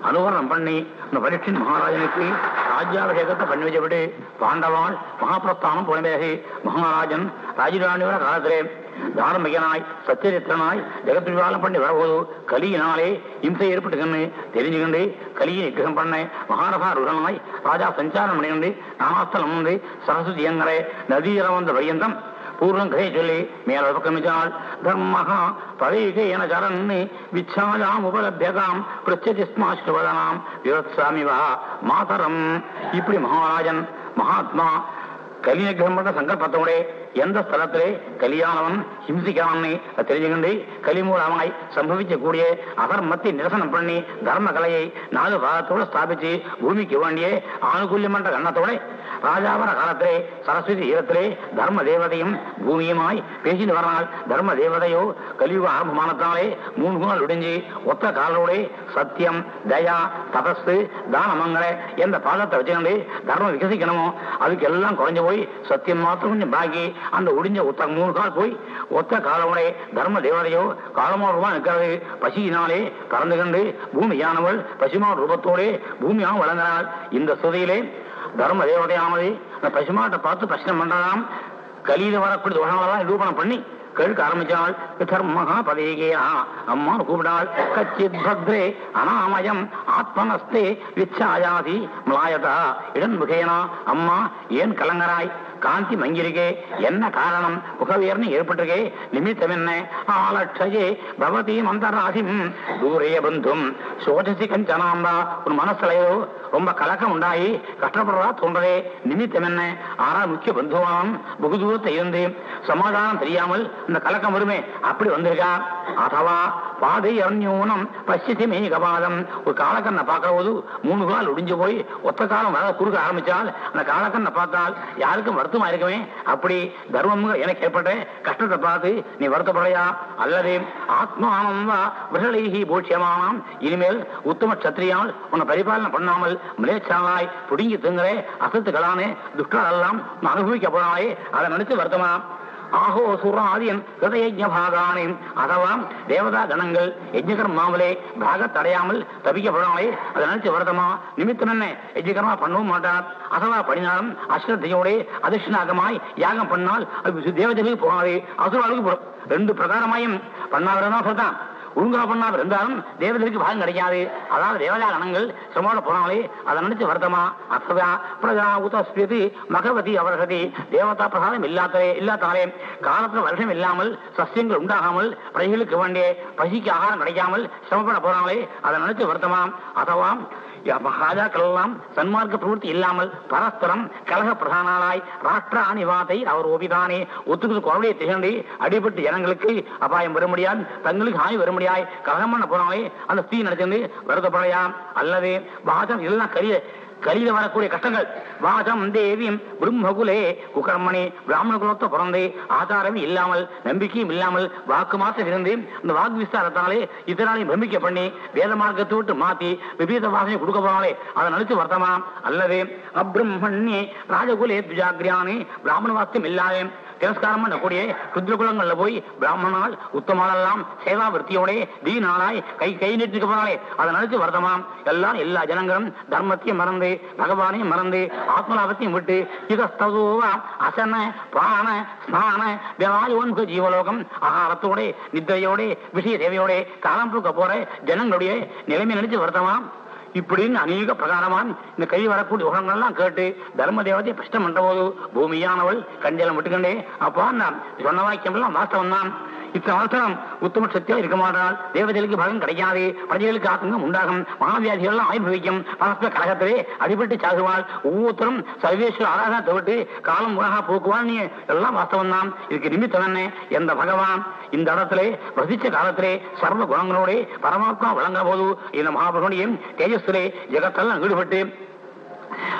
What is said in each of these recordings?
அனுகரணம் பண்ணி இந்த பரீட்சின் மகாராஜனுக்கு ராஜ்யாபிஷேகத்தை பண்ணி வச்சுவிட்டு பாண்டவாள் மகாபிரஸ்தானம் போன பிறகு மகாராஜன் ராஜராணிவர காலத்திலே தார்மிகனாய் சத்தியரித்தனாய் ஜெகத்விவாதம் பண்ணி வரபோது கலியினாலே இம்சை ஏற்பட்டுக்கன்னு தெரிஞ்சுக்கண்டு கலியை நிகிரகம் பண்ண மகாரபாருடனாய் ராஜா சஞ்சாரம் பண்ணிக்கண்டு நாமாஸ்தலம் வந்து சரஸ்வதி எங்கரை நதியில வந்த பரியந்தம் பூர்வம் கதை சொல்லி மேல பக்கமிச்சால் தர்மஹா பதைகேன சரன் விச்சாயாம் உபலபியகாம் பிரச்சதி ஸ்மாஸ்வதனாம் விவத்சாமி வா மாதரம் இப்படி மகாராஜன் மகாத்மா கலியகிரகம் பண்ண சங்கல்பத்தோட எந்த ஸ்தலத்திலே கலியானவன் ஹிம்சிக்கானே தெரிஞ்சுக்கண்டு கலிமூலமாய் சம்பவிக்கக்கூடிய அகர்மத்தை நிரசனம் பண்ணி தர்ம கலையை நாலு பாகத்தோட ஸ்தாபிச்சு பூமிக்கு வேண்டிய ஆணுகூல்யமன்ற கண்ணத்தோட ராஜாவர காலத்திலே சரஸ்வதி ஈரத்திலே தர்ம தேவதையும் பூமியுமாய் பேசிட்டு வரனால் தர்ம தேவதையோ கலியுக ஆரம்பமானத்தாலே மூணு குணல் ஒடிஞ்சு ஒத்த காலோட சத்தியம் தயா தபஸ் தானமங்கள எந்த பாதத்தை வச்சுக்கண்டு தர்மம் விகசிக்கணுமோ அதுக்கு எல்லாம் குறைஞ்சு போய் சத்தியம் மாத்திரம் கொஞ்சம் பாக்கி அந்த ஒடிஞ்ச ஒத்த மூணு கால் போய் ஒத்த காலோட தர்ம தேவதையோ காலமா நிற்கிறது பசியினாலே கறந்து கண்டு பூமியானவள் பசுமா ரூபத்தோடே பூமியாகவும் வழங்கினாள் இந்த சுதையிலே தர்ம தேவதையானது அந்த பசுமாட்டை பார்த்து பிரச்சனை பண்றதாம் கலியில வரக்கூடிய தோஷங்களெல்லாம் நிரூபணம் பண்ணி கேட்க ஆரம்பிச்சாள் தர்மஹா பதேகேயா அம்மான்னு கூப்பிடாள் கச்சித் பத்ரே அனாமயம் ஆத்மனஸ்தே விச்சாயாதி மலாயதா இடன்முகேனா அம்மா ஏன் கலங்கராய் காந்தி மங்கிருக்கே என்ன காரணம் முகவியர்னு ஏற்பட்டிருக்கே நிமித்தம் என்ன ஆலட்சயே பவதி மந்தராசிம் தூரே பந்தும் சோதசி கஞ்சனாம்பா உன் மனசுலையோ ரொம்ப கலக்கம் உண்டாயி கஷ்டப்படுறதா தோன்றதே நிமித்தம் என்ன ஆனால் முக்கிய பந்துவானம் வெகு தூரத்தை இருந்து சமாதானம் தெரியாமல் இந்த கலக்கம் வருமே அப்படி வந்திருக்கா அதவா பாதை அந்யூனம் பசித்தி மேகபாதம் ஒரு காலக்கண்ணை பார்க்கிற போது மூணு கால் ஒடிஞ்சு போய் ஒத்த காலம் வர குறுக்க ஆரம்பிச்சால் அந்த காலக்கண்ணை பார்த்தால் யாருக்கும் வருத்தமா இருக்குமே அப்படி தர்மம் எனக்கு ஏற்பட்ட கஷ்டத்தை பார்த்து நீ வருத்தப்படையா அல்லது ஆத்மானம் வா விரலைகி பூட்சியமானாம் இனிமேல் உத்தம சத்திரியால் உன்னை பரிபாலனை பண்ணாமல் மிளேச்சாலாய் புடுங்கி திங்குற அசத்துக்களானே துஷ்டரெல்லாம் அனுபவிக்க போனாலே அதை நினைச்சு வருத்தமா ஆஹோ சுராதியன் ஹிருதயஜபாகானே அதவா தேவதா கணங்கள் யஜ்ஞகர்மாவிலே பாகத்தடையாமல் தப்பிக்கப்படாமலே அதை நினைச்சு வருத்தமா நிமித்தம் என்ன யஜ்ஞகர்மா பண்ணவும் மாட்டார் அதவா படினாலும் அஸ்ரத்தையோட அதிர்ஷ்ணாகமாய் யாகம் பண்ணால் அது தேவதைகளுக்கு போகாது அசுராளுக்கு போகும் ரெண்டு பிரகாரமாயும் பண்ணாதான் சொல்றான் ஒழுங்கா பண்ணாம இருந்தாலும் தேவதைக்கு பாகம் கிடைக்காது அதாவது தேவதா கணங்கள் சிரமோட போனாலே அதை நினைச்சு வருத்தமா அசதா பிரஜா உதஸ்பியது மகவதி அவர்கதி தேவதா பிரசாதம் இல்லாத இல்லாதாலே காலத்துல வருஷம் இல்லாமல் சசியங்கள் உண்டாகாமல் பிரஜைகளுக்கு வேண்டிய பசிக்கு ஆகாரம் கிடைக்காமல் சிரமப்பட போறாங்களே அதை நினைச்சு வருத்தமா அதவா மகாஜாக்கள் எல்லாம் சன்மார்க்க பிரவൃத்தி இல்லாமல் பரஸ்பரம் கலக பிரதானாய் ராஷ்டிர அணிவாதை அவர் ஓபிதானே ஒத்துக்குது குழந்தையை திகழ்ந்து அடிபட்டு ஜனங்களுக்கு அபாயம் வர முடியாது தங்களுக்கு ஹானி வர முடியாது கலகம் பண்ண போறாங்களே அந்த ஸ்திரீ நடத்திருந்து வருத்தப்படையாம் அல்லது பாதம் இதெல்லாம் கரிய கலியில வரக்கூடிய கஷ்டங்கள் வாசம் தேவியும் பிரம்மகுலே குகர்மணி பிராமண குலத்தை பிறந்து ஆதாரமே இல்லாமல் நம்பிக்கையும் இல்லாமல் வாக்கு மாற்றம் இருந்து இந்த வாக்கு விஸ்தாரத்தாலே இதனாலையும் பிரமிக்க பண்ணி வேத மார்க்கத்தை விட்டு மாத்தி விபீத வாசனை கொடுக்க போனாலே அதை நினைச்சு வருத்தமா அல்லது அப்ரம்மண்யே ராஜகுலே துஜாகிரியானே பிராமண வாக்கியம் இல்லாத திரஸ்காரம் பண்ணக்கூடிய ருத்ரகுலங்கள்ல போய் பிராமணால் உத்தமானெல்லாம் சேவா விற்த்தியோட தீனாளாய் கை கை நீட்டிக்க போனாலே அதை நினைச்சு வருத்தமாம் எல்லாம் எல்லா ஜனங்களும் தர்மத்தையும் மறந்து பகவானையும் மறந்து ஆத்மலாபத்தையும் விட்டு இதஸ்தூவா அசன பிராண ஸ்நான விவாயுவன்கு ஜீவலோகம் ஆகாரத்தோட நித்திரையோட விஷய தேவையோட காலம் பூக்க போற ஜனங்களுடைய நிலைமை நினைச்சு வருத்தமாம் இப்படின்னு அநேக பிரகாரமான் இந்த கை வரக்கூடிய உலகங்கள்லாம் கேட்டு தர்ம தேவதையை பிரஷ்டம் பண்ற போது பூமியானவள் கஞ்சலம் விட்டுக்கண்டே அப்பா நான் சொன்ன வாக்கியம் எல்லாம் வாஸ்தவம் தான் இத்தனை அவசரம் உத்தம சக்தியா இருக்க மாட்டால் தேவதைகளுக்கு பலன் கிடைக்காது பிரஜைகளுக்கு ஆத்மம் உண்டாகும் மகாவியாதிகள் எல்லாம் ஆயுர்வதிக்கும் பரஸ்பர கழகத்திலே அடிபட்டு சாகுவாள் ஒவ்வொருத்தரும் சர்வேஸ்வர ஆராதனத்தை விட்டு காலம் உலகா போக்குவாள் நீ எல்லாம் வாஸ்தவம் தான் இதுக்கு நிமித்தம் என்ன எந்த பகவான் இந்த இடத்திலே வசிச்ச காலத்திலே சர்வ குணங்களோட பரமாத்மா வழங்க போது இந்த மகாபுரணியும் தேஜஸ்திலே ஜெகத்தெல்லாம் ஈடுபட்டு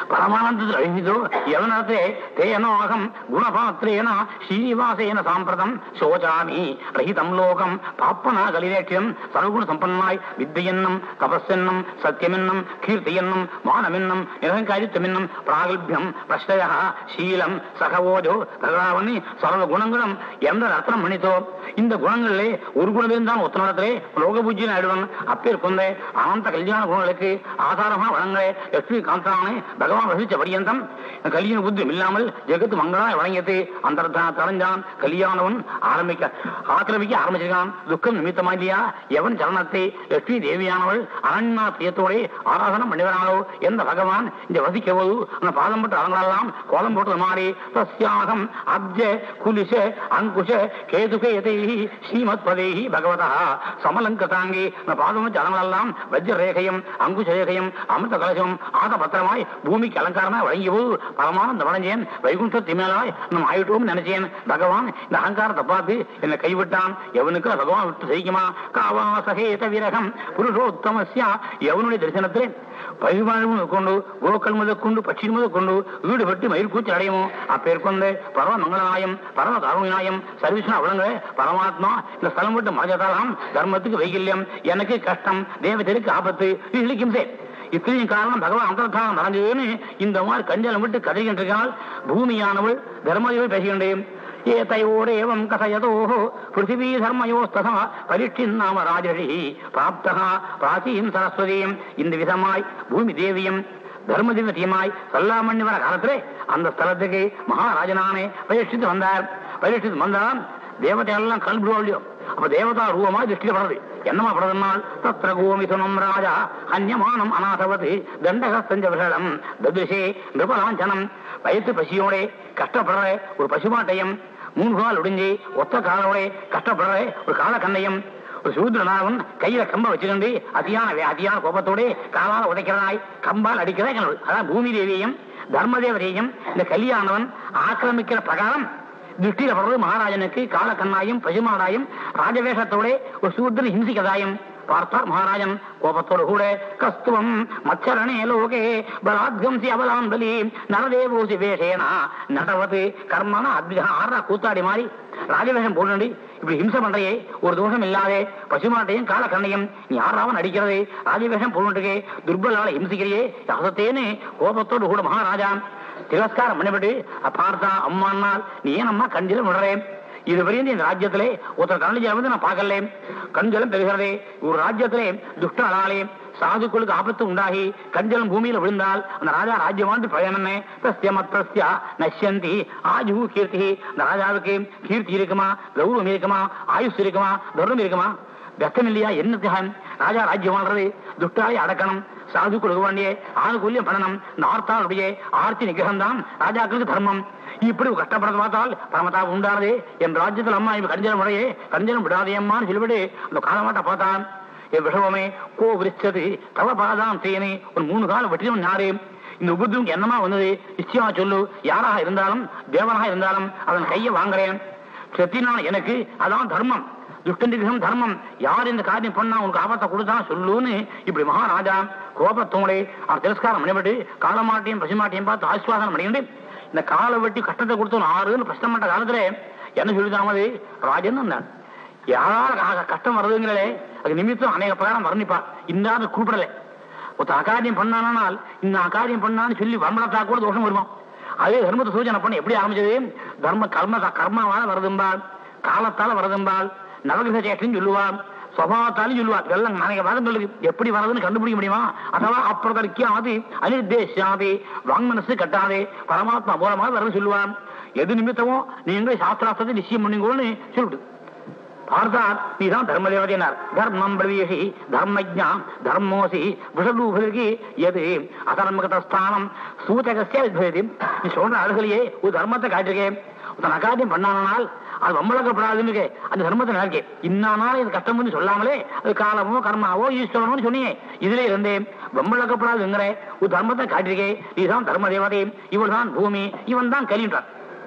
பரமானந்தத்தில் அழிந்ததோ எவனத்தே தேனோகம் குணபாத்திரேன ஸ்ரீனிவாசேன சாம்பிரதம் சோஜாமி ரஹிதம் லோகம் பாப்பனா கலிலேட்சியம் சர்வகுண சம்பன்னாய் வித்தையென்னும் தபஸ்ஸென்னும் சத்தியமென்னும் கீர்த்தியென்னும் மானமென்னும் நிரங்காரித்தமென்னும் பிராகல்பியம் பிரஷ்டய சீலம் சகவோஜோ பகவாவனி சர்வ குணங்களும் எந்த அர்த்தம் பண்ணித்தோ இந்த குணங்களிலே ஒரு குணம் இருந்தால் ஒத்த நடத்திலே லோக பூஜ்யன் ஆயிடுவன் அப்பேற்கொண்ட அனந்த கல்யாண குணங்களுக்கு ஆதாரமா வழங்க லட்சுமி காந்தானே பகவான் வசிச்ச பரியந்தம் கல்யாண புத்தி இல்லாமல் ஜெகத்து மங்களாய் வழங்கியது அந்த தரஞ்சான் கல்யாணவன் ஆரம்பிக்க ஆக்கிரமிக்க ஆரம்பிச்சிருக்கான் துக்கம் நிமித்தமா இல்லையா எவன் சரணத்தை லட்சுமி தேவியானவள் அரண்யா பிரியத்தோட ஆராதனம் பண்ணிவரானோ எந்த பகவான் இந்த வசிக்க போது அந்த பாதம் பட்டு அரங்களெல்லாம் கோலம் போட்டது மாறி தஸ்யாகம் அப்ஜ குலிஷ அங்குஷ கேதுகேதை ஸ்ரீமத் பதேஹி பகவதா சமலங்கதாங்கி அந்த பாதம் வச்சு அரங்களெல்லாம் வஜ்ர ரேகையும் அங்குஷ ரேகையும் அமிர்த கலசம் ஆத பத்திரமாய் பூமிக்கு அலங்காரமாய் வழங்கிய போது பரமானந்த வணஞ்சேன் வைகுண்ட திமேலாய் நம்ம ஆயிட்டோம் நினைச்சேன் பகவான் இந்த அகங்காரத்தை பார்த்து என்னை கைவிட்டான் எவனுக்கு பகவான் விட்டு சகிக்குமா காவாசகேத விரகம் புருஷோத்தமஸ்யா எவனுடைய தரிசனத்திலே பரிவாழ்வு கொண்டு கோக்கள் முதற்கொண்டு பட்சி முதற்கொண்டு ஈடுபட்டு மயில் கூச்சி அடையுமோ அப்பேற்கொண்டு பரம மங்களநாயம் பரம கருணாயம் சர்வீஸ்னா அவளங்க பரமாத்மா இந்த ஸ்தலம் விட்டு மறைஞ்சதாலாம் தர்மத்துக்கு வைகல்யம் எனக்கு கஷ்டம் தேவதற்கு ஆபத்து இழிக்கும் சே இத்தனையும் காரணம் பகவான் அந்தர்தானம் நடந்ததுன்னு இந்த மாதிரி கஞ்சலம் விட்டு கதைகின்றால் பூமியானவள் தர்மதேவி பேசுகின்றேன் ஏதையோரேவம் கதயதோः पृथिवी धर्मयोस्तथा பரீட்சின்னாம ராஜரி பிராப்தா பிராச்சீன் சரஸ்வதியும் இந்த விதமாய் பூமி தேவியும் தர்ம திவசியமாய் சொல்லாமண்ணி வர காலத்திலே அந்த ஸ்தலத்துக்கு மகாராஜனானே பரீட்சித்து வந்தார் பரீட்சித்து வந்தால் தேவதையெல்லாம் கல்விடுவாள்யோ அப்ப தேவதா ரூபமா திருஷ்டில படுறது என்னமா படுறதுனால் தத்திர கோமிதுனம் ராஜா அந்யமானம் அநாதவதி தண்டகஸ்தஞ்ச விஷலம் ததுஷே நிருபலாஞ்சனம் வயிற்று பசியோட கஷ்டப்படுற ஒரு பசுமாட்டையும் மூணு கால் ஒடிஞ்சு ஒத்த காலோட கஷ்டப்படுற ஒரு கால கண்ணையும் ஒரு சூத்ரனாவன் கையில கம்ப வச்சுக்கிண்டு அதியான வே- அதியான கோபத்தோட காலால உதைக்கிறதாய் கம்பால் அடிக்கிறதா கனவு அதான் பூமி தேவியையும் தர்மதேவரையும் இந்த கல்யாணவன் ஆக்கிரமிக்கிற பிரகாரம் திருஷ்டியில படுறது மகாராஜனுக்கு காலக்கண்ணாயும் பசுமாடாயும் ராஜவேஷத்தோட ஒரு சூத்திரன் ஹிம்சிக்கதாயும் பார்த்தார் மகாராஜன் கோபத்தோடு கூட கஸ்துவம் மச்சரணே லோகே பலாத்கம்சி அபலான் பலி நரதேவோசி வேஷேனா நடவது கர்மனா அத்விதா ஆறா கூத்தாடி மாறி ராஜவேஷம் போடுண்டி இப்படி ஹிம்சை பண்றையே ஒரு தோஷம் இல்லாதே பசுமாட்டையும் காலக்கண்ணையும் நீ யாராவன் அடிக்கிறதே ராஜவேஷம் போடுன்றே துர்பலால ஹிம்சிக்கிறியே யாசத்தேன்னு கோபத்தோடு கூட மகாராஜா திரஸ்காரம் பண்ணிவிட்டு பார்த்தா அம்மானால் நீ ஏன் அம்மா கஞ்சில விடுறேன் இது வரையும் இந்த ராஜ்யத்திலே ஒருத்தர் கண்ணஜலம் வந்து நான் பார்க்கல கஞ்சலம் பெறுகிறதே ஒரு ராஜ்யத்திலே துஷ்டனாலே சாதுக்களுக்கு ஆபத்து உண்டாகி கஞ்சலம் பூமியில விழுந்தால் அந்த ராஜா ராஜ்யமாண்டு பயனே பிரஸ்தியமத்ரஸ்யா நஷ்யந்தி ஆஜு கீர்த்தி அந்த ராஜாவுக்கு கீர்த்தி இருக்குமா கௌரவம் இருக்குமா ஆயுஷ் இருக்குமா தர்மம் இருக்குமா வெத்தம் இல்லையா என்ன தியாகம் ராஜா ராஜ்யம் வாழ்றது துஷ்டாலை அடக்கணும் சாதுக்களுக்கு வேண்டிய ஆணுகூல்யம் பண்ணணும் இந்த ஆர்த்தாளுடைய ஆர்த்தி நிகிரகம் தான் ராஜாக்களுக்கு தர்மம் இப்படி கஷ்டப்படுறது பார்த்தால் பரமதாபம் உண்டானது என் ராஜ்யத்தில் அம்மா இப்ப கஞ்சனம் முறையே கஞ்சனம் விடாதே அம்மான்னு சொல்லிவிட்டு அந்த காலமாட்ட பார்த்தான் என் விஷவமே கோ விரிச்சது தவ பாதாம் தேனே ஒரு மூணு காலம் வெட்டினவன் யாரு இந்த உபதிரம் என்னமா வந்தது நிச்சயமா சொல்லு யாராக இருந்தாலும் தேவனாக இருந்தாலும் அதன் கையை வாங்குறேன் செத்தினான் எனக்கு அதான் தர்மம் துஷ்டந்திகம் தர்மம் யார் இந்த காரியம் பண்ணா உனக்கு ஆபத்தை கொடுத்தா சொல்லுன்னு இப்படி மகாராஜா கோபத்தோட அவர் திரஸ்காரம் பண்ணிவிட்டு காலமாட்டையும் பசுமாட்டையும் பார்த்து ஆஸ்வாசனம் பண்ணிட்டு இந்த காலை வெட்டி கஷ்டத்தை கொடுத்தவன் ஆறுன்னு பிரச்சனை பண்ண காலத்துல என்ன சொல்லிதாமது ராஜன் இருந்தான் யாரால கா- கஷ்டம் வருதுங்கிறே அது நிமித்தம் அநேக பிரகாரம் வர்ணிப்பார் இன்னாரு கூப்பிடல ஒருத்த அகாரியம் பண்ணானால் இந்த அகாரியம் பண்ணான்னு சொல்லி வர்மணத்தா கூட தோஷம் வருமா அதே தர்மத்தை சூச்சனை பண்ண எப்படி ஆரம்பிச்சது தர்ம கர்ம கர்மாவால வருதும்பால் காலத்தால வருதும்பால் நவகிரக சேஷன் சொல்லுவான் சுவாவத்தாலும் சொல்லுவார் வெள்ளம் அநேக வாதங்களுக்கு எப்படி வரதுன்னு கண்டுபிடிக்க முடியுமா அதவா அப்பிரதற்காது அனிர்தேசாதே வாங் மனசு கட்டாதே பரமாத்மா மூலமாக வரது சொல்லுவான் எது நிமித்தமோ நீங்க சாஸ்திராஸ்திரத்தை நிச்சயம் பண்ணுங்கன்னு சொல்லிட்டு பார்த்தார் நீதான் தர்மதேவதையினார் தர்மம் பிரவேசி தர்மஜாம் தர்மோசி விஷலூபதிக்கு எது அதர்மகதஸ்தானம் சூச்சகசிய வித்வதி நீ சொல்ற அழகுலையே ஒரு தர்மத்தை காட்டிருக்கேன் உத்தன் அகாரியம் பண்ணானால் அது வம்பளக்கப்படாதுன்னு அந்த தர்மத்தை நினைக்கே இன்னானால் இது கஷ்டம் பண்ணி சொல்லாமலே அது காலமோ கர்மாவோ ஈஸ்வரனோ சொன்னியே இதுல இருந்தேன் வம்பளக்கப்படாதுங்கிற ஒரு தர்மத்தை காட்டிருக்கே நீதான் தர்ம தேவதை இவள் தான் பூமி இவன் தான் கலின்றான்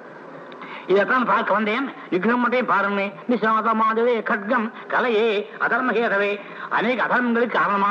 இதைத்தான் பார்க்க வந்தேன் விக்ரம் மட்டும் பாருங்க நிசாதமாதவே கட்கம் கலையே அதர்மகேதவே அநேக அதர்மங்களுக்கு காரணமான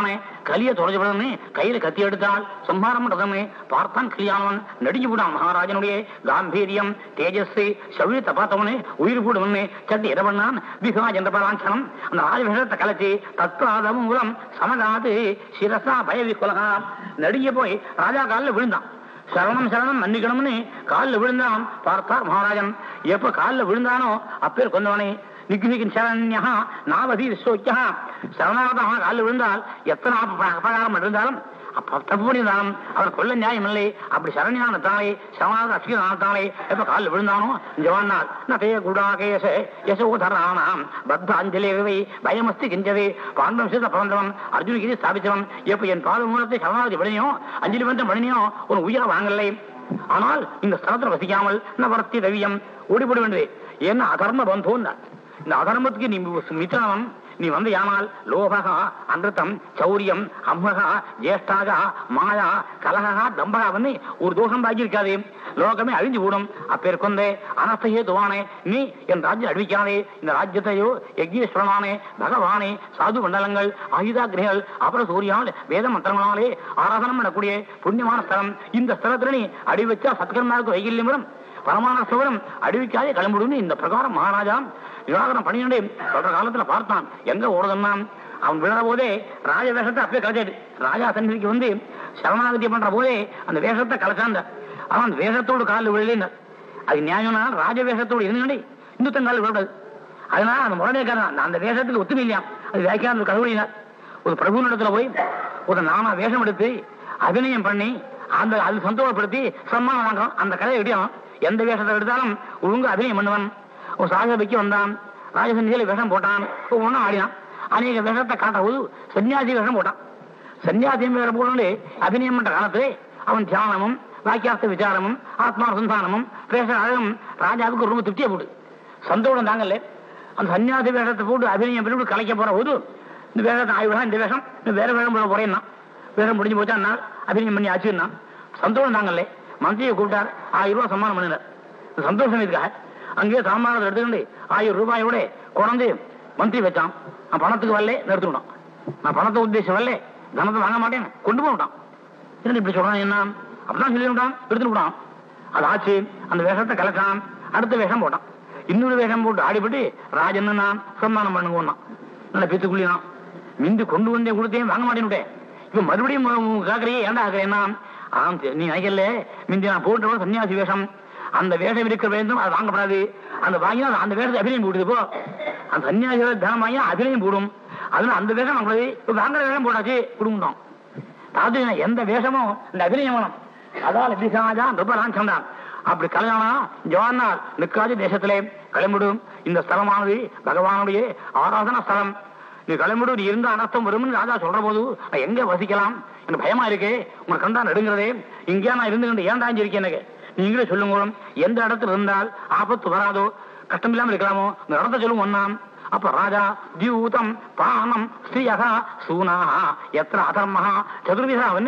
கலிய தொலைஞ்சவுடனே கையில கத்தி எடுத்தால் சம்ஹாரம் பண்றதுமே பார்த்தான் கல்யாணவன் நடுங்கி விடான் மகாராஜனுடைய காம்பீரியம் தேஜஸ் சௌரியத்தை பார்த்தவனே உயிர் போடுவனே சட்டி எதை பண்ணான் விகா என்ற பராஞ்சனம் அந்த ராஜவேஷத்தை கலைச்சி தத்வாத மூலம் சமகாது சிரசா பயவிக்குலகா நடுங்கி போய் ராஜா காலில் விழுந்தான் சரணம் சரணம் மன்னிக்கணும்னு காலில் விழுந்தான் பார்த்தார் மகாராஜன் எப்ப காலில் விழுந்தானோ அப்பேர் கொண்டவனே நிக்னிகின் சரண்யா நாவதி விஸ்வோக்கியா சரணாகதமாக காலில் விழுந்தால் எத்தனை அப- அபகாரம் இருந்தாலும் அப்ப தப்பு பண்ணியிருந்தாலும் அவர் கொல்ல நியாயம் இல்லை அப்படி சரண்யானத்தாலே சரணாக அஸ்கிதானத்தாலே எப்ப காலில் விழுந்தானோ ஜவானால் நதே குடாகேச யசோதரானாம் பத்த அஞ்சலிவை பயமஸ்தி கிஞ்சவே பாண்டம் செய்த பிறந்தவன் அர்ஜுனகிரி ஸ்தாபித்தவன் எப்ப என் பாத மூலத்தை சரணாகதி விடனியோ அஞ்சலி வந்து விடனியோ ஒரு உயிரை வாங்கலை ஆனால் இந்த ஸ்தலத்தில் வசிக்காமல் நவர்த்தி ரவியம் ஓடிப்பட வேண்டியது ஏன்னா அதர்ம பந்தோன்னு இந்த அதர்மத்துக்கு நீ மித்திரவன் நீ வந்து யானால் லோபகா அமிர்தம் சௌரியம் அம்மகா ஜேஷ்டாகா மாயா கலகா தம்பகா வந்து ஒரு தோஷம் பாக்கி இருக்காது லோகமே அழிஞ்சு கூடும் அப்பேர் கொண்டே அனஸ்தையே துவானே நீ என் ராஜ்யம் அழிவிக்காதே இந்த ராஜ்யத்தையோ யஜ்யேஸ்வரனானே பகவானே சாது மண்டலங்கள் ஆயுதாகிரிகள் அபர சூரியால் வேத மந்திரங்களாலே ஆராதனம் பண்ணக்கூடிய புண்ணியமான ஸ்தலம் இந்த ஸ்தலத்துல நீ அடி வச்சா சத்கர்மாவுக்கு வைகல்யம் வரும் பரமான சிவரம் அடிவிக்காதே கிளம்பிடுன்னு இந்த பிரகாரம் மகாராஜா விவாகரம் பண்ணிட்டு சொல்ற காலத்துல பார்த்தான் எங்க ஓடுதுன்னா அவன் விழற போதே ராஜ வேஷத்தை அப்பயே கலைச்சாரு ராஜா சன்னிதிக்கு வந்து சரணாகதி பண்ற போதே அந்த வேஷத்தை கலைச்சாந்த அவன் அந்த வேஷத்தோடு காலில் விழலின்னு அது நியாயம்னா ராஜ வேஷத்தோடு இருந்துட்டு இன்னொருத்தன் காலில் விழக்கூடாது அதனால அந்த முரடேக்காரன் அந்த வேஷத்துக்கு ஒத்துமை இல்லையா அது வியாக்கியான கழுவுறினார் ஒரு பிரபுனிடத்துல போய் ஒரு நானா வேஷம் எடுத்து அபிநயம் பண்ணி அந்த அது சந்தோஷப்படுத்தி சம்மானம் வாங்குறான் அந்த கதையை விடியான் எந்த வேஷத்தை எடுத்தாலும் ஒழுங்கு அபிநயம் பண்ணுவான் ஒரு சாகபைக்கு வந்தான் ராஜசன்னியில வேஷம் போட்டான் ஒவ்வொன்றும் ஆடினான் அநேக வேஷத்தை காட்ட போது சன்னியாசி வேஷம் போட்டான் சன்னியாசி வேஷம் போட்டு அபிநயம் பண்ற காலத்திலே அவன் தியானமும் வாக்கியார்த்த விசாரமும் ஆத்மானுசந்தானமும் பேச அழகும் ராஜாவுக்கு ரொம்ப திருப்தியை போடு சந்தோஷம் தாங்கல்ல அந்த சன்னியாசி வேஷத்தை போட்டு அபிநயம் பண்ணி கலைக்க போற போது இந்த வேஷத்தை ஆய்வுடா இந்த வேஷம் இந்த வேற வேஷம் போட போறேன்னா வேஷம் முடிஞ்சு போச்சா நாள் அபிநயம் பண்ணி ஆச்சுன்னா சந்தோஷம் தாங்கல்ல மந்திரியை கூப்பிட்டார் ஆயிரம் ரூபாய் சம்மானம் பண்ணினார் இந்த சந்தோஷம் இதுக்காக அங்கேயே சாமானத்தை எடுத்துக்கிட்டு ஆயிரம் ரூபாயோட குழந்தை மந்திரி வச்சான் நான் பணத்துக்கு வரல நிறுத்திவிட்டான் நான் பணத்தை உத்தேசம் வரல தனத்தை வாங்க மாட்டேன் கொண்டு போட்டான் என்ன இப்படி சொல்றான் என்ன அப்படிதான் சொல்லி விட்டான் எடுத்துட்டு விட்டான் அது ஆச்சு அந்த வேஷத்தை கலக்கான் அடுத்த வேஷம் போட்டான் இன்னொரு வேஷம் போட்டு ஆடிப்பட்டு ராஜன் நான் சம்மானம் பண்ணுங்க நல்ல பித்துக்குள்ளினான் மிந்தி கொண்டு வந்தே கொடுத்தேன் வாங்க மாட்டேன் இப்ப மறுபடியும் கேக்குறியே ஏன்டா ஆக்குறேன்னா ஆம் சரி, நீ நினைக்கல மிந்தி நான் போட்டு சன்னியாசி வேஷம் அந்த வேஷம் இருக்க வேண்டும் அது வாங்கப்படாது அந்த வாங்கினா அந்த வேஷத்தை அபிநயம் போடுது இப்போ அந்த சன்னியாசி தனம் வாங்கினா அபிநயம் போடும் அதனால அந்த வேஷம் வாங்கக்கூடாது இப்ப வாங்குற வேஷம் போட்டாச்சு குடும்பம் அது எந்த வேஷமும் இந்த அபிநயம் வேணும் அதால் விசாஜா நிருபரான் சொன்னான் அப்படி கல்யாணா ஜவானால் நிற்காது தேசத்திலே கிளம்பிடும் இந்த ஸ்தலமானது பகவானுடைய ஆராதன ஸ்தலம் நீ கிளம்பிடு நீ இருந்த அனர்த்தம் வரும்னு ராஜா சொல்ற போது நான் எங்க வசிக்கலாம் எனக்கு பயமா இருக்கு உங்க கண்டா நடுங்கிறதே இங்கே நான் இருந்து ஏன்டா இருக்கேன் எனக்கு நீங்களே சொல்லுங்க எந்த இடத்துல இருந்தால் ஆபத்து வராதோ கஷ்டம் இல்லாம இருக்கலாமோ இந்த இடத்த சொல்லுங்க ஒன்னாம் அப்ப ராஜா தியூதம் பானம் ஸ்ரீயகா சூனாகா எத்திர அதர்மஹா சதுர்விதா அவன்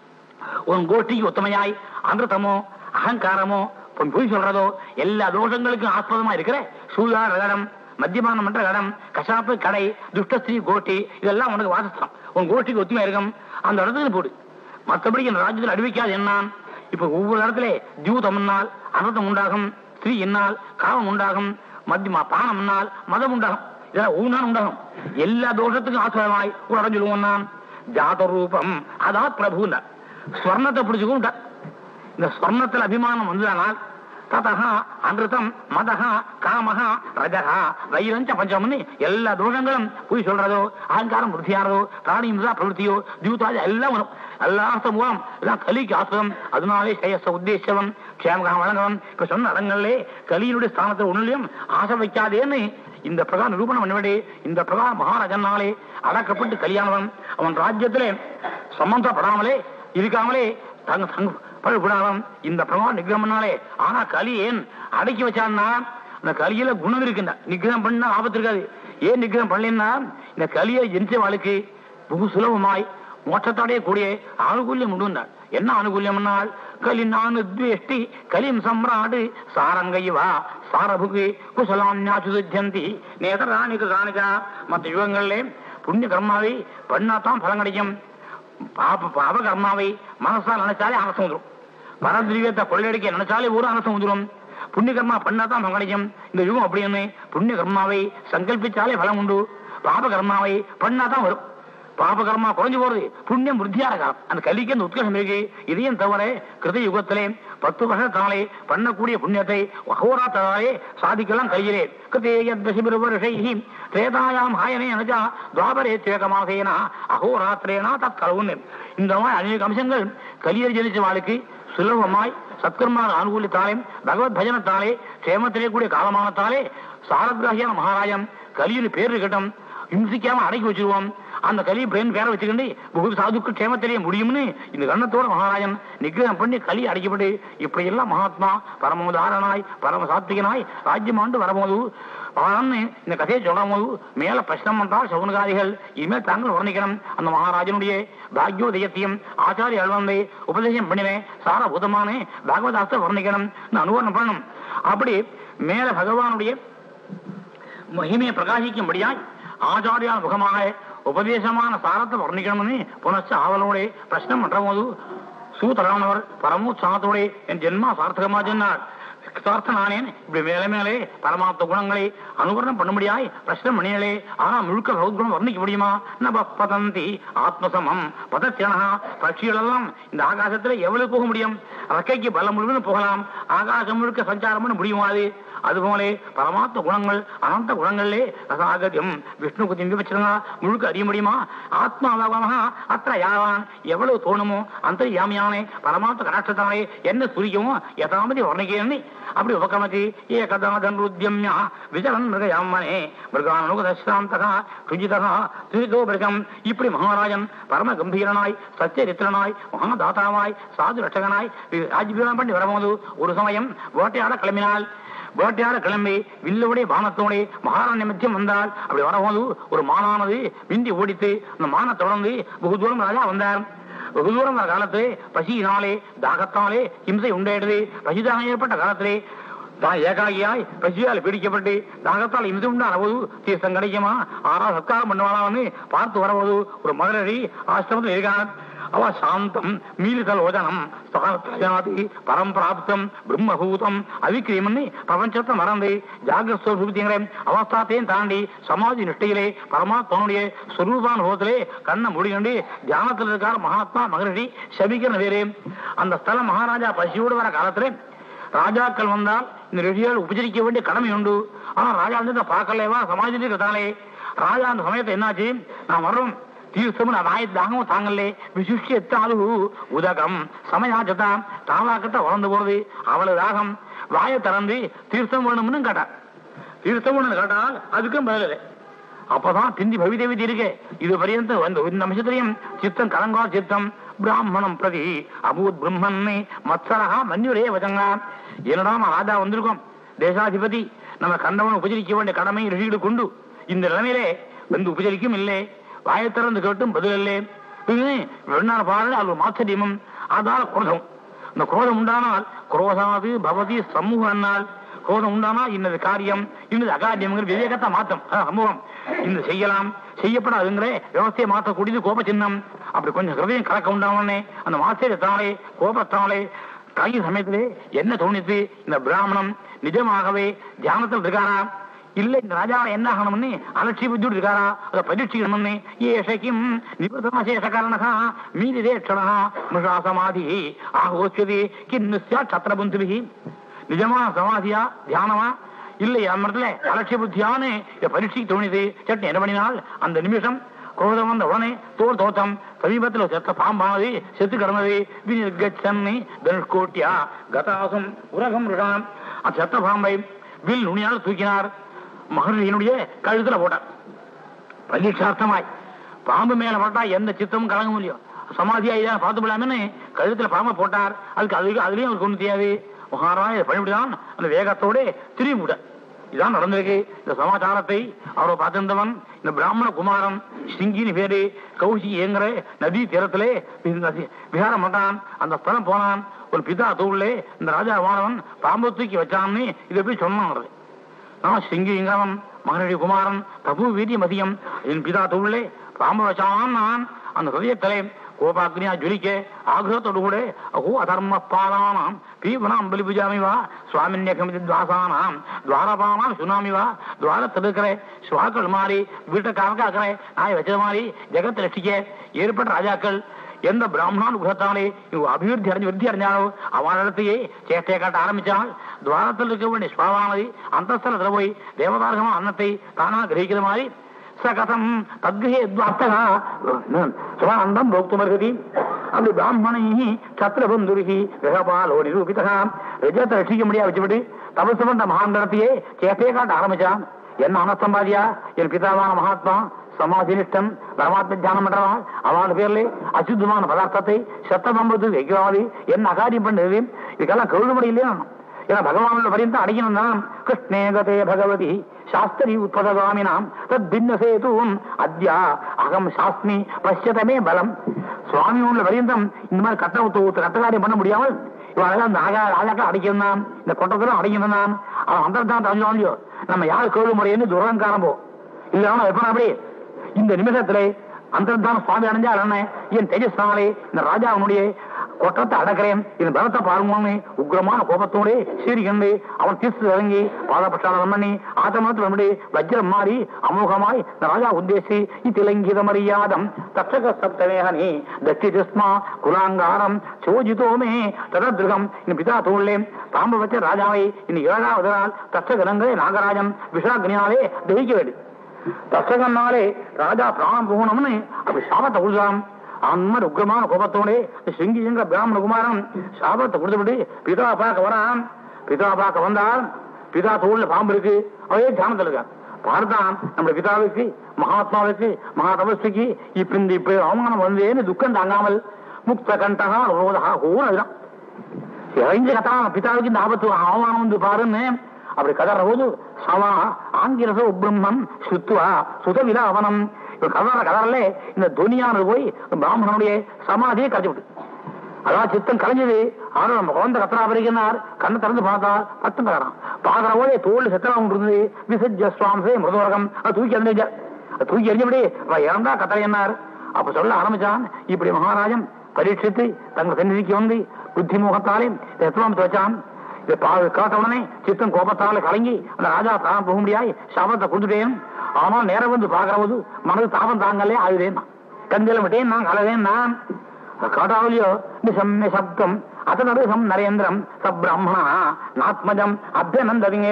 உன் கோஷ்டிக்கு ஒத்துமையாய் அமிர்தமோ அகங்காரமோ பொன் பொய் சொல்றதோ எல்லா தோஷங்களுக்கும் ஆஸ்பதமா இருக்கிற சூதா இடம் மத்தியமானம் பண்ற இடம் கசாப்பு கடை துஷ்டஸ்திரீ கோஷ்டி இதெல்லாம் உனக்கு வாசஸ்தலம் உன் கோஷ்டிக்கு ஒத்துமை இருக்கும் அந்த இடத்துக்கு போடு மற்றபடி இந்த ராஜ்யத்தில் அறிவிக்காது என்னான் இப்ப ஒவ்வொரு இடத்துல தியூதம்னால் அனர்த்தம் உண்டாகும் ஸ்திரீ என்னால் காமம் உண்டாகும் மத்தியமா பானம் என்னால் மதம் உண்டாகும் இதெல்லாம் ஊனான் உண்டாகும் எல்லா தோஷத்துக்கும் ஆஸ்பதமாய் ஒரு இடம் சொல்லுவோம் நான் ஜாத ரூபம் அதான் பிரபுன்னார் ஸ்வர்ணத்தை பிடிச்சுக்கும் இந்த ஸ்வர்ணத்தில் அபிமானம் வந்ததானால் ததகா அமிர்தம் மதகா காமகா ரஜகா வைரஞ்ச பஞ்சம்னு எல்லா தோஷங்களும் போய் சொல்றதோ அகங்காரம் விருத்தியானதோ பிராணி முதா பிரவൃத்தியோ தியூதாதி எல்லாம் வரும் எல்லாத்த மூலம் எல்லாம் கலிக்கு ஆசிரம் அதனாலே சேயச உத்தேசவன் க்ஷேமகம் வழங்கவன் இப்ப சொன்ன இடங்களிலே கலியினுடைய ஸ்தானத்தில் ஒன்றிலையும் ஆசை வைக்காதேன்னு இந்த பிரகாரம் நிரூபணம் பண்ணபடி இந்த பிரகாரம் மகாராஜனாலே அடக்கப்பட்டு கல்யாணவன் அவன் ராஜ்யத்திலே சம்பந்தப்படாமலே இருக்காமலே தங்க தங்க பழக்கூடாதான் இந்த பிரமாணம் நிகிரம் பண்ணாலே ஆனா கலி ஏன் அடக்கி வச்சான்னா இந்த கலியில குணம் இருக்குண்டா நிகிரம் பண்ணா ஆபத்து இருக்காது ஏன் நிகிரம் பண்ணலன்னா இந்த கலியை ஜெனிச்ச வாழ்க்கை வெகு சுலபமாய் மோட்சத்தோடைய கூடிய ஆணுகூல்யம் உண்டுண்டாள் என்ன ஆணுகூல்யம்னால் கலி நானு துவேஷ்டி கலிம் சம்ராடு சாரங்கைவா சாரபுகு குசலான்யாச்சு சித்தந்தி நேதராணிக்கு காணிக்கா மற்ற யுகங்களிலே புண்ணிய கர்மாவை பண்ணாதான் பலன் கிடைக்கும் பாப பாப கர்மாவை மனசால் நினைச்சாலே அரசம் வந்துடும் பரதிரியத்தை கொள்ளையடிக்க நினைச்சாலே ஒரு அரசம் வந்துடும் புண்ணிய கர்மா பண்ணாதான் பலன் கிடைக்கும் இந்த யுகம் அப்படின்னு புண்ணிய கர்மாவை சங்கல்பிச்சாலே பலம் உண்டு பாப கர்மாவை பண்ணாதான் வரும் பாப கர்மா குறைஞ்சு போறது புண்ணியம் விருத்தியா இருக்கலாம் அந்த கலிக்கு அந்த உத்கர்ஷம் இருக்கு இதையும் தவிர கிருத யுகத்திலே பத்து வருஷத்தாலே பண்ணக்கூடிய புண்ணியத்தை அகோராத்தாலே சாதிக்கலாம் கையிலே கிருதேயத்வசிபிருவருஷை திரேதாயாம் ஹாயனே அனுஜா துவாபரே தேகமாசேனா அகோராத்திரேனா தத் கலவுன்னு இந்த மாதிரி அநேக அம்சங்கள் கலியர் ஜனிச்ச வாழ்க்கை சுலபமாய் சத்கர்மான அனுகூலித்தாலே பகவத் பஜனத்தாலே சேமத்திலே கூடிய காலமானத்தாலே சாரத்ராகியான மகாராஜன் கலியில் பேர் இருக்கட்டும் இம்சிக்காம அடக்கி வச்சிருவோம் அந்த கலியை பிரேன் பேர வச்சுக்கிண்டு புகு சாதுக்கு க்ஷேமத்திலேயே முடியும்னு இந்த கண்ணத்தோட மகாராஜன் நிகிரகம் பண்ணி களி அடைக்கப்பட்டு இப்படி எல்லாம் மகாத்மா பரமோதாரனாய் பரம சாத்விகனாய் ராஜ்யமாண்டு வரும்போது பகவான்னு இந்த கதையை சொல்லும் போது மேல பிரச்சனம் பண்றால் சவுனகாரிகள் இனிமேல் தாங்கள் வர்ணிக்கணும் அந்த மகாராஜனுடைய பாக்யோதயத்தையும் ஆச்சாரிய அல்வந்தை உபதேசம் பண்ணினேன் சாரபூதமான பாகவதாஸ்த வர்ணிக்கணும் அனுவரணம் பண்ணணும் அப்படி மேல பகவானுடைய மகிமையை பிரகாசிக்கும்படியாய் ஆச்சாரியா முகமாக உபதேசமான சாரத்தை வர்ணிக்கணும்னு புனச்ச ஆவலோட பிரச்சனை பண்ற போது சூதரானவர் பரமோத்சாகத்தோட என் ஜென்மா சார்த்தகமா சொன்னார் சார்த்தனானேன் இப்படி மேலே மேலே பரமாத்ம குணங்களை அனுகரணம் பண்ண முடியாய் பிரச்சனை பண்ணியலே ஆனா முழுக்க பகவத்குணம் வர்ணிக்க முடியுமா ந பதந்தி ஆத்மசமம் பதத்தியனா பட்சிகள் எல்லாம் இந்த ஆகாசத்துல எவ்வளவு போக முடியும் ரெக்கைக்கு பலம் முழுவதும் போகலாம் ஆகாசம் முழுக்க சஞ்சாரம் பண்ண முடியுமா அது அதுபோலே பரமாத்ம குணங்கள் அனந்த குணங்களிலே ரசாகதியம் விஷ்ணு குதிம் விபச்சனா முழுக்க அறிய முடியுமா ஆத்மாவாக அத்த யாவான் எவ்வளவு தோணுமோ அந்த யாமியானே பரமாத்ம கடாட்சத்தானே என்ன சுரிக்குமோ யதாமதி வர்ணிக்கிறேன்னு அப்படி உபகமதி ஏகதாதன் ருத்யம்யா விஜலன் மிருகயாமனே மிருகானுகதாந்தகா சுஜிதகா சுஜிதோ மிருகம் இப்படி மகாராஜன் பரம கம்பீரனாய் சத்தியரித்திரனாய் மகாதாதாவாய் சாது ரட்சகனாய் ராஜ்யம் பண்ணி வரும்போது ஒரு சமயம் வேட்டையாட கிளம்பினால் வேட்டையாட கிளம்பி வில்லுடைய பானத்தோட மகாராணி மத்தியம் வந்தால் அப்படி வரும்போது ஒரு மானானது விந்தி ஓடித்து அந்த மான தொடர்ந்து வெகு தூரம் ராஜா வந்தார் வெகு தூரம் வர காலத்து பசியினாலே தாகத்தாலே ஹிம்சை உண்டாயிடுது பசிதாகம் ஏற்பட்ட காலத்திலே தான் ஏகாகியாய் பசியால் பீடிக்கப்பட்டு தாகத்தால் இமிது உண்டான போது தீர்த்தம் கிடைக்குமா ஆறா சத்காரம் பண்ணுவாளான்னு பார்த்து வரபோது ஒரு மகளரி ஆசிரமத்தில் இருக்கான் அவ சாந்தம் மீலிதலோதனம் ஸ்தானி பரம் பிராப்தம் பிரம்மபூதம் அவிக்கிரமன்னு பிரபஞ்சத்தை மறந்து ஜாகிரஸ்வரூபத்திங்கிற அவஸ்தாத்தையும் தாண்டி சமாதி நிஷ்டையிலே பரமாத்மனுடைய ஸ்வரூபானுபவத்திலே கண்ணை முடிகண்டு தியானத்தில் இருக்கார் மகாத்மா மகரிஷி சபிக்கிற வேறு அந்த ஸ்தலம் மகாராஜா பசியோடு வர காலத்திலே ராஜாக்கள் வந்தால் இந்த ரிஷியால் உபச்சரிக்க வேண்டிய கடமை உண்டு ஆனா ராஜா வந்து பார்க்கலேவா சமாஜத்தில் இருக்கிறதாலே ராஜா அந்த சமயத்தை என்னாச்சு நான் வர்றோம் தீர்த்தம் நாய தாகமும் தாங்கல்லே விசிஷ்ய எத்தாது உதகம் சமயாச்சதாம் தாவாக்கத்தை வளர்ந்து போறது அவ்வளவு தாகம் வாயை திறந்து தீர்த்தம் வேணும்னு கேட்டா தீர்த்தம் வேணும்னு கேட்டால் அதுக்கும் பதில் இல்லை அப்பதான் பிந்தி பவிதேவி இருக்கே இது பரியந்த வந்து இந்த அம்சத்திலையும் சித்தம் கலங்கா சித்தம் பிராமணம் பிரதி அபூத் பிரம்மன்னே மத்சரகா மன்யுரே வச்சங்க என்னடா நம்ம ராஜா வந்திருக்கோம் தேசாதிபதி நம்ம கண்டவன் உபச்சரிக்க வேண்டிய கடமை ரிஷிகளுக்கு உண்டு இந்த நிலைமையிலே வந்து உபச்சரிக்கும் இல்லை வாயை திறந்து கேட்டும் பதில் இல்லை வெண்ணால் பாடல் அது ஒரு மாச்சரியமும் அதால குரோதம் இந்த குரோதம் உண்டானால் குரோதாது பவதி சமூகனால் குரோதம் உண்டானால் இன்னது காரியம் இன்னது அகாரியம்ங்கிற விவேகத்தை மாத்தம் அதான் சமூகம் இந்த செய்யலாம் செய்யப்படாதுங்கிற விவசாய மாற்றக்கூடியது கோப சின்னம் அப்படி கொஞ்சம் ஹிருதயம் கலக்க உண்டானே அந்த மாச்சரியத்தாலே கோபத்தாலே தாய் சமயத்திலே என்ன தோணித்து இந்த பிராமணன் நிஜமாகவே தியானத்தில் இருக்காரா இல்ல இந்த ராஜாவை என்ன ஆகணும்னு அலட்சிய புத்தி இருக்காரா அதை பரீட்சிக்கணும்னு ஏஷகிம் நிபுதமசேஷ காரணகா மீதிதேட்சணா மிருஷா சமாதி ஆகோச்சதி கின்னு சத்திரபுந்துபிகி நிஜமா சமாதியா தியானமா இல்லை அம்மரத்துல அலட்சிய புத்தியான்னு இதை பரீட்சைக்கு தோணிது சட்னி என்ன பண்ணினால் அந்த நிமிஷம் குரோதம் வந்த உடனே தோல் தோத்தம் சமீபத்தில் செத்த பாம்பானது செத்து கிடந்தது வினிர்கச்சன்னி தனுஷ்கோட்டியா கதாசம் உரகம் ரிஷாம் அந்த செத்த பாம்பை வில் நுனியால் தூக்கினார் மகர்ஷியினுடைய கழுத்துல போட்டார் பரீட்சார்த்தமாய் பாம்பு மேல போட்டா எந்த சித்தமும் கலங்க முடியும் சமாதியா இதான் பார்த்து விடலாமே கழுத்துல பாம்பை போட்டார் அதுக்கு அதுக்கு அதுலயும் அவருக்கு ஒண்ணு தெரியாது மகாராஜ பண்ணிவிடுதான் அந்த வேகத்தோட திரும்பி விட இதான் நடந்திருக்கு இந்த சமாச்சாரத்தை அவரை பார்த்திருந்தவன் இந்த பிராமண குமாரன் சிங்கினி பேரு கௌசி ஏங்குற நதி தீரத்திலே விகாரம் பண்ணான் அந்த ஸ்தலம் போனான் ஒரு பிதா தூள்லே இந்த ராஜா வானவன் பாம்பு தூக்கி வச்சான்னு இதை போய் சொன்னான் நான் சிங்கிங்கவன் மகனடி குமாரன் தபு வீரிய மதியம் என் பிதா தூள்லே பாம்பு வச்சான் நான் அந்த ஹிருதயத்திலே கோபாக்னியா ஜுலிக்கே ஆகிரத்தோடு கூட அஹோ அதர்ம பாலானாம் பீவனாம் பலிபுஜாமி வா சுவாமின்யகமிதி துவாசானாம் துவாரபானாம் சுனாமி வா துவாரத்தில் இருக்கிற சுவாக்கள் மாதிரி வீட்டை காவக்காக்கிற நாய் வச்சது மாதிரி ஜெகத்தை ரட்சிக்க ஏற்பட்ட ராஜாக்கள் எந்த பிராமணான் குலத்தானே இவங்க அபிவிருத்தி அடைஞ்சு விருத்தி அடைஞ்சாலோ அவனிடத்தையே சேட்டையை காட்ட ஆரம்பிச்சால் துவாரத்தில் இருக்க வேண்டிய சுவாவானது அந்தஸ்தலத்தில் போய் தேவதாரகமா அன்னத்தை தானா கிரகிக்கிற மாதிரி சகதம் தத்கே துவார்த்தகா சுவானந்தம் போக்துமர்ஹதி அப்படி பிராமணை சத்திரபந்துருகி கிரகபாலோ நிரூபிதா ரஜத்தை ரட்சிக்க முடியாது வச்சுவிட்டு தபசு பண்ண மகான் நடத்தியே சேட்டையை காட்ட ஆரம்பிச்சான் என்ன அனஸ்தம்பாதியா என் பிதாவான மகாத்மா சமாதினிஷ்டன் பரமாத்ம தியானம் பண்றவன் அவன் பேர்ல அசுத்தமான பதார்த்தத்தை சத்தமம்பது வைக்கிறாது என்ன அகாரியம் பண்ணது இதுக்கெல்லாம் கழுதுபடி இல்லையா ஏன்னா பகவானோட பரியந்தம் அடையணும் தான் கிருஷ்ணே கதே பகவதி சாஸ்திரி உத்பதகாமினாம் தத் பின்ன சேதுவும் அத்யா அகம் சாஸ்மி பஷ்யதமே பலம் சுவாமியோட பரியந்தம் இந்த மாதிரி கட்ட ஊத்து ஊத்து கட்டகாரியம் பண்ண முடியாமல் இவன் அந்த ஆகா ராஜாக்கள் அடிக்கணும் இந்த கொட்டத்திலும் அடிக்கணும் தான் அவன் அந்த தான் தெரிஞ்சோ நம்ம யார் கேள்வி முறைன்னு துரங்காரம் போ இல்ல எப்ப அப்படி இந்த நிமிஷத்திலே அந்தர்தான சுவாமி அடைஞ்சா என்ன என் தேஜஸ்னாலே இந்த ராஜாவனுடைய கொட்டத்தை அடக்கிறேன் இந்த பலத்தை பாருங்கன்னு உக்ரமான கோபத்தோடு சீரிகண்டு அவன் தீர்த்து இறங்கி பாதபட்சாளம் பண்ணி ஆத்தமத்தில் வந்து வஜ்ரம் மாறி அமோகமாய் இந்த ராஜா உத்தேசி இத்திலங்கித மரியாதம் தட்சக சப்தமேகனி தட்சி திஸ்மா குலாங்காரம் சோஜிதோமே ததத்ருகம் இந்த பிதா தோல்லே பாம்பு வச்ச ராஜாவை இனி ஏழாவது நாள் தட்சகனங்களே நாகராஜன் விஷாக்னியாலே தகிக்க வேண்டும் தசகனாலே ராஜா பிராணம் போகணும்னு அப்படி சாபத்தை கொடுத்தான் அந்த மாதிரி உக்ரமான கோபத்தோட சிங்கி சிங்க பிராமண குமாரன் சாபத்தை கொடுத்துவிட்டு பிதா பார்க்க வரான் பிதா பார்க்க வந்தால் பிதா தோல்ல பாம்பு இருக்கு அவையே தியானத்தில் இருக்கான் பார்த்தான் நம்ம பிதாவுக்கு மகாத்மாவுக்கு மகா தபஸ்விக்கு இப்ப இந்த இப்ப அவமானம் வந்தேன்னு துக்கம் தாங்காமல் முக்த கண்டகா ரோதகா ஊனதுதான் இறைஞ்ச கத்தான் பிதாவுக்கு இந்த ஆபத்து அவமானம் வந்து பாருன்னு அப்படி கதற போது சவா ஆங்கிரசோ பிரம்மன் சுத்துவா சுதவில அவனம் இவன் கதற கதறல இந்த துனியானது போய் பிராமணனுடைய சமாதியை கரைச்சு விட்டு அதான் சித்தம் கலைஞ்சது ஆனா நம்ம குழந்தை கத்தரா பறிக்கிறார் கண்ணை திறந்து பார்த்தா பத்து தகரான் பாக்குற போதே தோல் செத்தலாம் இருந்தது விசஜ சுவாம்சே மிருதோரகம் அது தூக்கி எறிஞ்ச அது தூக்கி எறிஞ்சபடி அவன் இறந்தா கத்தரை என்னார் அப்ப சொல்ல ஆரம்பிச்சான் இப்படி மகாராஜன் பரீட்சித்து தங்கள் சந்நிதிக்கு வந்து புத்தி முகத்தாலே எத்தனாமத்து வச்சான் இதை பா- கேட்ட உடனே சித்தம் கோபத்தால கலங்கி அந்த ராஜா தானம் போக முடியாது சாபத்தை கொடுத்துட்டேன் ஆனால் நேரம் வந்து பார்க்கறது மனது தாபம் தாங்கலே ஆயுதேன் கந்தில விட்டேன் நான் கலவேன் நான் காட்டாவலியோ நிசம்ய சப்தம் அதனருகம் நரேந்திரம் சப்ரம்மணா நாத்மஜம் அபியனந்தவிங்க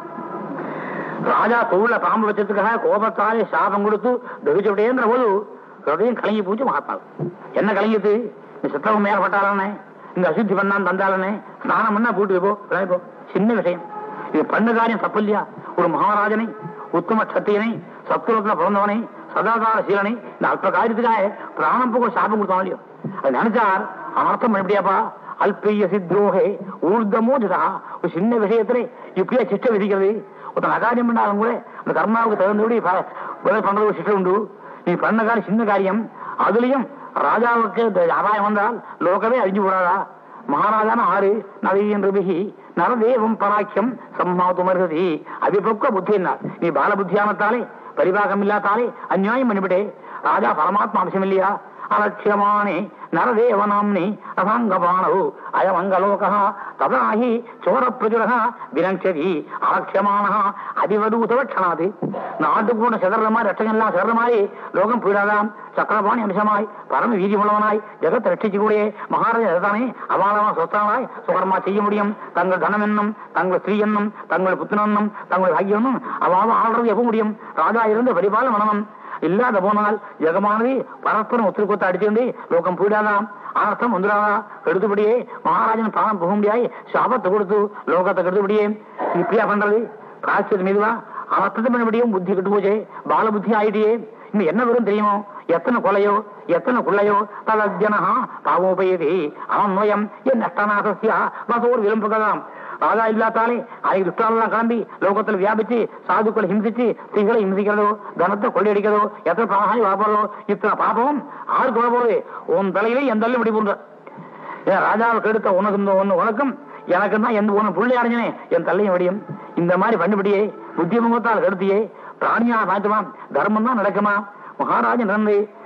ராஜா தோல்ல பாம்பு வச்சதுக்காக கோபத்தாலே சாபம் கொடுத்து தகிச்சுட்டேன்ற போது ஹிருதயம் கலங்கி போச்சு மகாத்மா என்ன கலங்கிது இந்த சித்தவம் மேற்பட்டாலே இந்த அசுத்தி பண்ணான் தந்தாலனே ஸ்நானம் பண்ணா கூட்டு போ விளையாடி போ சின்ன விஷயம் இது பண்ண காரியம் தப்பு இல்லையா ஒரு மகாராஜனை உத்தம சத்தியனை சத்துவத்துல பிறந்தவனை சதாகார சீலனை இந்த அல்ப காரியத்துக்காக பிராணம் போக சாபம் கொடுத்தான் இல்லையோ அது நினைச்சார் அனர்த்தம் எப்படியாப்பா அல்பைய சித்ரோகே ஊர்தமோதிதா ஒரு சின்ன விஷயத்துல இப்படியா சிஷ்ட விதிக்கிறது ஒருத்தன் அகாரியம் பண்ணாலும் கூட அந்த கர்மாவுக்கு தகுந்தபடி ப- வேலை பண்றது ஒரு சிஷ்டம் உண்டு நீ பண்ண காரியம் சின்ன காரியம் அதுலயும் ராஜாவுக்கு இந்த அபாயம் வந்தால் லோகமே அழிஞ்சு போறாதா மகாராஜான ஆறு நவீன் ரிபிகி நரதேவம் பராக்கியம் சம்மாத்து மருகதி அபிபக்க புத்தினார் நீ பால புத்தியானத்தாலே பரிபாகம் இல்லாதாலே அந்நியாயம் பண்ணிவிட்டே ராஜா பரமாத்மா அம்சம் இல்லையா அலட்சியமானே நரதேவனாம்னி ரசாங்கபாணவு அயமங்கலோக ததாஹி சோர பிரஜுரக வினங்கதி அலட்சியமான அதிவதூதவட்சணாது நாட்டுக்கு கூட சிதற மாதிரி ரட்சகம் எல்லாம் சிதற மாதிரி லோகம் போயிடாதாம் சக்கரபாணி அம்சமாய் பரம வீதி உள்ளவனாய் ஜெகத்தை ரட்சிச்சு கூட மகாராஜா தானே அபாலமா சொத்தானாய் சுகரமா செய்ய முடியும் தங்கள் தனம் என்னும் தங்கள் ஸ்ரீ என்னும் தங்கள் புத்திரனும் தங்கள் பாக்கியனும் அவாவ ஆள்றது எப்ப முடியும் ராஜா இருந்து பரிபால மனநம் இல்லாத போனால் ஜெகமானது பரஸ்பரம் ஒத்துரு கொத்து அடிச்சுண்டு லோகம் போயிடாதாம் அனர்த்தம் வந்துடாதா எடுத்துபடியே மகாராஜன் பானம் போக முடியாது சாபத்தை கொடுத்து லோகத்தை கெடுத்துபடியே இப்படியா பண்றது பிராய்ச்சது மீதுவா அனர்த்தத்தை பண்ணபடியும் புத்தி கெட்டு போச்சே பால புத்தி ஆயிட்டியே இன்னும் என்ன வரும் தெரியுமோ எத்தனை கொலையோ எத்தனை குள்ளையோ தலஜனஹா பாவோபயதி அவன்வயம் என் நஷ்டநாசஸ்யா வசோர் விரும்புகலாம் ராஜா இல்லாத்தாலே அனைத்து துஷ்டாலாம் கிளம்பி லோகத்தில் வியாபிச்சு சாதுக்களை ஹிம்சிச்சு ஸ்திரீகளை ஹிம்சிக்கிறதோ தனத்தை கொள்ளையடிக்கிறதோ எத்தனை பாகாய் வாப்படுறதோ இத்தனை பாபம் ஆருக்கு வரப்போகுது உன் தலையிலே என் தலையில முடி போன்ற ஏன் ராஜாவுக்கு எடுத்த உனக்கு இந்த ஒண்ணு உனக்கும் எனக்கு தான் எந்த ஒண்ணு புள்ளி அடைஞ்சனே என் தலையும் வடியும் இந்த மாதிரி பண்ணிவிட்டியே புத்தி முகத்தால் கெடுத்தியே பிராணியா மாற்றுமா தர்மம் தான் நடக்குமா மகாராஜன் இருந்து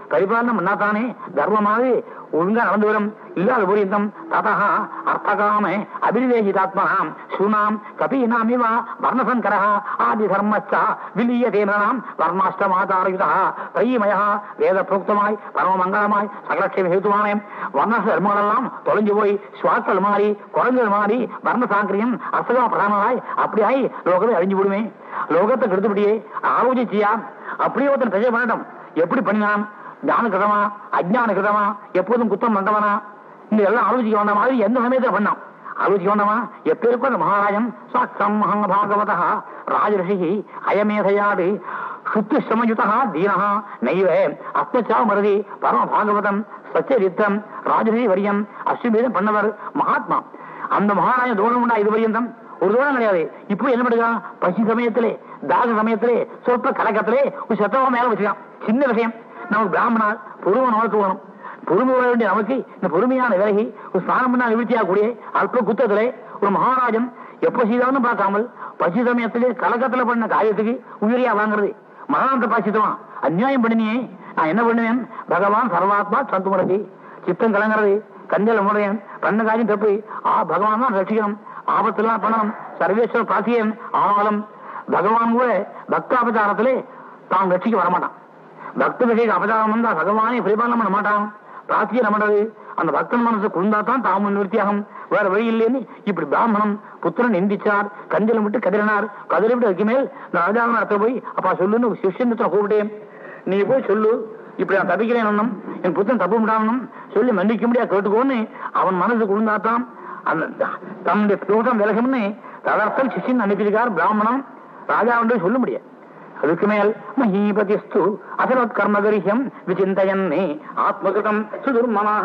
பரிபாலனம் பண்ணாத்தானே தர்மமாக ஒழுங்கா நடந்து வரும் இல்லாத புரிந்தம் ததா அர்த்தகாம அபிநிவேகிதாத்மனாம் சூனாம் கபீனாமிவ வர்ணசங்கரா ஆதி தர்மச்சா விலீயதேனாம் வர்ணாஷ்டமாதாரயுதா தைமயா வேத புரோக்தமாய் பரமமங்கலமாய் சகலட்சேம ஹேதுவானே வர்ண தர்மங்களெல்லாம் தொலைஞ்சு போய் சுவாக்கள் மாறி குரங்குகள் மாறி வர்ண சாங்கிரியம் அர்த்தகா பிரதானமாய் அப்படியாய் லோகத்தை அழிஞ்சு விடுமே லோகத்தை கெடுத்துபடியே ஆலோசிச்சியா அப்படியே ஒருத்தன் தஜை பண்ணட்டும் எப்படி பண்ணினான் ஞான கிருதமா அஜ்ஞான கிருதமா எப்போதும் குத்தம் பண்றவனா இந்த எல்லாம் ஆலோசிக்க வேண்டாம் மாதிரி எந்த சமயத்துல பண்ணான் ஆலோசிக்க வேண்டாமா எப்பேருக்கும் அந்த மகாராஜன் சாட்சம் மகங்க பாகவத ராஜரிஷி அயமேதையாது சுத்து சமயுதா தீனஹா நைவ அத்மச்சா மருதி பரம பாகவதம் சச்சரித்தம் ராஜரிஷி வரியம் அஸ்வமேதம் பண்ணவர் மகாத்மா அந்த மகாராஜன் தோணம் உண்டா இது பரியந்தம் ஒரு தோணம் கிடையாது இப்போ என்ன பண்ணுறான் பசி சமயத்திலே தாக சமயத்திலே சொற்ப கலக்கத்திலே ஒரு சத்தமா மேல வச்சுக்கான் சின்ன விஷயம் நமக்கு பிராமணா பொறுமை நமக்கு வேணும் பொறுமை வர வேண்டிய நமக்கு இந்த பொறுமையான விலகி ஒரு ஸ்நானம் பண்ணா நிவர்த்தியாக கூடிய அல்ப குத்தத்திலே ஒரு மகாராஜன் எப்ப செய்தாலும் பார்க்காமல் பசி சமயத்திலே கலக்கத்துல பண்ண காரியத்துக்கு உயிரியா வாங்குறது மகாந்த பாசித்தமா அநியாயம் பண்ணினியே நான் என்ன பண்ணுவேன் பகவான் சர்வாத்மா சந்துமரதி சித்தம் கலங்குறது கஞ்சல் முறையன் பண்ண காரியம் தப்பு ஆ பகவான் தான் ரட்சிக்கணும் ஆபத்தெல்லாம் பண்ணணும் சர்வேஸ்வர பிரார்த்தியன் ஆனாலும் பகவான் கூட பக்த அபச்சாரத்திலே தான் ரட்சிக்க வரமாட்டான் பக்த விஷய அபச்சாரம் வந்தா பகவானே பரிபாலனம் பண்ண மாட்டான் பிரார்த்தியை நம்மளது அந்த பக்தன் மனசு குழுந்தா தான் தாமும் நிவர்த்தியாகும் வேற வழி இல்லைன்னு இப்படி பிராமணன் புத்திரன் நிந்திச்சார் கஞ்சலம் விட்டு கதிரினார் கதிரை விட்டு அதுக்கு மேல் இந்த ராஜாவின் இடத்துல போய் அப்பா சொல்லுன்னு ஒரு சிஷ்யன் கூப்பிட்டேன் நீ போய் சொல்லு இப்படி நான் தப்பிக்கிறேன் ஒண்ணும் என் புத்தன் தப்பு விடாமனும் சொல்லி மன்னிக்க முடியாது கேட்டுக்கோன்னு அவன் மனசு குழுந்தாத்தான் அந்த தன்னுடைய தோட்டம் விலகும்னு ததர்த்தம் சிஷ்யன் அனுப்பியிருக்கார் பிராமணன் ராஜாவுடைய சொல்ல முடியாது அதுக்கு மேல் மஹீபதிஸ்து அசரத் கர்மகரிஹம் விசிந்தயன்னே ஆத்மகிருதம் சுதுர்மனாக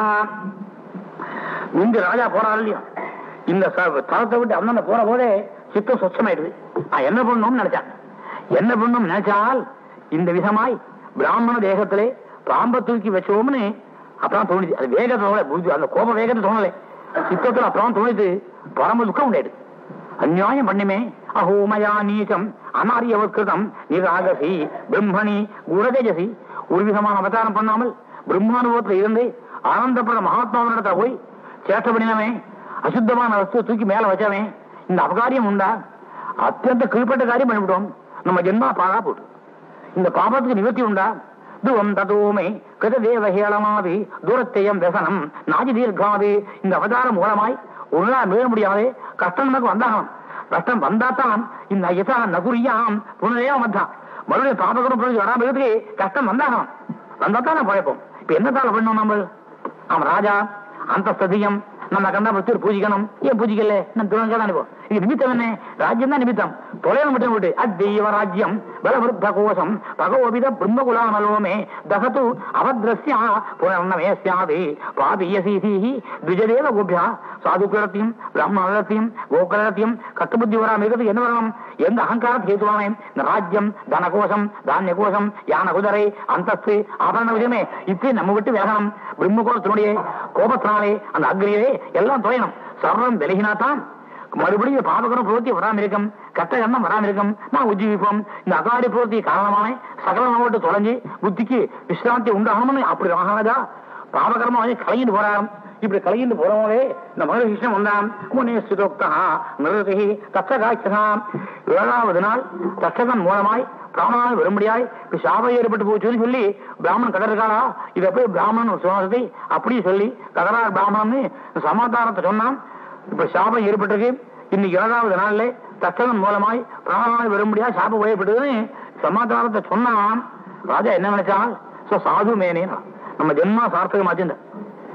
இந்த ராஜா போறாரு இல்லையா இந்த ச- தளத்தை விட்டு அண்ணன் போற போதே சித்தம் சொச்சமாயிடுது நான் என்ன பண்ணணும்னு நினைச்சான் என்ன பண்ணணும் நினைச்சால் இந்த விதமாய் பிராமண தேகத்திலே பாம்பை தூக்கி வச்சோம்னு அப்புறம் தோணுது அது வேகத்தை தோணல புரிஞ்சு அந்த கோப வேகத்தை தோணலை சித்தத்துல அப்புறம் தோணுது பரம துக்கம் உண்டாயிடுது அநியாயம் பண்ணுமே அஹோமயா நீச்சம் அனாரியவத்கிருதம் நிராகசி பிரம்மணி குணதேஜசி ஒரு விதமான அவதாரம் பண்ணாமல் பிரம்மானுபவத்தில் இருந்து ஆனந்தப்பட மகாத்மாவினிடத்துல போய் சேஷ்ட பண்ணினவே அசுத்தமான வஸ்துவை தூக்கி மேல வச்சவன் இந்த அபகாரியம் உண்டா அத்தியந்த கீழ்பட்ட காரியம் பண்ணிவிட்டோம் நம்ம ஜென்மா பாழா போட்டு இந்த பாபத்துக்கு நிவர்த்தி உண்டா துவம் ததோமே கிருத தேவஹேளமாவி தூரத்தையம் व्यசனம் நாஜி தீர்க்காது இந்த அவதாரம் மூலமாய் ஒரு நாள் மீள முடியாது கஷ்டம் நமக்கு வந்தாகணும் கஷ்டம் வந்தாத்தான் இந்த யசா நகுரியாம் புனரேவ மத்தான் மறுபடியும் பாபகரம் புரிஞ்சு வராம இருக்கிறதுக்கு கஷ்டம் வந்தாகணும் வந்தாத்தான் நான் பழைப்போம் இப்ப என்னத்தால பண்ணோம் நம்ம அவன் ராஜா அந்த சதியம் நம்ம கண்டா பத்தி பூஜிக்கணும் ஏன் பூஜிக்கல நம்ம துவங்க தான் அனுப்போம் இது நிமித்தம் என்ன ராஜ்யம் தான் நிமித்தம் தொலைவு மட்டும் விட்டு அத்தெய்வ ராஜ்யம் பலவருத்த கோஷம் பகவோபித பிரம்மகுலாமலோமே தகத்து அவத்ரஸ்யா புனர்ணமே சியாது பாபியசீதி த்விஜதேவ கோபியா சாதுக்களத்தையும் பிராமணத்தையும் கோகுலத்தையும் கட்டுபுத்தி வராம இருக்கிறது என்ன வரணும் எந்த அகங்காரத்தை ஹேத்துவானே இந்த ராஜ்யம் தனகோஷம் தானிய கோஷம் யான குதிரை அந்தஸ்து ஆபரண விஷயமே இப்படி நம்ம விட்டு வேகணும் பிரம்மகோஷத்தினுடைய கோபத்தினாலே அந்த அக்னியே எல்லாம் தொலையணும் சர்வம் விலகினாத்தான் மறுபடியும் பாபகரம் பிரவர்த்தி வராம இருக்கும் கட்ட எண்ணம் வராம இருக்கும் நான் உஜ்ஜீவிப்போம் இந்த அகாடி பிரவர்த்தி காரணமான சகல மாவட்ட தொலைஞ்சு புத்திக்கு விசிராந்தி உண்டாகணும்னு அப்படி மகாராஜா பாபகரமா வந்து கலையிட்டு போறாராம் இப்படி கலையிட்டு போறவங்களே இந்த மகர கிருஷ்ணன் வந்தான் முனே சுதோக்தா நிறுத்தி தச்சகாட்சகாம் ஏழாவது நாள் தச்சகன் மூலமாய் பிராமணால் வரும்படியாய் இப்ப சாபம் ஏற்பட்டு போச்சுன்னு சொல்லி பிராமணன் கடற்காலா இதை போய் பிராமணன் ஒரு சுவாசத்தை அப்படியே சொல்லி கதரார் பிராமணன் சமாதானத்தை சொன்னான் இப்ப சாபம் ஏற்பட்டிருக்கு இன்னைக்கு ஏழாவது நாள்ல தச்சகன் மூலமாய் பிராமணால் வரும்படியா சாபம் ஏற்பட்டதுன்னு சமாதானத்தை சொன்னான் ராஜா என்ன நினைச்சான் சோ சாது மேனே நம்ம ஜென்மா சார்த்தகமாச்சு இந்த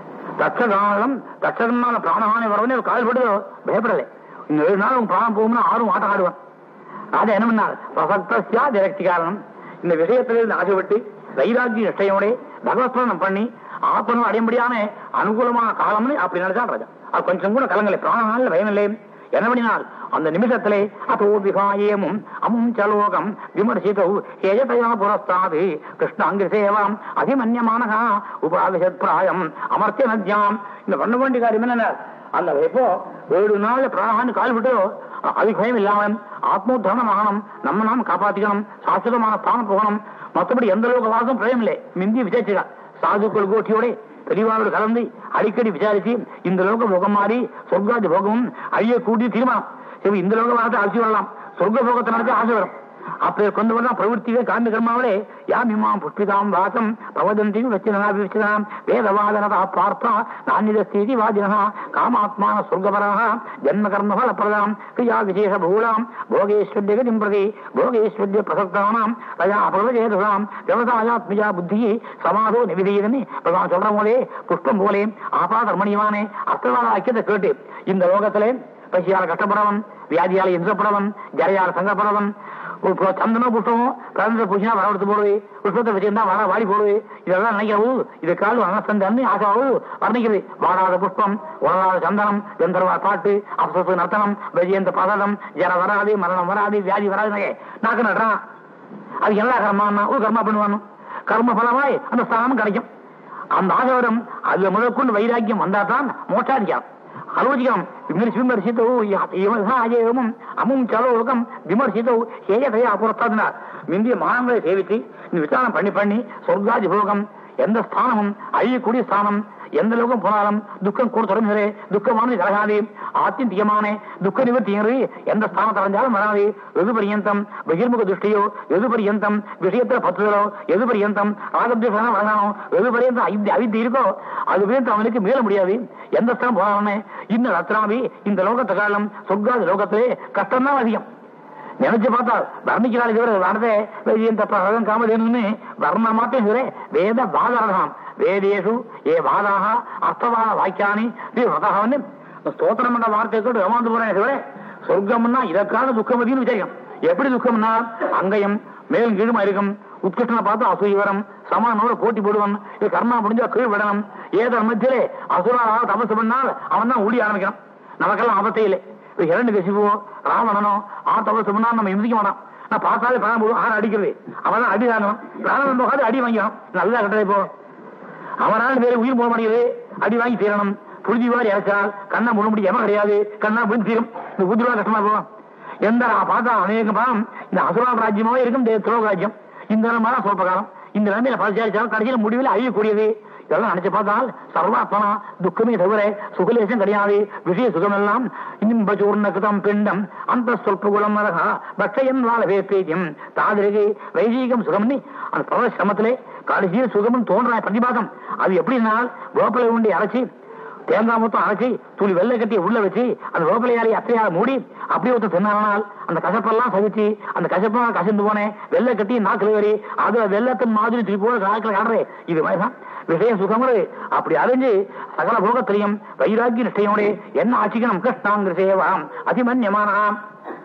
தட்சகாலம் தட்சகனால பிராணஹானி வரவனே கால்படுதோ பயப்படலை இந்த ஏழு நாள் உங்க பிராணம் போகும்னா ஆறும் ஆட்டம் ஆடுவான் ராஜா என்ன பண்ணார் பிரசக்தா விரக்தி காரணம் இந்த விஷயத்திலிருந்து ஆசைப்பட்டு வைராக்கிய நிஷ்டையோட பகவத்வனம் பண்ணி ஆத்மனம் அடையும்படியான அனுகூலமான காலம்னு அப்படி நினைச்சான் ராஜா அது கொஞ்சம் கூட கலங்கலை பிராணனால பயம் இல்லை என்ன பண்ணினால் அந்த நிமிஷத்திலே அதோ விகாயமும் அமும் சலோகம் விமர்சிதோ ஏஜதயா புரஸ்தாது கிருஷ்ண அங்கு சேவாம் அதிமன்யமானகா உபாவிஷத் பிராயம் அமர்த்திய நத்யாம் இந்த பண்ண வேண்டிய காரியம் என்ன அந்த எப்போ ஏழு நாள் பிராணான்னு கால் விட்டு அது பயம் இல்லாம ஆத்மோத்தரணம் ஆகணும் நம்ம நாம காப்பாத்திக்கணும் சாஸ்திரமான ஸ்தானம் போகணும் மற்றபடி எந்த அளவுக்கு வாசம் பிரயம் இல்லை மிந்தி விசேஷிக்கா சாதுக்கள் கோட்டியோட பெரியவாரோடு கலந்து அடிக்கடி விசாரிச்சு இந்த லோக போகம் மாறி சொர்க்காதி போகமும் அழியக்கூடிய தீர்மானம் சரி இந்த லோக வாரத்தை அழிச்சு வரலாம் சொர்க்க போகத்தை நடத்தி ஆசை வரும் அப்படி கொண்டு வந்தா பிரவೃತ್ತಿಗೆ காமி கர்மாவளே யாமிமாம் புஷ்பிதாம் வாசம் பவதந்தி வச்சினா விவச்சிதாம் வேதவாதனதா பார்த்தா நானித ஸ்திதி வாதினः காமாத்மான சொர்க்கபராः ஜன்ம கர்ம ஃபலப்பிரதாம் கிரியா விசேஷ பகூலாம் போகேஸ்வர்ய கதிம் பிரதி போகேஸ்வர்ய பிரசக்தானாம் தயா அபர்வஜேதுதாம் விவசாயாத்மியா புத்தி சமாதோ நிவிதீதனி பகவான் சொல்ற போதே புஷ்பம் போலே ஆபாதர்மணியமானே அர்த்தவாத ஐக்கியத்தை கேட்டு இந்த லோகத்திலே பசியால கஷ்டப்படுறவன் வியாதியால இன்றப்படுறவன் ஜரையால சங்கப்படுறவன் இப்போ சந்தனம் புஷ்பமும் பிறந்த பூச்சினா வர எடுத்து போடுது புஷ்பத்தை வச்சிருந்தா வர வாடி போடுது இதெல்லாம் நினைக்கவும் இது கால் அனசந்தன்னு ஆசாவும் வர்ணிக்குது வாடாத புஷ்பம் உலகாத சந்தனம் கந்தர்வா பாட்டு அப்சசு நர்த்தனம் வெஜயந்த பதம் ஜர வராது மரணம் வராது வியாதி வராது நாக்கு நடுறான் அது என்ன கர்மான்னா ஒரு கர்மா பண்ணுவானு கர்ம பலமாய் அந்த ஸ்தானம் கிடைக்கும் அந்த ஆகவரம் அதுல முதற்கொண்டு வைராக்கியம் வந்தா தான் மோட்டாதிகாரம் ஆலோசிக்கலாம் விமர்சி விமர்சித்தோ யமம் அமும் சலோகம் விமர்சித்தோ ஹேயதையா புறத்தாதினார் மிந்திய மானங்களை சேவித்து இந்த விசாரம் பண்ணி பண்ணி சொர்க்காதி போகம் எந்த ஸ்தானமும் அழியக்கூடிய ஸ்தானம் எந்த லோகம் போனாலும் துக்கம் கூட தொடங்குகிறே துக்கமானது கலகாது ஆத்தியமான துக்க நிவர்த்திங்கிறது எந்த ஸ்தானத்தை அடைஞ்சாலும் வராது எது பரியந்தம் பகிர்முக திருஷ்டியோ எது பரியந்தம் விஷயத்துல பத்துதலோ எது பரியந்தம் ராகத்வேஷம் வழங்கானோ எது பரியந்தம் அவித்தி அவித்தி இருக்கோ அது பரியந்தம் அவனுக்கு மீள முடியாது எந்த ஸ்தானம் போனாலுமே இன்னும் ரத்னாவி இந்த லோகத்தை காலம் சொர்க்காத லோகத்திலே கஷ்டம் தான் அதிகம் நினைச்சு பார்த்தா வர்ணிக்கிறாள் இவர் வரதே இந்த பிரகம் காமதேனு வர்ண மாட்டேன் இவரே வேத வாதரதாம் வேதேஷு ஏ வாதாக அர்த்தவாத வாக்கியானி விரதகவன்னு ஸ்தோத்திரம் என்ற வார்த்தை கேட்டு ஏமாந்து போறேன் இவரே சொர்க்கம்னா இதற்கான துக்கமதின்னு விஜயம் எப்படி துக்கம்னா அங்கயம் மேலும் கீழுமா இருக்கும் உத்கிருஷ்ணனை பார்த்து அசூயவரம் சமானோட போட்டி போடுவன் இது கர்மா முடிஞ்சா கீழ் விடணும் ஏதோ மத்தியிலே அசுராக தபசு பண்ணால் அவன் தான் ஊடி ஆரம்பிக்கிறான் நமக்கெல்லாம் அவத்தையிலே இரண்டு கசிவோ ராவணனோ ஆ தபசு பண்ணா நம்ம இந்திக்க மாட்டான் நான் பார்த்தாலே பணம் போடுவோம் ஆறு அடிக்கிறது அவன் தான் அடி தாங்கணும் ராவணன் போகாது அடி வாங்கிக்கணும் நல்லா கட்டதை இப்போ அவனால் வேற உயிர் போக மாட்டேங்குது அடி வாங்கி தீரணும் புழுதி வாரி இறச்சால் கண்ணை முழு முடி எம கிடையாது கண்ணா புரிஞ்சு தீரும் இந்த புத்திரா கஷ்டமா போகும் எந்த நான் பார்த்தா அநேக பணம் இந்த அசுராம் ராஜ்யமாவே இருக்கும் இந்த துரோக ராஜ்யம் இந்த நிலமான சொல்பகாலம் இந்த நிலைமையில பரிசாரிச்சாலும் கடைசியில் முடிவில் அழியக்கூடியது இதெல்லாம் நினைச்சு பார்த்தால் சர்வாத்மனா துக்கமே தவிர சுகலேசம் கிடையாது விஷய சுகம் எல்லாம் இன்ப சூர்ணகிருதம் பிண்டம் அந்த சொல்பகுலம் நரகா பக்ஷயன் வாழ வேப்பேதியம் தாதிரகை வைதீகம் சுகம்னு அந்த பரவ சிரமத்திலே கடைசியில் சுகமும் தோன்றாய் பிரதிபாதம் அது எப்படின்னா வேப்பலை உண்டி அரைச்சி தேங்காய் மொத்தம் அரைச்சி துளி வெள்ளை கட்டி உள்ள வச்சு அந்த வேப்பலையாரி அத்தையால மூடி அப்படியே ஒருத்தர் தின்னானால் அந்த கசப்பெல்லாம் சகிச்சு அந்த கசப்பெல்லாம் கசந்து போனேன் வெள்ளை கட்டி நாக்கில் ஏறி அது வெள்ளத்தின் மாதிரி திருப்பி போல நாக்கில் காடுறே இது மாதிரிதான் விஷய சுகமுறை அப்படி அறிஞ்சு சகல போகத்திலையும் வைராக்கிய நிஷ்டையோட என்ன ஆட்சிக்கணும் கிருஷ்ணாங்கிற சேவாம் அதிமன்யமானாம்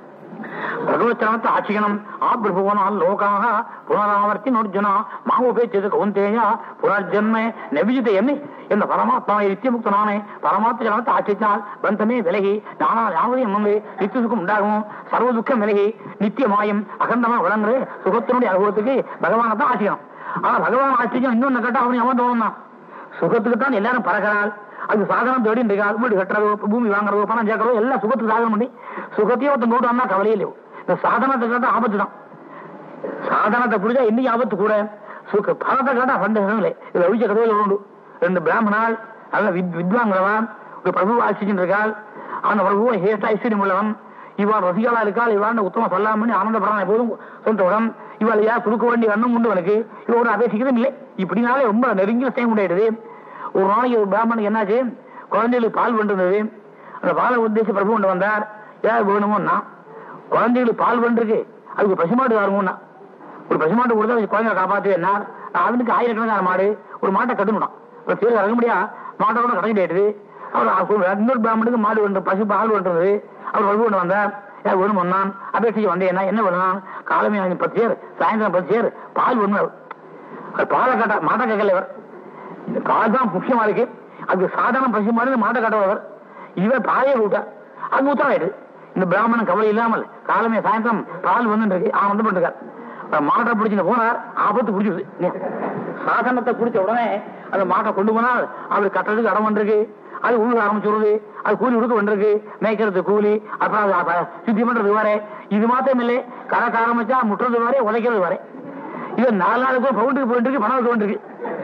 భగవచ్చనత ఆచగనం ఆ ప్రభువనాల్ లోకాః పునరావర్తి నోర్జున మామోపేచ్యత కౌంతేయ పునర్జన్మే நெவிஜிதையமே இந்த பரமாத்மாவை நித்தியமுக்தனானே பரமாத்மா ஜனத்தை ஆட்சித்தால் பந்தமே விலகி நானா யாவதையும் முன்பே நித்திய சுகம் உண்டாகும் சர்வ துக்கம் விலகி நித்தியமாயும் அகண்டமா விளங்குற சுகத்தினுடைய அனுபவத்துக்கு பகவானை தான் ஆட்சிக்கணும் ஆனா பகவான் ஆட்சிக்கும் இன்னொன்னு கேட்டா அவனை அவன் தோணும் சுகத்துக்கு தான் எல்லாரும் பறக்கிறாள் அது சாதனம் தேடி இருக்காள் வீடு கட்டுறதோ பூமி வாங்குறதோ பணம் சேர்க்கறதோ எல்லாம் சுகத்துக்கு சாதனம் பண்ணி சுகத்தையும் ஒருத்தன் கொண்டு வந்தா கவலையே இல்லையோ இந்த சாதனத்தை கேட்டா ஆபத்து தான் சாதனத்தை புரிஞ்சா இன்னைக்கு ஆபத்து கூட சுக பணத்தை கேட்டா சந்தேகம் இல்லை இதுல அவிச்ச கதையில உண்டு ரெண்டு பிராமணால் நல்ல வித் வித்வாங்களவன் ஒரு பிரபு ஆட்சிச்சுட்டு இருக்காள் அந்த பிரபுவை ஹேஷ்ட ஐஸ்வர்யம் உள்ளவன் இவாள் ரசிகளா இருக்காள் இவாண்ட உத்தம சொல்லாம பண்ணி ஆனந்தப்படாம எப்போதும் சொந்தவுடன் இவாள் யார் கொடுக்க வேண்டிய எண்ணம் உண்டு எனக்கு இவரோட அபேட்சிக்கிறதும் இல்லை இப்படினாலே ரொம்ப நெருங்கிய செய்ய முடியாது ஒரு நாளைக்கு ஒரு பிராமணனுக்கு என்னாச்சு குழந்தைகளுக்கு பால் வந்துருந்தது அந்த பாலை உத்தேசி பிரபு கொண்டு வந்தார் ஏன் வேணுமோன்னா குழந்தைகளுக்கு பால் வந்துருக்கு அதுக்கு பசுமாடு வாருங்கன்னா ஒரு பசுமாட்டு கொடுத்தா அது குழந்தைய காப்பாத்து என்ன அவனுக்கு ஆயிரக்கணக்கான மாடு ஒரு மாட்டை கட்டணும் ஒரு பேர் இறங்க முடியா மாட்டை கூட கடைக்கிட்டு அவர் இன்னொரு பிராமணுக்கு மாடு வந்து பசு பால் வந்துருந்தது அவர் பிரபு கொண்டு வந்தார் ஏன் வேணும் ஒன்னான் அபேட்சிக்கு வந்தேன் என்ன வேணும் காலமே பத்து பேர் சாயந்தரம் பத்து பேர் பால் வேணும் அது பாலை கட்ட மாட்டை கேட்கல இவர் இந்த பால் தான் முக்கியமா இருக்கு அது சாதாரண பசு மாதிரி மாட்டை கட்டவர் இவர் பாலையை விட்டார் அது உத்தரவாயிடு இந்த பிராமணன் கவலை இல்லாமல் காலமே சாயந்தரம் பால் வந்து இருக்கு ஆனந்தம் பண்ணிருக்கார் மாட்டை பிடிச்சிட்டு போனார் ஆபத்து பிடிச்சிருது சாதனத்தை குடிச்ச உடனே அந்த மாட்டை கொண்டு போனால் அவர் கட்டுறதுக்கு இடம் வந்திருக்கு அது உழுக ஆரம்பிச்சுடுது அது கூலி உடுக்க வந்திருக்கு மேய்க்கிறது கூலி அப்புறம் அது சுத்தி பண்றது வர இது மாத்திரம் இல்லை கறக்க ஆரம்பிச்சா முட்டுறது வர உதைக்கிறது வர இது நாலு நாளுக்கு பவுண்டுக்கு போயிட்டு இருக்கு பணம் போயிட்டு இருக்கு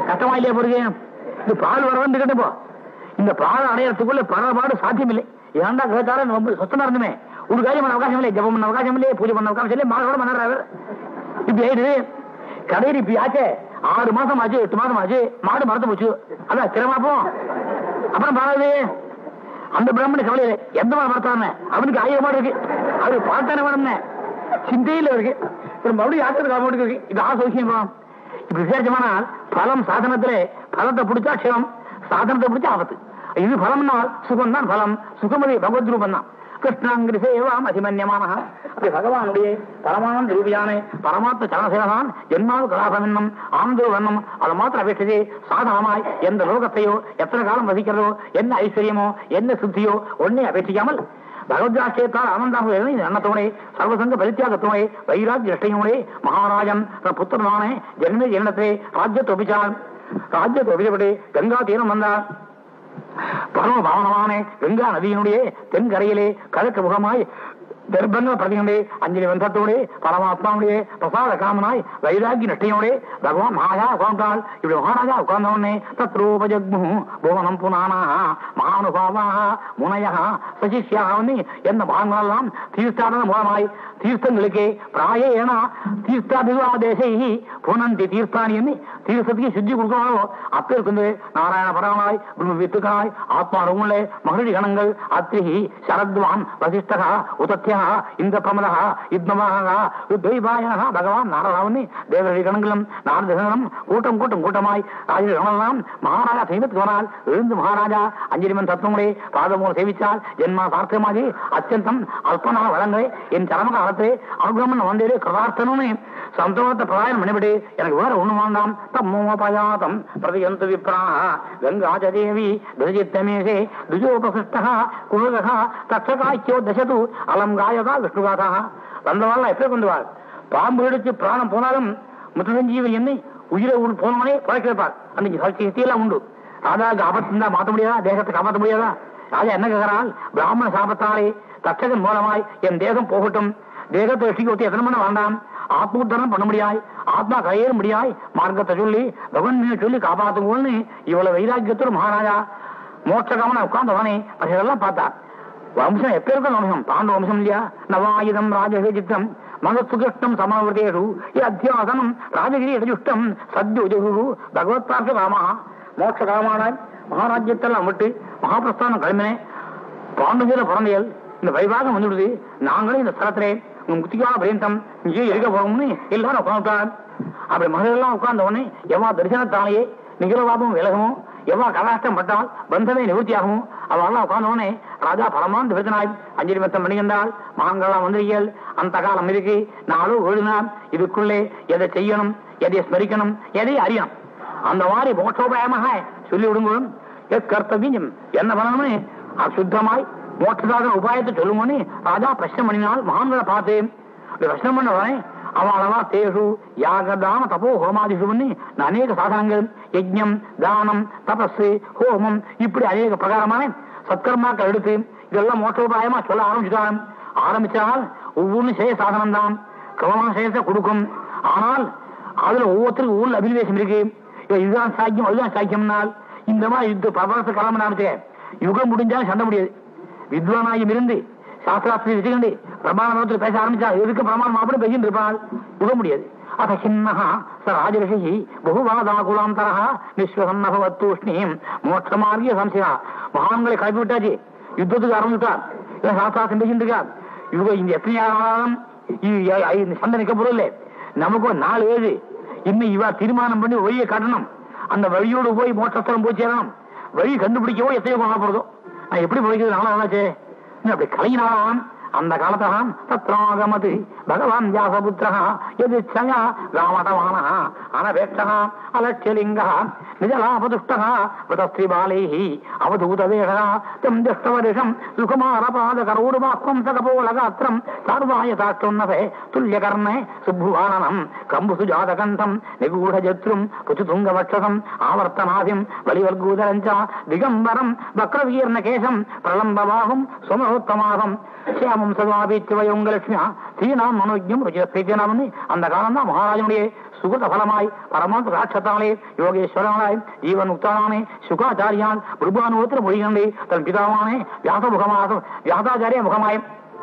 கஷ்டமா இல்லையா போறது இந்த பால் வர வந்துக்கிட்டு போ இந்த பால் அடையறதுக்குள்ள பரபாடு சாத்தியம் இல்லை ஏன்டா கேட்டாலும் ரொம்ப சொத்தமா இருந்துமே ஒரு காரியம் பண்ண அவகாசம் இல்லை ஜபம் பண்ண அவகாசம் இல்லை பூஜை பண்ண அவகாசம் இல்லை மாதோட பண்ணாரு இப்படி ஆயிடுது கடையில் இப்படி ஆச்சே ஆறு மாசம் ஆச்சு எட்டு மாசம் ஆச்சு மாடு மறந்து போச்சு அதான் திறமாப்போம் அப்புறம் பாருது அந்த பிராமண கவலை இல்லை எந்த மாடு மறத்தானே அவனுக்கு ஆயிரம் மாடு இருக்கு அவரு பார்த்தானே வேணும்னே சிந்தையில் இருக்கு ஒரு மறுபடியும் ஆத்திரத்துக்கு அவனுக்கு இருக்கு இது ஆசோக்கியம் இப்படி விசேஷமானால் பலம் சாதனத்திலே பலத்தை பிடிச்சா க்ஷேமம் சாதனத்தை பிடிச்சா ஆபத்து இது பலம்னால் சுகம் தான் பலம் சுகமதி பகவத் ரூபம் தான் கிருஷ்ணாங்கிரி சேவாம் அதிமன்யமான அப்படி பகவானுடைய பரமான ரூபியான பரமாத்ம சரணசேவதான் ஜென்மாவு கலாபமென்னும் ஆந்தோ வண்ணம் அதை மாத்திரம் அபேட்சதே சாதனமாய் எந்த லோகத்தையோ எத்தனை காலம் வசிக்கிறதோ என்ன ஐஸ்வர்யமோ என்ன சுத்தியோ ஒன்னே அபேட்சிக்காமல் பகவத்ராட்சியத்தால் ஆனந்தாக எண்ணத்தோடே சர்வசங்க பரித்தியாகத்தோடே வைராஜ் இஷ்டையோடே மகாராஜன் தன் புத்திரனானே ஜென்ம ஜென்மத்தை ராஜ்யத்தை ஒப்பிச்சான் ராஜ்யத்தை ஒப்பிச்சபடி கங்கா தீரம் வந்தார் பரம பாவனமான கங்கா நதியினுடைய தென்கரையிலே கிழக்கு முகமாய் தர்ப்பங்கள் பிரதிகண்டே அஞ்சலி வந்தத்தோடே பரமாத்மாவுடைய பிரசாத காமனாய் வைராகி நட்டையோடே பகவான் மகாராஜா உட்கார்ந்தால் இப்படி மகாராஜா உட்கார்ந்தவனே தத்ரூபஜக்மு புவனம் புனானா மகானுபாவா முனையா சசிஷ்யாவனி எந்த மகான்களெல்லாம் தீர்த்தாடன மூலமாய் தீர்த்தங்களுக்கு பிராயேன தீர்த்தாபிவாதேசை புனந்தி தீர்த்தானி எண்ணி தீர்த்தத்துக்கு சுத்தி கொடுக்கணும் அப்ப இருக்குது நாராயண பரமாய் பிரம்ம வித்துக்காய் ஆத்மா ரூமுள்ளே மகிழ்ச்சி கணங்கள் அத்திரி சரத்வான் வசிஷ்டகா உதத்தியா இந்த பிரமதா யுத்மமாக யுத்தைபாயனா பகவான் நாரதாவனி தேவரி கணங்களும் நாரதகனும் கூட்டம் கூட்டம் கூட்டமாய் ராஜ கணலாம் மகாராஜா தெய்வத்துக்கு போனால் எழுந்து மகாராஜா அஞ்சலிமன் தத்துவங்களே பாதமூலம் சேவித்தால் ஜென்மா சார்த்தமாகி அத்தியந்தம் அல்பனான வளங்களே என் சரம காலத்திலே அனுகிரமன் வந்தேரே கிருதார்த்தனுமே சந்தோஷத்தை பிரதாயம் பண்ணிவிடு எனக்கு வேற ஒண்ணு வேண்டாம் தம்மோபயாதம் பிரதியந்து விப்ராக கங்காஜதேவி துரிஜித்தமேசே துஜோபசிஷ்டா குருகா தட்சகாக்கியோ தசது அலங்காயதா விஷ்ணுகாதா வந்தவாள் எப்படி கொண்டு வாழ் பாம்பு இடிச்சு பிராணம் போனாலும் முத்தசஞ்சீவன் என்னை உயிரை உள் போனவனே பழக்க வைப்பார் அந்த சக்தியெல்லாம் உண்டு ராஜாவுக்கு ஆபத்து இருந்தா மாற்ற முடியாதா தேசத்தை காப்பாற்ற முடியாதா ராஜா என்ன கேட்கிறான் பிராமண சாபத்தாலே தட்சகன் மூலமாய் என் தேசம் போகட்டும் தேகத்தை வெற்றிக்கு ஒத்தி எத்தனை பண்ண வேண்டாம் ஆத்மோத்தரம் பண்ண முடியாய் ஆத்மா கையேற முடியாய் மார்க்கத்தை சொல்லி பகவன் சொல்லி காப்பாத்துங்கன்னு இவ்வளவு வைராக்கியத்தோடு மகாராஜா மோட்சகாமன உட்கார்ந்தவனே அதெல்லாம் பார்த்தா வம்சம் எப்பேருக்கும் வம்சம் பாண்ட வம்சம் இல்லையா நவாயுதம் ராஜகிரிச்சித்தம் மகசுகிருஷ்டம் சமாவர்த்தேஷு அத்தியாசனம் ராஜகிரி இடஜுஷ்டம் சத்யுஜு பகவத் பார்க்க காமா மோட்ச காமானாய் மகாராஜ்யத்தெல்லாம் விட்டு மகாபிரஸ்தானம் கிளம்பினேன் பாண்டுஜில பிறந்தையல் இந்த வைவாகம் வந்துடுது நாங்களும் இந்த ஸ்தலத்திலே உங்க முத்திக்கான பரியந்தம் இங்கே இருக்க போறோம்னு எல்லாரும் உட்காந்துட்டார் அப்படி மகளிரெல்லாம் உட்கார்ந்த உடனே எவ்வா தரிசனத்தாலேயே நிகழ்வாபம் விலகமும் எவ்வா கலாஷ்டம் பட்டால் பந்தமே நிவர்த்தியாகவும் அவெல்லாம் உட்கார்ந்த உடனே ராஜா பரமான் விருத்தினாய் அஞ்சலி மத்தம் பண்ணிக்கின்றால் மகான்களாம் வந்திருக்கியல் அந்த காலம் இருக்கு நாளும் ஓடினார் இதுக்குள்ளே எதை செய்யணும் எதை ஸ்மரிக்கணும் எதை அறியணும் அந்த மாதிரி மோட்சோபாயமாக சொல்லி விடுங்களும் கர்த்தவியம் என்ன பண்ணணும்னு சுத்தமாய் மோட்சதாக உபாயத்தை சொல்லுங்கன்னு ராஜா பிரச்சனை பண்ணினால் மகான்களை பார்த்து அப்படி பிரச்சனை பண்ண வரேன் அவளவா தேசு யாகதான தபோ ஹோமாதிஷு பண்ணி அநேக சாதனங்கள் யஜ்யம் தானம் தபஸ் ஹோமம் இப்படி அநேக பிரகாரமான சத்கர்மாக்கள் எடுத்து இதெல்லாம் மோட்டோபாயமா சொல்ல ஆரம்பிச்சுட்டான் ஆரம்பிச்சால் ஒவ்வொன்றும் செய்ய சாதனம் தான் கிரமமான செய்யத்தை கொடுக்கும் ஆனால் அதுல ஒவ்வொருத்தருக்கும் ஊர்ல அபினிவேசம் இருக்கு இதுதான் சாக்கியம் அதுதான் சாக்கியம்னால் இந்த மாதிரி யுத்த பிரபலத்தை கிளம்ப ஆரம்பிச்ச யுகம் முடிஞ்சாலும் சண்டை முடியாது வித்வானாயும் இருந்து சாஸ்திராஸ்திரி வச்சுக்கண்டு பிரமாணத்தில் பேச ஆரம்பிச்சா எதுக்கு பிரமாணம் அப்படி பேசிட்டு இருப்பாள் உக முடியாது அத சின்னஹ ச ராஜரிஷி பகுவாதாகுலாந்தரா விஸ்வசன்னபவத்தூஷ்ணீம் மோட்சமார்கிய சம்சயா மகான்களை கிளப்பி விட்டாச்சு யுத்தத்துக்கு ஆரம்பிச்சுட்டார் இவன் சாஸ்திராஸ்திரம் பேசிட்டு இருக்கார் இவங்க இந்த எத்தனை ஆனாலும் இந்த சண்டை நிக்க பொருள் நமக்கு ஒரு நாலு ஏழு இன்னும் இவ தீர்மானம் பண்ணி வழியை காட்டணும் அந்த வழியோடு போய் மோட்சஸ்தலம் போய் சேரணும் வழி கண்டுபிடிக்கவோ எத்தையோ போறதோ நான் எப்படி போய்க்கிறது நானும் ஆனாச்சே அப்படி கலையினாலாம் அந்த காலத்தான் தத்ராகமது பகவான் வியாசபுத்திரா எதிச்சயா ராமடவான அனபேட்சா அலட்சியலிங்க நிஜலாபதுஷ்ட விரஸ்திரிபாலைः அவதூதவேஷ தம் திருஷ்டவரிஷம் சுகுமாரபாதகரோடுவாக்வம் சகபோலகாத்திரம் சார்வாயதாஷ்டோன்னவே துல்லியகர்ணே சுப்புவானனம் கம்புசுஜாதகந்தம் நிகூఢஜத்ரும் புச்சுதுங்கவட்சசம் ஆவர்த்தனாதிம் வலிவர்கூதரஞ்ச திகம்பரம் வக்ரவீர்ணகேசம் பிரலம்பவாகும் சுமரோத்தமாகம் சியாமம் சதாபிச்சுவயங்க லட்சுமியா ஸ்ரீநாம் மனோஜ்யம் ருச்சிரஸ்தேனாமனி அந்த காலம் தான் மகாராஜனுடைய சுகத பலமாய் பரமாந்த ராட்சத்தாலே யோகேஸ்வரனாய் ஜீவன் முக்தானே சுகாச்சாரியான் பிரபானுவத்தில் மொழிகண்டே தன் பிதாவானே வியாச முகமாக வியாசாச்சாரிய முகமாய்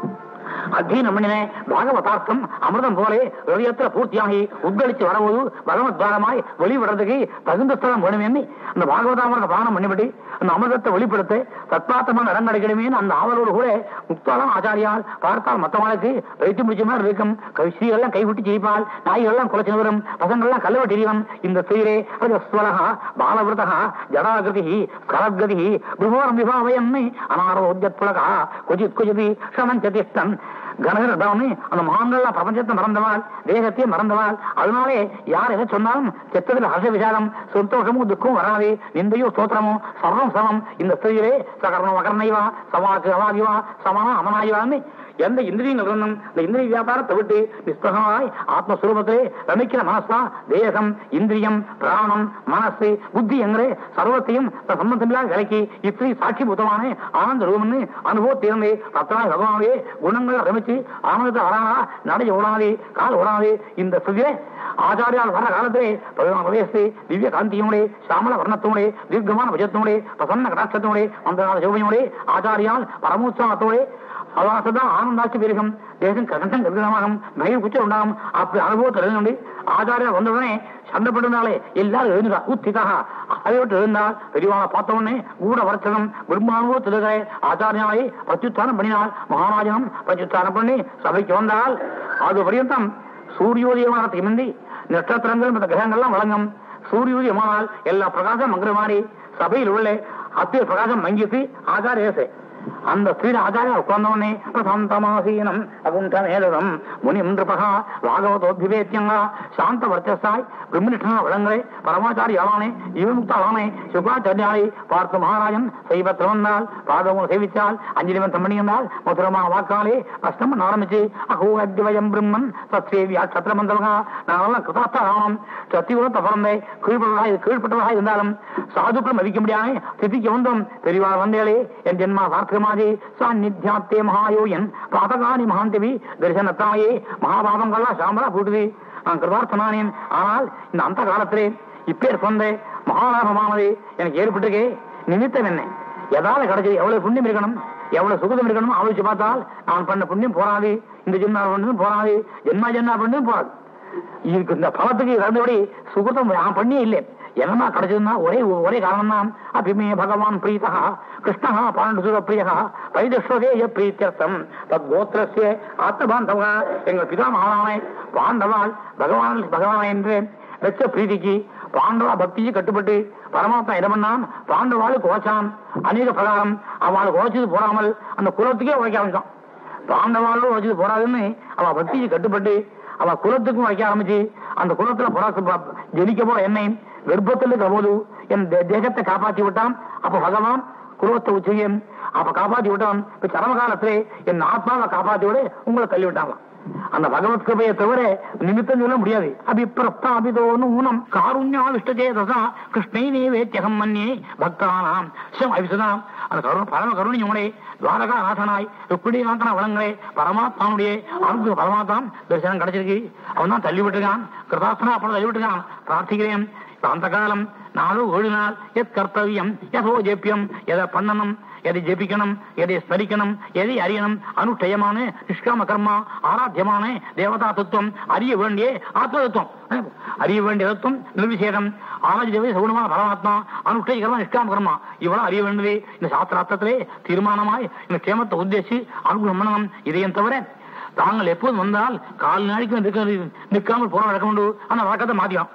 அத்தீனம் பண்ணின பாகவதார்த்தம் அமிர்தம் போலே ஹிருதயத்தில் பூர்த்தியாகி உத்கலிச்சு வரவோது பகவத்வாரமாய் வெளிவிடுறதுக்கு தகுந்த ஸ்தலம் வேணும் எண்ணி அந்த பாகவதாமிரத பானம் பண்ணிவிட்டு அந்த அமிர்தத்தை வெளிப்படுத்த தத்பாத்தமான இடம் கிடைக்கணுமேன்னு அந்த ஆவலோடு கூட முக்தாலம் ஆச்சாரியால் பார்த்தால் மற்றவங்களுக்கு வைத்து முடிச்ச மாதிரி இருக்கும் ஸ்ரீகள்லாம் கைவிட்டு ஜெயிப்பால் நாய்கள்லாம் குலைச்சு வரும் பசங்கள்லாம் கல்லவட்டி எறிவன் இந்த ஸ்ரீரே ரஜஸ்வலகா பாலவிரதகா ஜடாகிருதி ஸ்கலத்கதி விபோரம் விபாவயன்மை அனாரோஜத்புலகா குஜித் குஜிதி சமஞ்சதிஷ்டன் கனகரதாமி அந்த மகான்கள்லாம் பிரபஞ்சத்தை மறந்தவாள் தேகத்தையும் மறந்தவாள் அதனாலே யார் எதை சொன்னாலும் செத்ததில் ஹர்ஷ விசாரம் சந்தோஷமும் துக்கம் வராது நிந்தையோ ஸ்தோத்திரமோ சர்வம் சமம் இந்த ஸ்திரீரே சகரணம் அகர்ணைவா சவாக்கு அவாதிவா சமான அமனாய்வான்னு எந்த இந்திரியங்கள் இருந்தும் இந்த இந்திரிய வியாபாரத்தை விட்டு நிஸ்பகமாய் ஆத்மஸ்வரூபத்திலே ரமிக்கிற மனசா தேகம் இந்திரியம் பிராணம் மனசு புத்தி என்கிற சர்வத்தையும் சம்பந்தமில்லாத விலைக்கு இஸ்ரீ சாட்சி பூத்தமான ஆனந்த ரூபம்னு அனுபவத்திலிருந்து ரத்தனாய் பகவானே குணங்களை ரமிச்சு ஆனந்தத்தை வரானா நடை ஓடாதே கால் ஓடாதே இந்த ஸ்திதியை ஆச்சாரியால் வர காலத்திலே பகவான் பிரதேசத்தை திவ்ய காந்தியோடே சாமல வர்ணத்தோடே தீர்க்கமான விஜயத்தோடே பிரசன்ன கடாட்சத்தோடே அந்த சிவமையோடே ஆச்சாரியால் பரமோத்சாகத்தோடே அவாசதான் ஆனந்தாட்சி பெருகும் தேசம் கண்டம் கருதமாகும் மகிழ் குச்சல் உண்டாகும் அப்படி அனுபவத்தில் எழுந்து ஆச்சாரியார் வந்தவுடனே சண்டைப்பட்டனாலே எல்லாரும் எழுந்துடா உத்திதாக அதை விட்டு எழுந்தால் பெரியவான பார்த்த உடனே கூட வரச்சகம் பிரம்மானுபவத்தில் இருக்கிற ஆச்சாரியாவை பிரத்யுத்தானம் பண்ணினால் மகாராஜனம் பிரத்யுத்தானம் பண்ணி சபைக்கு வந்தால் அது பரியந்தம் சூரியோதயமானத்துக்கு முந்தி நட்சத்திரங்கள் மற்ற கிரகங்கள்லாம் வழங்கும் சூரியோதயமானால் எல்லா பிரகாசம் மங்கிற மாதிரி சபையில் உள்ள அத்திய பிரகாசம் மங்கித்து ஆச்சாரியசே அந்த ஸ்ரீ ஆச்சாரிய உட்கார்ந்தவனே பிரசாந்தமாசீனம் அகுண்ட மேலகம் முனி நிருபகா வாகவதோத்விவேத்தியங்கா சாந்த வர்ச்சசாய் பிரம்மனிஷ்டா வளங்களே பரமாச்சாரியாளானே இவமுக்தாளானே சுகாச்சாரியாய் பார்த்து மகாராஜன் செய்வத்தில் வந்தால் பாதவும் சேவித்தால் அஞ்சலி மந்தம் பண்ணியிருந்தால் மதுரமா வாக்காலே அஷ்டம் ஆரம்பிச்சு அகோ அத்வயம் பிரம்மன் சத்சேவி சத்திர மந்தவகா நாங்கெல்லாம் கிருதாஸ்தானம் சத்தியுலத்தை பிறந்தே கீழ்பட்டவராக கீழ்பட்டவராக இருந்தாலும் சாதுக்கள் மதிக்க முடியாத ஸ்திதிக்கு வந்தோம் பெரியவாள் வந்தேளே என் ஜென்மா சார்த்தமாதி சாநித்தியாத்தே மகாயோயன் பாதகானி மகாந்தவி தரிசனத்தாயே மகாபாபங்கள்லாம் சாம்பலா போட்டுது நான் கிருதார்த்தனானேன் ஆனால் இந்த அந்த காலத்திலே இப்பேர் சொந்த மகாலாபமானது எனக்கு ஏற்பட்டிருக்கே நிமித்தம் என்ன எதாவது கிடைச்சது எவ்வளவு புண்ணியம் இருக்கணும் எவ்வளவு சுகதம் இருக்கணும் ஆலோசிச்சு பார்த்தால் நான் பண்ண புண்ணியம் போராது இந்த ஜென்மா பண்ணதும் போராது ஜென்மா ஜென்மா பண்ணதும் போராது இதுக்கு இந்த பலத்துக்கு இறந்தபடி சுகதம் நான் பண்ணியே இல்லை என்னமா கிடைச்சதுன்னா ஒரே ஒரே காரணம் தான் அபிமே பகவான் பிரீதா கிருஷ்ணா பாண்டுசுர பிரியா வைதஸ்வதேய பிரீத்தியர்த்தம் தத் கோத்திரஸ்ய ஆத்மபாந்தவா எங்கள் பிதாமகனான பாண்டவாள் பகவான் பகவான் என்று வெச்ச பிரீதிக்கு பாண்டவா பக்திக்கு கட்டுப்பட்டு பரமாத்மா என்ன பண்ணான் பாண்டவாளுக்கு கோச்சான் அநேக பிரகாரம் அவளுக்கு கோச்சது போடாமல் அந்த குலத்துக்கே உழைக்க ஆரம்பிச்சான் பாண்டவாளும் உழைச்சது போறாதுன்னு அவ பக்திக்கு கட்டுப்பட்டு அவ குலத்துக்கும் வைக்க ஆரம்பிச்சு அந்த குலத்துல புறா ஜெனிக்க போற என்னை கர்ப்பத்தில் இருக்கிற போது என் தே- தேகத்தை காப்பாற்றி விட்டான் அப்ப பகவான் குலத்தை உச்சையும் அப்ப காப்பாத்தி விட்டான் இப்ப சரம காலத்திலே என் ஆத்மாவை காப்பாத்தி விட உங்களை தள்ளி விட்டாங்களாம் அந்த பகவத் கிருபையை தவிர நிமித்தம் சொல்ல முடியாது அபிப்பிரஸ்தாபிதோன்னு ஊனம் காருண்யா விஷ்டஜேதசா கிருஷ்ணை வேத்தியகம் மன்யே பக்தானாம் சிவம் அபிசதாம் அந்த கருண பரம கருணியோடே துவாரகா நாதனாய் எப்படி நாத்தனா வளங்களே பரமாத்மாவுடைய அனுக்கு பரமாத்தான் தரிசனம் கிடைச்சிருக்கு அவன் தான் தள்ளி விட்டுருக்கான் கிருதாசனா அப்படி தள்ளி விட்டுருக்கான் பிரார்த்திக்கிறேன் இப்ப அந்த காலம் நாலு ஏழு நாள் எத் கர்த்தவியம் எதோ ஜெபியம் எதை பண்ணணும் எதை ஜெபிக்கணும் எதை ஸ்மரிக்கணும் எதை அறியணும் அனுஷ்டயமான நிஷ்காம கர்மா ஆராத்தியமான தேவதா தத்துவம் அறிய வேண்டிய ஆத்ம தத்துவம் அஹ், அறிய வேண்டிய தத்துவம் நிர்விசேடம் ஆராஜ்யவே சகுணமான பரமாத்மா அனுஷ்டய கர்மா நிஷ்காம கர்மா இவ்வளவு அறிய வேண்டியது இந்த சாஸ்திரார்த்தத்திலே தீர்மானமாய் இந்த கேமத்தை உத்தேசி அனுகிரகம் பண்ணணும் இதையும் தவிர தாங்கள் எப்போது வந்தால் கால் நாளைக்கு நிற்க நிற்காமல் போற வழக்கம் உண்டு அந்த வழக்கத்தை மாத்தியும்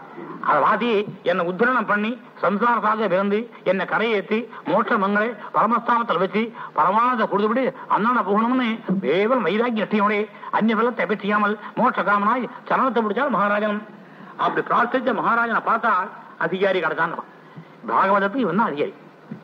அதை மாத்தி என்னை உத்தரணம் பண்ணி சம்சாரத்தாக பிறந்து என்னை கரையேற்றி மோட்ச மங்களை பரமஸ்தானத்தில் வச்சு பரமானதை கொடுத்துவிட்டு அண்ணான போகணும்னு வேவல் வைராக்கி நட்டியோட அந்நிய வெள்ளத்தை பெற்றியாமல் மோட்ச காமனாய் சரணத்தை பிடிச்சால் மகாராஜன் அப்படி பிரார்த்திச்ச மகாராஜனை பார்த்தா அதிகாரி கிடைச்சான் பாகவதத்துக்கு இவன் தான் அதிகாரி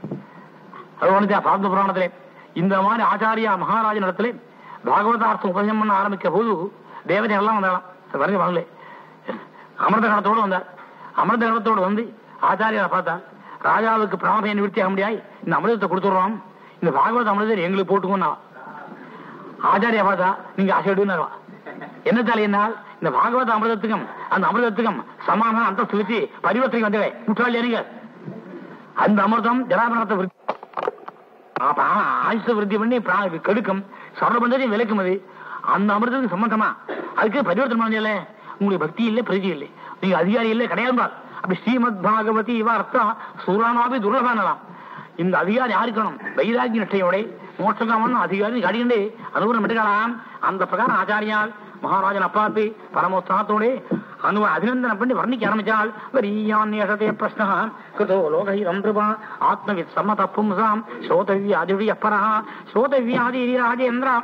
அது ஒன்று பிராப்த புராணத்திலே இந்த மாதிரி ஆச்சாரியா மகாராஜன் இடத்துல பாகவதார்த்தம் உபதேசம் பண்ண ஆரம்பிக்க போது தேவதை எல்லாம் வந்தாலாம் வருங்க வாங்களே அமிர்த கணத்தோடு வந்தார் அமிர்த கணத்தோடு வந்து ஆச்சாரியாரை பார்த்தா ராஜாவுக்கு பிராமணிய நிவர்த்தி ஆக முடியாது இந்த அமிர்தத்தை கொடுத்துடுறோம் இந்த பாகவத அமிர்தத்தை எங்களுக்கு போட்டுக்கோன்னா ஆச்சாரியா பார்த்தா நீங்க ஆசைடுன்னு என்ன தலையினால் இந்த பாகவத அமிர்தத்துக்கும் அந்த அமிர்தத்துக்கும் சமாதான அந்த சுவிச்சு பரிவர்த்தனை வந்தவே முற்றாளி அறிங்க அந்த அமிர்தம் ஜலாபரணத்தை விருத்தி அப்ப ஆயுஷ விருத்தி பண்ணி பிரா- கெடுக்கும் சர்வபந்தத்தையும் விளக்கும் அது அந்த அமிர்தத்துக்கு சம்பந்தமா அதுக்கு பரிவர்த்தனை பண்ணல உங்களுக்கு பக்தி இல்லை பிரதி இல்லை நீங்க அதிகாரி இல்லை கிடையாது அப்படி ஸ்ரீமத் பாகவதி இவ அர்த்தம் சூரானாபி துர்லபானலாம் இந்த அதிகாரி யாருக்கணும் வைராகி நிஷ்டையோட மோட்சகாமன் அதிகாரி கடிகண்டு அனுபவம் எடுக்கலாம் அந்த பிரகாரம் ஆச்சாரியால் மகாராஜன் அப்பாத்து பரமோத்சாகத்தோட அனு அபிநந்தனம் பண்ணி வர்ணிக்க ஆரம்பிச்சால் வரியான்யசதே பிரஷ்ன கிருதோ லோகைரம் நிருபா ஆத்மவித் சம்மத பும்சாம் ஸ்ரோதவியாதிவி அப்பரா ஸ்ரோதவியாதி ராஜேந்திரா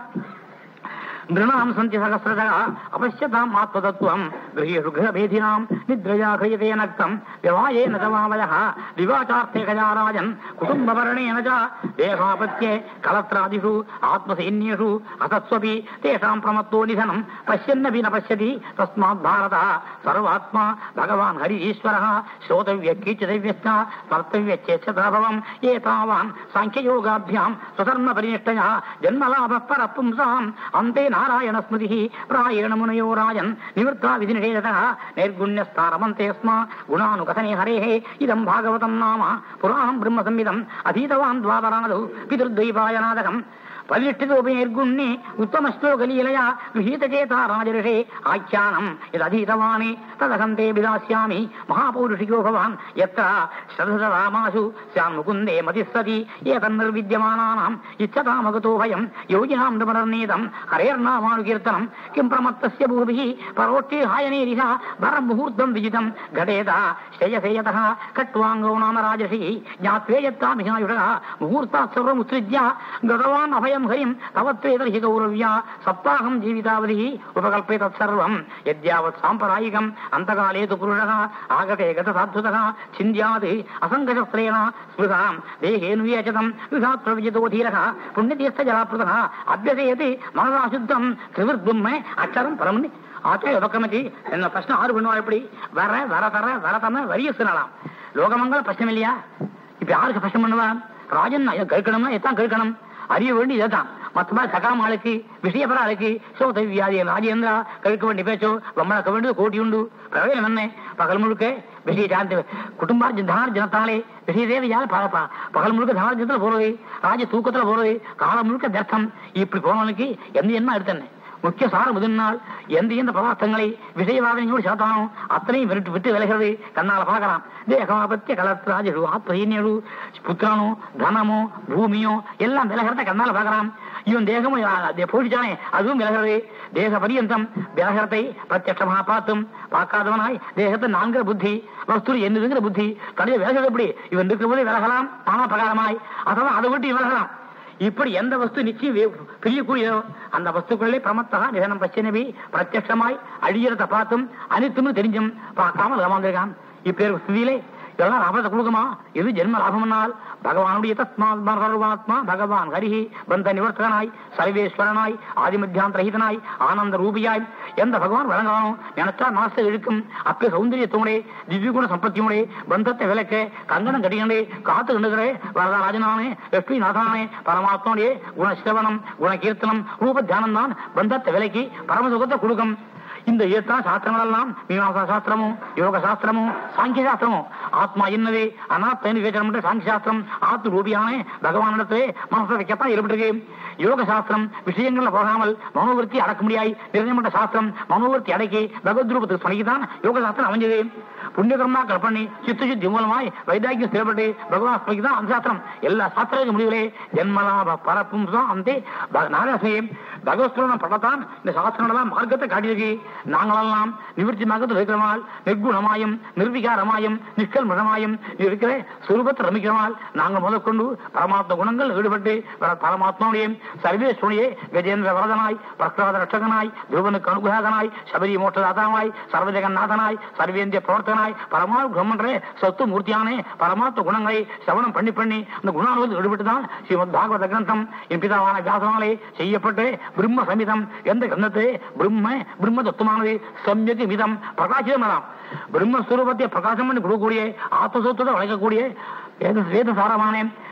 நృణாம் சந்தி சகசிரதா அபஷ்யதாம் ஆத்மதத்துவம் கிரகேஷு கிரகபேதினாம் நித்ரயா கிரியதே நக்தம் விவாயேன தவாவயः விவாச்சார்த்தே கஜாராஜன் குடும்பவரணேன ச தேகாபத்யே கலத்ராதிஷு ஆத்மசைன்யேஷு அசத்வபி தேஷாம் பிரமத்தோ நிதனம் பश्यन्नपि न पश्यति तस्मात् भारतः सर्वात्मा भगवान् हरि ईश्वरः श्रोतव्य कीचितव्यश्च स्मर्तव्यच्चेच्छता भवम् एतावान् साङ्ख्ययोगाभ्याम् स्वधर्मपरिनिष्ठया जन्मलाभः परः पुंसाम् अन्ते नारायण स्मृतिः प्रायेण मुनयो राजन् निवृत्ता विधिनिषेधतः नैर्गुण्यस्तारमन्ते स्म गुणानुकथने हरेः इदम् भागवतम् नाम पुराणम् ब्रह्मसंविदम् अधीतवान् द्वापरादौ पितृद्वैपायनादकम् பரிஷ்டிதோபி நிர்குண்ணே உத்தம ஸ்லோகலீலையா விஹீதச்சேதா ராஜரிஷே ஆக்கியானம் இததீதவானே ததகந்தே விதாஸ்யாமி மகாபௌருஷிகோ பவான் எத்திர ஸ்ரதராமாசு ஸ்யாம் முகுந்தே மதிஸ்ஸதி ஏதன்னிர்வித்யமானானாம் இச்சதாமகதோ பயம் யோகினாம் நிபுணர்நீதம் ஹரேர்நாமானுகீர்த்தனம் கிம் பிரமத்தஸ்ய பூபிः பரோட்சே ஹாயனேரிஷா வரம் முகூர்த்தம் விஜிதம் கடேதா ஸ்ரேயசேயதः கட்வாங்கோ நாம ராஜசி ஞாத்வேயத்தாமிகாயுடः முகூர்த்தாத் சர்வமுத்ஸித்ய गतवान् अभयम् हरिम् तवत्वेतर्हि गौरव्या सप्ताहम् जीवितावधिः उपकल्पे तत्सर्वम् यद्यावत् साम्प्रदायिकम् अन्तकाले तु पुरुषः आगते गतसाध्वतः छिन्द्यात् असङ्गशस्त्रेण स्मृताम् देहेऽन्वियचतम् विधात् प्रविजितो धीरः पुण्यतीर्थजलाप्लुतः अभ्यसेयति मनसा शुद्धम् त्रिवृद्बும்மை அச்சரம் பரமணி ஆச்சரிய பக்கமதி என்ன பிரச்சனை ஆறு பண்ணுவா எப்படி வர வர தர வர தம வரிய சொல்லலாம் லோகமங்கல பிரச்சனை இல்லையா இப்ப யாருக்கு பிரச்சனை பண்ணுவா ராஜன் கேட்கணும்னா எத்தான் கேட்கணும் அறிய வேண்டி இதான் மொத்தமா சகாமாளுக்கு விஷயபராளுக்கு சோத வியாதி ராஜேந்திரா கேட்க வேண்டிய பேச்சோ வம்மளக்க வேண்டியது கோட்டி உண்டு பிரயோஜனம் என்ன பகல் முழுக்க விஷய சாந்தி குடும்பார்ஜி தனார் ஜனத்தாலே விஷய தேவையால் ப- பகல் முழுக்க தனார்ஜனத்துல போறது ராஜ தூக்கத்துல போறது காலம் முழுக்க தர்த்தம் இப்படி போனவனுக்கு எந்த என்ன எடுத்தேன் முக்கிய சாரம் முதல் எந்த எந்த பதார்த்தங்களை விஷயவாதனையோடு சேர்த்தானோ அத்தனையும் விட்டு விட்டு விலகிறது கண்ணால பார்க்கலாம் தேகமாபத்திய கலத்ராஜு ஆத்மீனியரு புத்திரனோ தனமோ பூமியோ எல்லாம் விலகிறத கண்ணால பார்க்கலாம் இவன் தேகமும் அதை போயிடுச்சானே அதுவும் விலகிறது தேக பரியந்தம் விலகிறதை பிரத்யட்சமாக பார்த்தும் பார்க்காதவனாய் தேகத்தை நான்கிற புத்தி வஸ்து என்னதுங்கிற புத்தி கடையில் விலகிறது எப்படி இவன் இருக்கிற போதே விலகலாம் ஆனா பிரகாரமாய் அഥवा அதை விட்டு விலகலாம் இப்படி எந்த வஸ்து நிச்சயம் வே- பிரியக்கூடியதோ அந்த வஸ்துக்களே பிரமத்தா நிதனம் பச்சனவி பிரத்யட்சமாய் அழியறத பார்த்தும் அனைத்தும் தெரிஞ்சும் பார்க்காமல் ஏமாந்திருக்கான் இப்பேர் ஸ்திதியிலே இதெல்லாம் லாபத்தை கொடுக்குமா இது ஜென்ம லாபம்னால் பகவானுடைய தஸ்மாத் சர்வாத்மா பகவான் ஹரிஹி பந்த நிவர்த்தகனாய் சர்வேஸ்வரனாய் ஆதிமத்தியாந்தரஹிதனாய் ஆனந்த ரூபியாய் எந்த பகவான் வழங்கானோ நினைச்சா நாச இழுக்கும் அப்பே சௌந்தரியத்தோடே திவ்யகுண சம்பத்தியோடே பந்தத்தை விளக்க கங்கணம் கட்டிக்கண்டே காத்து கண்டுகிறே வரதராஜனானே லட்சுமி நாதானே பரமாத்மாவுடைய குணசிரவணம் குணகீர்த்தனம் ரூப தியானம் தான் பந்தத்தை விலக்கி பரமசுகத்தை கொடுக்கும் இந்த ஏத்தான் சாஸ்திரங்கள் எல்லாம் மீமாசா சாஸ்திரமும் யோக சாஸ்திரமும் சாங்கிய சாஸ்திரமும் ஆத்மா என்னது அனாத்ம விவேச்சனம் பண்ற சாங்கிய சாஸ்திரம் ஆத்து ரூபியான பகவானிடத்திலே மனசை வைக்கத்தான் ஏற்பட்டிருக்கு யோக சாஸ்திரம் விஷயங்கள்ல போகாமல் மனோவருத்தி அடக்க முடியாய் நிர்ணயம் பண்ற சாஸ்திரம் மனோவருத்தி அடக்கி பகவத் ரூபத்துக்கு பணிக்குதான் யோக சாஸ்திரம் அமைஞ்சது புண்ணிய கர்மாக்கள் பண்ணி சித்து சித்தி மூலமாய் வைதாக்கியம் ஸ்திரப்பட்டு பகவான் ஸ்மரிக்கு தான் அந்த சாஸ்திரம் எல்லா சாஸ்திரத்துக்கு முடிவுலே ஜென்மலாப பரப்பும் தான் அந்த நாராசயம் பகவத்ஸ்வரம் படத்தான் இந்த சாஸ்திரங்களெல்லாம் மார்க்கத்தை காட்டியிருக்கு நாங்களெல்லாம் நிவர்த்தி மார்க்கத்தில் இருக்கிறமால் நிர்குணமாயும் நிர்விகாரமாயும் நிஷ்கல்மஷமாயும் இருக்கிற சுரூபத்தை ரமிக்கிறமால் நாங்கள் முதற்கொண்டு பரமாத்ம குணங்கள் ஈடுபட்டு வர பரமாத்மாவுடைய சர்வேஸ்வரியே கஜேந்திர வரதனாய் பிரகலாத ரட்சகனாய் துருவனுக்கு அனுகிரகனாய் சபரி மோட்சதாதாவாய் சர்வஜகநாதனாய் சர்வேந்திய பிரவர்த்தனாய் பரமா பிரம்மன்றே சத்து மூர்த்தியானே பரமாத்ம குணங்களை சவணம் பண்ணி பண்ணி அந்த குணானுவத்தில் ஈடுபட்டு தான் ஸ்ரீமத் பாகவத கிரந்தம் என் பிதாவான வியாசனாலே செய்யப்பட்டு பிரம்ம சமிதம் எந்த கிரந்தத்தை பிரம்ம பிரம்ம தத்துவமானது சம்யதி மிதம் பிரகாசிதம் பிரம்மஸ்வரூபத்தை பிரகாசம் பண்ணி கொடுக்கக்கூடிய ஆத்மசூத்தத்தை வளைக்கக்கூடிய வேத வேத சாரமான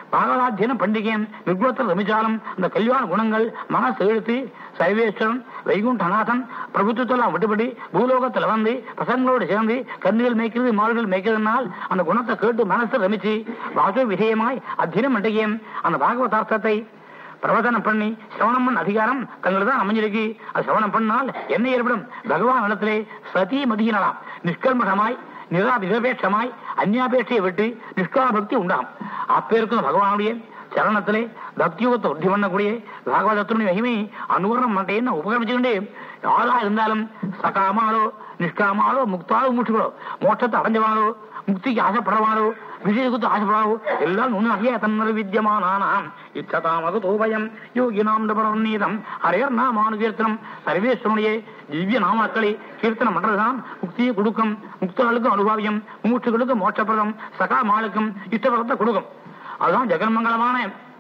பாகவதாத்தியனம் பண்டிகையும் நிர்குலத்தில் ரமிச்சாலும் இந்த கல்யாண குணங்கள் மனசு எழுத்து சைவேஸ்வரன் வைகுண்டநாதன் பிரபுத்துவத்தெல்லாம் விட்டுபடி பூலோகத்தில் வந்து பசங்களோடு சேர்ந்து கண்ணுகள் மேய்க்கிறது மாடுகள் மேய்க்கிறதுனால் அந்த குணத்தை கேட்டு மனசு ரமிச்சு வாசு விதயமாய் அத்தியனம் பண்டிகையும் அந்த பாகவதார்த்தத்தை பிரவச்சனம் பண்ணி சிரவணம் பண்ண அதிகாரம் தங்களுக்கு தான் அமைஞ்சிருக்கு அது சிரவணம் பண்ணால் என்ன ஏற்படும் பகவான் இடத்திலே சதி மதியினலாம் நிஷ்கல்மஷமாய் நிரா நிரபேட்சமாய் அந்யாபேட்சையை விட்டு நிஷ்கால பக்தி உண்டாகும் அப்பேருக்கும் பகவானுடைய சரணத்திலே பக்தியோகத்தை உறுதி பண்ணக்கூடிய பாகவதத்தினுடைய மகிமை அனுகரணம் மாட்டேன்னு உபகரிச்சுக்கிண்டே யாரா இருந்தாலும் சகாமாலோ நிஷ்காமாலோ முக்தாலோ மூச்சுகளோ மோட்சத்தை அடைஞ்சவாளோ முக்திக்கு ஆசைப்படுறவாளோ விஷயத்துக்கு ஆசைப்படாவோ எல்லாம் நுண்ணகிய தன்னர் வித்தியமானானாம் இச்சதாமது தோபயம் யோகினாம் நீதம் ஹரேர் நாமானுகீர்த்தனம் சர்வேஸ்வரனுடைய திவ்ய நாமாக்களை கீர்த்தனம் பண்றதுதான் முக்தியை கொடுக்கும் முக்தர்களுக்கும் அனுபவியம் மூச்சுகளுக்கும் மோட்சப்பிரதம் சகாமாளுக்கும் இஷ்டபலத்தை கொடுக்கும் அதுதான் ஜெகன்மங்கலமான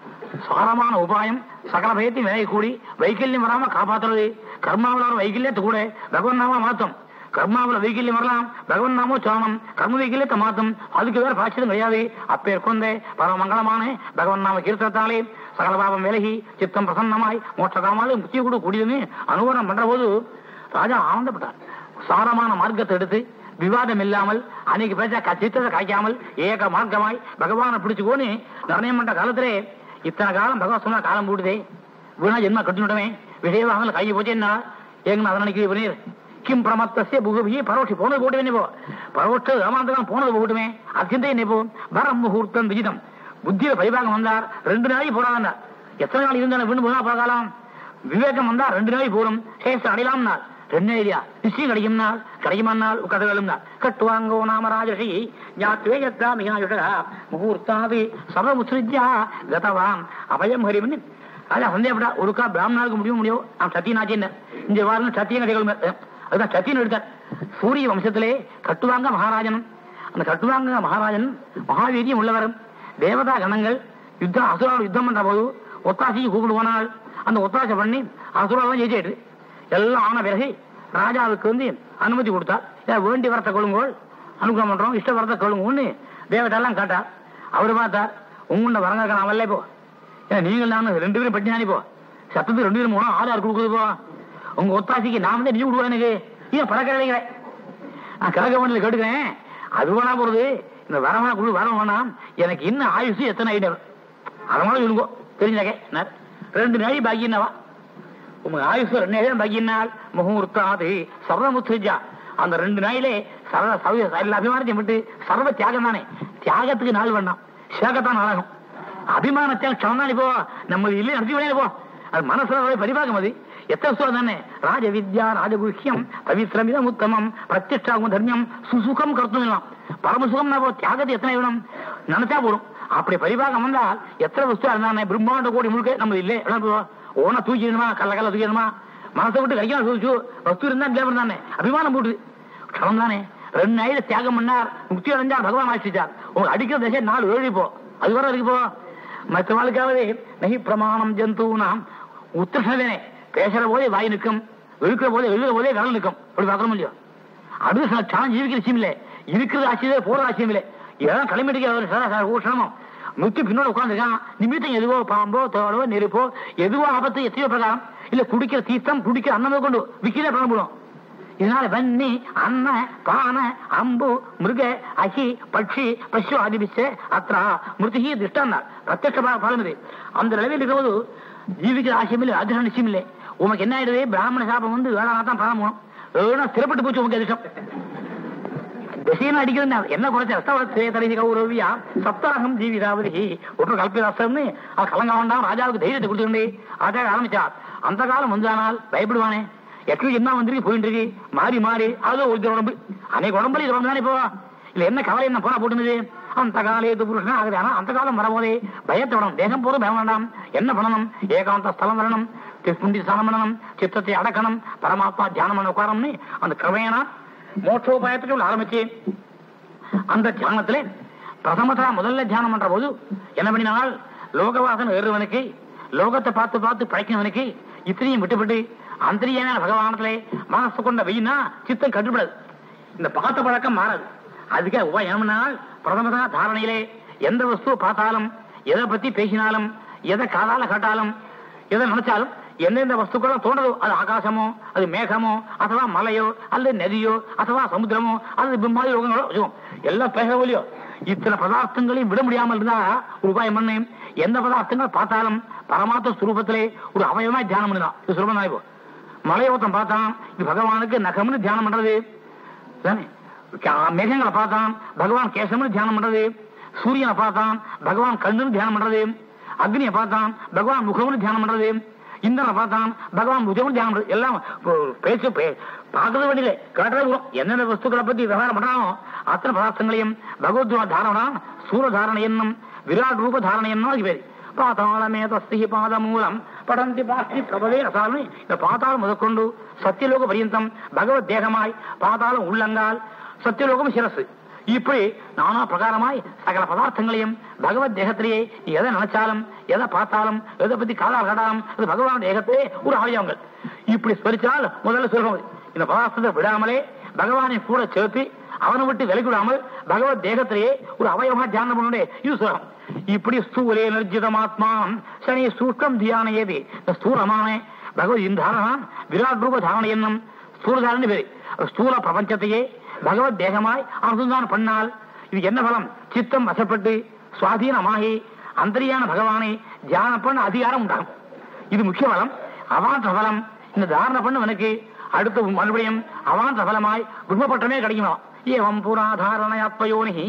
சாரமான உபாயம் சகல பயத்தையும் விலகி கூடி வைக்கல்யம் வராம காப்பாத்துறது கர்மாவில் வைக்கல்யத்தை கூட பகவன் நாமா மாத்தம் கர்மாவில் வைக்கல்யம் வரலாம் பகவன் நாமோ சரணம் கர்ம வைக்கல்யத்தை மாத்தும் அதுக்கு வேற பாய்ச்சலும் கிடையாது அப்பேர் கொண்டே பரமங்கலமான பகவன் நாம கீர்த்தனத்தாலே சகல பாவம் விலகி சித்தம் பிரசன்னமாய் மோட்ச காமாலும் முக்கிய கூட கூடியதுன்னு அனுகூலம் பண்ற போது ராஜா ஆனந்தப்பட்டார் சாரமான மார்க்கத்தை எடுத்து விவாதம் இல்லாமல் அன்னைக்கு பேச சித்தத்தை காய்க்காமல் ஏக மார்க்கமாய் பகவானை பிடிச்சுக்கோன்னு நிர்ணயம் பண்ற காலத்திலே இத்தனை காலம் பகவான் சொன்ன காலம் போடுதே வீணா ஜென்மா கட்டுனுடமே விஷயவாங்கல கை போச்சு என்ன ஏங்க அதை நினைக்கிறீர் கிம் பிரமத்தசிய புகுபி பரோட்சி போனது போட்டு என்ன போ பரோட்ச ஏமாந்தகம் போனது போட்டுமே அது சிந்தை என்ன போ வரம் முகூர்த்தம் விஜிதம் புத்தியில பரிபாகம் வந்தார் ரெண்டு நாளைக்கு போறாங்க எத்தனை நாள் இருந்தாலும் வீண்டு போனா பார்க்கலாம் விவேகம் வந்தா ரெண்டு நாளைக்கு போடும் சேஷ அடையலாம் நாள் ரெண்டு ஐடியா நிச்சயம் கிடைக்கும் நாள் கிடைக்குமானால் கதைகளும் நாள் கட்டுவாங்கோ நாம ராஜசி ஞாத்வேயத்தா மிகாயுஷா முகூர்த்தாதி சர்வமுத்ரிஜா கதவான் அபயம் ஹரிமன் அதான் சந்தேகப்பட்டா ஒருக்கா பிராமணாவுக்கு முடியும் முடியும் அவன் சத்தியனாச்சின்னு இந்த வாரம் சத்தியம் கதைகள் அதுதான் சத்தியன் எடுத்தார் சூரிய வம்சத்திலே கட்டுவாங்க மகாராஜனும் அந்த கட்டுவாங்க மகாராஜன் மகாவீரியம் உள்ளவரும் தேவதா கணங்கள் யுத்தம் அசுரால் யுத்தம் பண்ற போது ஒத்தாசிக்கு கூப்பிடுவானால் அந்த ஒத்தாசை பண்ணி அசுராலாம் ஜெயிச்சிட்டு எல்லாம் ஆன பிறகு ராஜாவுக்கு வந்து அனுமதி கொடுத்தார் ஏன் வேண்டி வரத்தை கொள்ளுங்கோள் அனுகிரகம் பண்றோம் இஷ்ட வரத்தை கொள்ளுங்கன்னு தேவட்டெல்லாம் கேட்டார் அவரு பார்த்தார் உங்கள்ட வரங்க நான் வரல போ ஏன் நீங்கள் நான் ரெண்டு பேரும் பட்டினானி போ சத்தத்துக்கு ரெண்டு பேரும் போனா ஆறு ஆறு கொடுக்குது போ உங்க ஒத்தாசிக்கு நான் வந்து நீ விடுவா எனக்கு ஏன் பறக்கிறேன் நான் கழகமண்டல கேட்டுக்கிறேன் அது வேணா போறது இந்த வரவனா குழு வர வேணாம் எனக்கு இன்னும் ஆயுசு எத்தனை ஐட்டம் அதனால சொல்லுங்க தெரிஞ்சாக்க நான் ரெண்டு நாளை பாக்கி என்னவா உங்க ஆயுசு ரெண்டு நாள் பாக்கி என்னால் முகூர்த்தாது சர்வமுத்ரிஜா அந்த ரெண்டு நாளிலே சர்வ சர்வ எல்லா அபிமானத்தையும் விட்டு சர்வ தியாகம் தானே தியாகத்துக்கு நாள் வேண்டாம் சேகத்தான் நாளாகும் அபிமானத்தால் சவனாளி போ நம்ம இல்லை நடத்தி விளையாடு போ அது மனசுல பரிபாகம் அது எத்தனை சொல்ல தானே ராஜ வித்யா ராஜகுஹ்யம் பவித்ரமிதம் உத்தமம் பிரத்யட்சாகும் தர்மியம் சுசுகம் கருத்தும் எல்லாம் பரமசுகம் நான் தியாகத்தை எத்தனை வேணும் நினைச்சா போடும் அப்படி பரிபாகம் வந்தால் எத்தனை வஸ்து இருந்தானே பிரம்மாண்ட கோடி முழுக்க நம்ம இல்லை ஓன தூக்கிடணுமா கல்ல கல்ல தூக்கிடணுமா மனசை விட்டு கழிக்கணும் தூச்சு வஸ்து இருந்தா தேவன் தானே அபிமானம் போட்டு க்ஷணம் தானே ரெண்டு நாயில தியாகம் பண்ணார் முக்தி அடைஞ்சார் பகவான் ஆசிச்சார் உங்களுக்கு அடிக்கிற தசை நாலு ஏழு போ அது வர இருக்கு போ மற்ற நாளுக்காகவே நகி பிரமாணம் ஜந்தூனாம் உத்திரசனே பேசுற போதே வாய் நிற்கும் இருக்கிற போதே எழுதுற போதே கடல் நிற்கும் அப்படி பார்க்கணும் இல்லையோ அடுத்த சில சாணம் ஜீவிக்கிற விஷயம் இல்லை இருக்கிறது ஆட்சியே போற ஆட்சியம் இல்லை ஏதாவது கிளம்பிட்டு ஊஷணமும் முக்கி பின்னோட உட்காந்துருக்கான் நிமித்தம் எதுவோ பாம்போ தோலோ நெருப்போ எதுவோ ஆபத்து எத்தையோ பிரகாரம் இல்ல குடிக்கிற தீர்த்தம் குடிக்கிற அன்னமே கொண்டு விக்கிலே பணம் இதனால வன்னி அன்ன பான அம்பு மிருக அஹி பட்சி பசு ஆதிபிச்ச அத்ரா மிருதிகி திருஷ்டாந்தார் பிரத்யட்ச பலம் இது அந்த நிலையில் இருக்கிறது ஜீவிக்கிற ஆசையும் இல்லை அதிர்ஷ்ட நிச்சயம் இல்லை உனக்கு என்ன ஆயிடுது பிராமண சாபம் வந்து வேளாண் தான் பணம் போகணும் ஏன்னா ஸ்திரப்பட்டு போச்சு உனக்கு அதிர்ஷ்டம் திசையன அடிக்கிறது என்ன குறைச்ச தரிசி கௌரவியா சப்தாகம் ஜீவிதாவதி ஒன்று கல்பிதாஸ்தம்னு அவன் கலங்க வேண்டாம் ராஜாவுக்கு தைரியத்தை கொடுத்துருந்தே அதை ஆரம்பிச்சார் அந்த காலம் வந்தானால் பயப்படுவானே எட்டு என்ன வந்துருக்கு போயிட்டு இருக்கு மாறி மாறி அது ஒரு உடம்பு அன்னைக்கு உடம்புல இது உடம்பு தானே இப்போ இல்ல என்ன கவலை என்ன போனா போட்டுனது அந்த காலேது புருஷன் ஆகுது ஆனா அந்த காலம் வரும்போதே பயத்தை விடணும் தேகம் போதும் பயம் வேண்டாம் என்ன பண்ணணும் ஏகாந்த ஸ்தலம் வரணும் புண்டி ஸ்தானம் பண்ணணும் சித்தத்தை அடக்கணும் பரமாத்மா தியானம் பண்ண உட்காரம்னு அந்த கிரமேனா மோட்சோபாயத்துக்கு ஆரம்பிச்சு அந்த தியானத்திலே பிரதமதா முதல்ல தியானம் பண்ற போது என்ன பண்ணினால் லோகவாசன் ஏறுவனுக்கு லோகத்தை பார்த்து பார்த்து பழைக்கிறவனுக்கு இத்தனையும் விட்டுவிட்டு அந்தரியான பகவானத்திலே மனசு கொண்ட வெயினா சித்தம் கட்டுப்படாது இந்த பார்த்த பழக்கம் மாறாது அதுக்கே உபாயம் என்னனால் பிரதமதா தாரணையிலே எந்த வஸ்து பார்த்தாலும் எதை பத்தி பேசினாலும் எதை காதால கேட்டாலும் எதை நினைச்சாலும் எந்தெந்த வஸ்துக்களும் தோன்றதோ அது ஆகாசமோ அது மேகமோ அथवा மலையோ அல்லது நதியோ அथवा சமுத்திரமோ அல்லது பிம்மாதி யோகங்களோ வச்சுக்கோ. எல்லாம் பேசவில்லையோ இத்தனை பதார்த்தங்களையும் விட முடியாமல் இருந்தா ஒரு உபாயம் பண்ணு எந்த பதார்த்தங்கள் பார்த்தாலும் பரமாத்ம ஸ்வரூபத்திலே ஒரு அவயவமா தியானம் பண்ணுதான் இது சுலபம் தான் இப்போ மலையை ஒருத்தன் பார்த்தான் இது பகவானுக்கு நகம்னு தியானம் பண்றது தானே கா- மேகங்களை பார்த்தான் பகவான் கேசம்னு தியானம் பண்றது சூரியனை பார்த்தான் பகவான் கண்ணுன்னு தியானம் பண்றது அக்னியை பார்த்தான் பகவான் முகம்னு தியானம் பண்றது இந்திரனை பார்த்தான் பகவான் புஜம்னு தியானம் பண்றது எல்லாம் இப்போ பேச்சு பே- பார்க்கறது வேண்டியது கேட்டது வரும் என்னென்ன வஸ்துக்களை பத்தி விவகாரம் பண்றானோ அத்தனை பதார்த்தங்களையும் பகவத் தாரணா சூர தாரணை என்னும் விராட் ரூப தாரணை என்னும் அது பேரு பாதாளமே தஸ்தி பாத மூலம் படந்தி பாக்கி பிரபவே ரசாமி இந்த பாதாளம் முதற்கொண்டு சத்தியலோக பரியந்தம் பகவத் தேகமாய் பாதாளம் உள்ளங்கால் சத்தியலோகம் சிரசு இப்படி நானா பிரகாரமாய் சகல பதார்த்தங்களையும் பகவத் தேகத்திலேயே நீ எதை நினைச்சாலும் எதை பார்த்தாலும் எதை பத்தி காதால் காட்டாலும் அது பகவான் தேகத்திலே ஒரு அவயவங்கள் இப்படி ஸ்மரிச்சால் முதல்ல சொல்றது இந்த பதார்த்தத்தை விடாமலே பகவானை கூட சேர்த்து அவனை விட்டு விலக்கி விடாமல் பகவத் தேகத்திலேயே ஒரு அவயவமா தியானம் பண்ணே இது சொல்றோம் இப்படி ஸ்தூலே நிர்ஜிதமாத்மா சனி சூஷ்டம் தியான ஏதி இந்த ஸ்தூலமான பகவத் இந்த தாரணம் விராட் ரூப தாரணை என்னும் ஸ்தூல தாரணை பேரு ஸ்தூல பிரபஞ்சத்தையே பகவத் தேகமாய் அனுசந்தானம் பண்ணால் இது என்ன பலம் சித்தம் வசப்பட்டு சுவாதீனமாகி அந்தரியான பகவானை தியானம் பண்ண அதிகாரம் உண்டாகும் இது முக்கிய பலம் அவாந்த பலம் இந்த தாரண பண்ணவனுக்கு அடுத்த மறுபடியும் அவாந்த பலமாய் குடும்பப்பட்டமே கிடைக்குமா ஏவம் புராதாரணயாத்மயோனி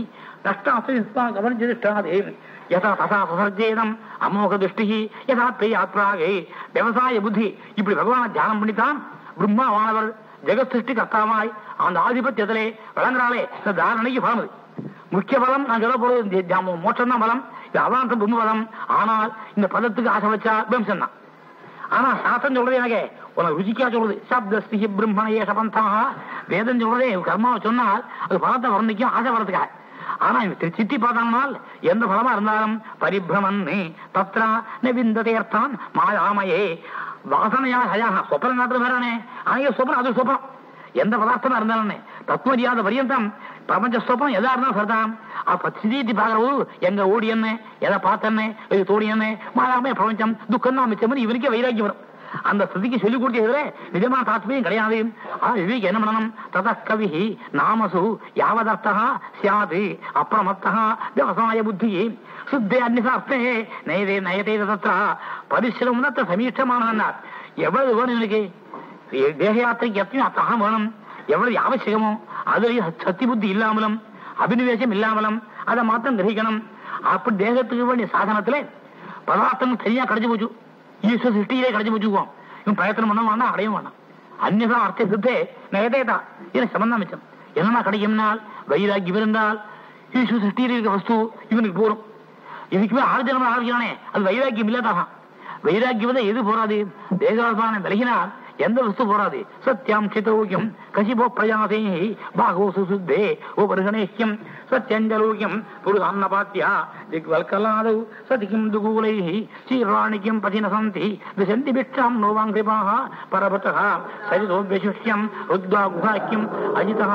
நஷ்டாஸ்திஷ்டாதே யதா ததா சசர்ஜேதம் அமோக திருஷ்டி யதா பிரியாத்ராகே விவசாய புத்தி இப்படி பகவானை தியானம் பண்ணித்தான் பிரம்மாவானவர் ஜெகத் சிருஷ்டி கர்த்தாவாய் அந்த ஆதிபத்தியத்திலே விளங்குறாளே இந்த தாரணைக்கு பலம் இது. முக்கிய பலம் நான் சொல்ல போறது இந்த தியாம- மோட்சம் தான் பலம் இது அவாந்த பிரம்ம பலம் ஆனால் இந்த பதத்துக்கு ஆசை வச்சா பிம்சம் தான் ஆனா சாஸ்திரம் சொல்றது எனக்கு உனக்கு ருச்சிக்கா சொல்றது சப்தஸ்தி பிரம்மண ஏஷ பந்தாக வேதம் சொல்றதே கர்மாவை சொன்னால் அது பலத்தை வர்ணிக்கும் ஆசை வரதுக்காக ஆனா இவன் தி- சித்தி பார்த்தானால் எந்த பலமா இருந்தாலும் பரிபிரமன் தத்ரா நவிந்ததே அர்த்தான் மாயாமயே வாசனையா ஹயாக சொப்பன நாட்டு வேறானே ஆகிய சொப்பனம் அது சொப்பனம் எந்த பதார்த்தமா இருந்தாலும் தத்துவரியாத பரியந்தம் பிரபஞ்ச ஸ்வப்னம் எதா இருந்தாலும் சரிதான் அப்ப சிதிட்டி பாக்குறவு எங்க ஓடி என்ன எதை பார்த்தேன்னு இது தோடி என்ன மாறாமே பிரபஞ்சம் துக்கம் தான் மிச்சம் இவனுக்கே வைராக்கியம் வரும் அந்த ஸ்ருதிக்கு சொல்லிக் கொடுத்ததுல நிஜமான தாத்மியம் கிடையாது ஆ விவேக் என்ன பண்ணணும் தத கவி நாமசு யாவதர்த்தா சியாது அப்பிரமத்தா விவசாய புத்தி சுத்தே அந்நிசாஸ்தே நயதே நயதே தத்ரா பரிசிரமம் தத்த சமீட்சமானார் எவ்வளவு வேணும் எனக்கு தேக யாத்திரைக்கு எத்தனையும் அத்தகம் வேணும் எவ்வளவு அவசியமோ அதுலயும் சக்தி புத்தி இல்லாமலும் அபினிவேசம் இல்லாமலும் அதை மாத்திரம் கிரகிக்கணும் அப்படி தேகத்துக்கு வேண்டிய சாதனத்துல பதார்த்தம் சரியா கிடைச்சு போச்சு ஈஸ்வர சிருஷ்டியிலே கிடைச்சு போச்சுக்குவோம் இவன் பிரயத்தனம் பண்ண வேண்டாம் அடையும் வேண்டாம் அந்நியதா அர்த்த சித்தே நயதேதா இது சம்பந்தம் மிச்சம் என்னன்னா கிடைக்கும்னால் வைராக்கியம் இருந்தால் ஈஸ்வர சிருஷ்டியில் இருக்க வஸ்து இவனுக்கு போரும் இதுக்குமே ஆர்ஜனம் ஆரம்பிக்கிறானே அது வைராக்கியம் இல்லாதான் வைராக்கியம் வந்து எது போராது தேகாத்மான விலகினால் எந்த வஸ்து போராது சத்தியம் சித்தோக்கியம் கசிபோ பிரஜாதே பாகோ சுசுத்தே ஓ வருகணேஷ்யம் சத்யஞ்சலோக்கியம் புருஷான்னபாத்தியா திக்வல்கலாதௌ சதிகிம் துகூலை சீர்வாணிக்கியம் பதினசந்தி விசந்தி பிக்ஷாம் நோவாங்கிரிபாக பரபத்தः சரிதோ விசுஷ்யம் ருத்வா குஹாக்கியம் அஜிதः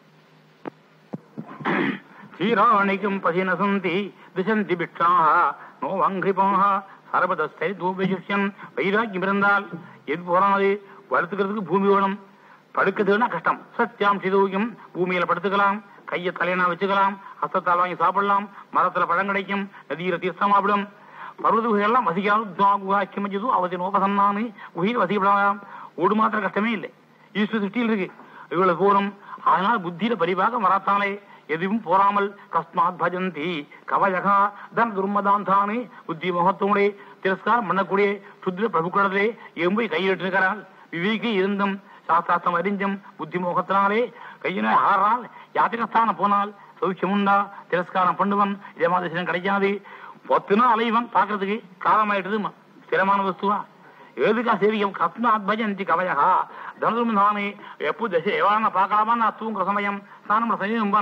க்ஷீராணிக்கும் பதினசந்தி திசந்தி பிக்ஷாக நோ வங்கிரிபாக சர்வதஸ்தை தூபிஷியம் வைராக்கியம் இருந்தால் எது போறாது வளர்த்துக்கிறதுக்கு பூமி வேணும் படுக்கிறதுனா கஷ்டம் சத்தியாம் சிதோகியம் பூமியில படுத்துக்கலாம் கையை தலையனா வச்சுக்கலாம் ஹஸ்தத்தால் வாங்கி சாப்பிடலாம் மரத்துல பழம் கிடைக்கும் நதியில தீர்த்தம் சாப்பிடும் பருவத குகையெல்லாம் வசிக்காது அவதி நோபசன்னானு குகையில் வசிக்கப்படலாம் ஓடு மாத்திர கஷ்டமே இல்லை ஈஸ்வர திருஷ்டியில் இருக்கு இவ்வளவு தூரம் அதனால் புத்தியில பரிவாக மராத்தாலே எதுவும் போராமல் கஸ்மாத் பஜந்தி கவயகா தன் துர்மதாந்தானு புத்தி முகத்தோடே திரஸ்காரம் பண்ணக்கூடிய சுத்திர பிரபுக்களே எம்பை கையிட்டிருக்கிறாள் விவேகி இருந்தும் சாஸ்திராஸ்தம் அறிஞ்சும் புத்தி மோகத்தினாலே கையின ஆறால் யாத்திரஸ்தானம் போனால் சௌக்கியம் உண்டா திரஸ்காரம் பண்ணுவன் இதமாதிசனம் கிடைக்காது பத்து நாள் அலைவன் பாக்குறதுக்கு காலமாயிட்டது ம- ஸ்திரமான வஸ்துவா ஏதுக்கா சேவியம் கஸ்மாத் பஜந்தி கவயகா தனுர்மதானே எப்போ தசை எவான பார்க்கலாமா நான் தூங்குற சமயம் ஸ்நானம் செய்யும்பன்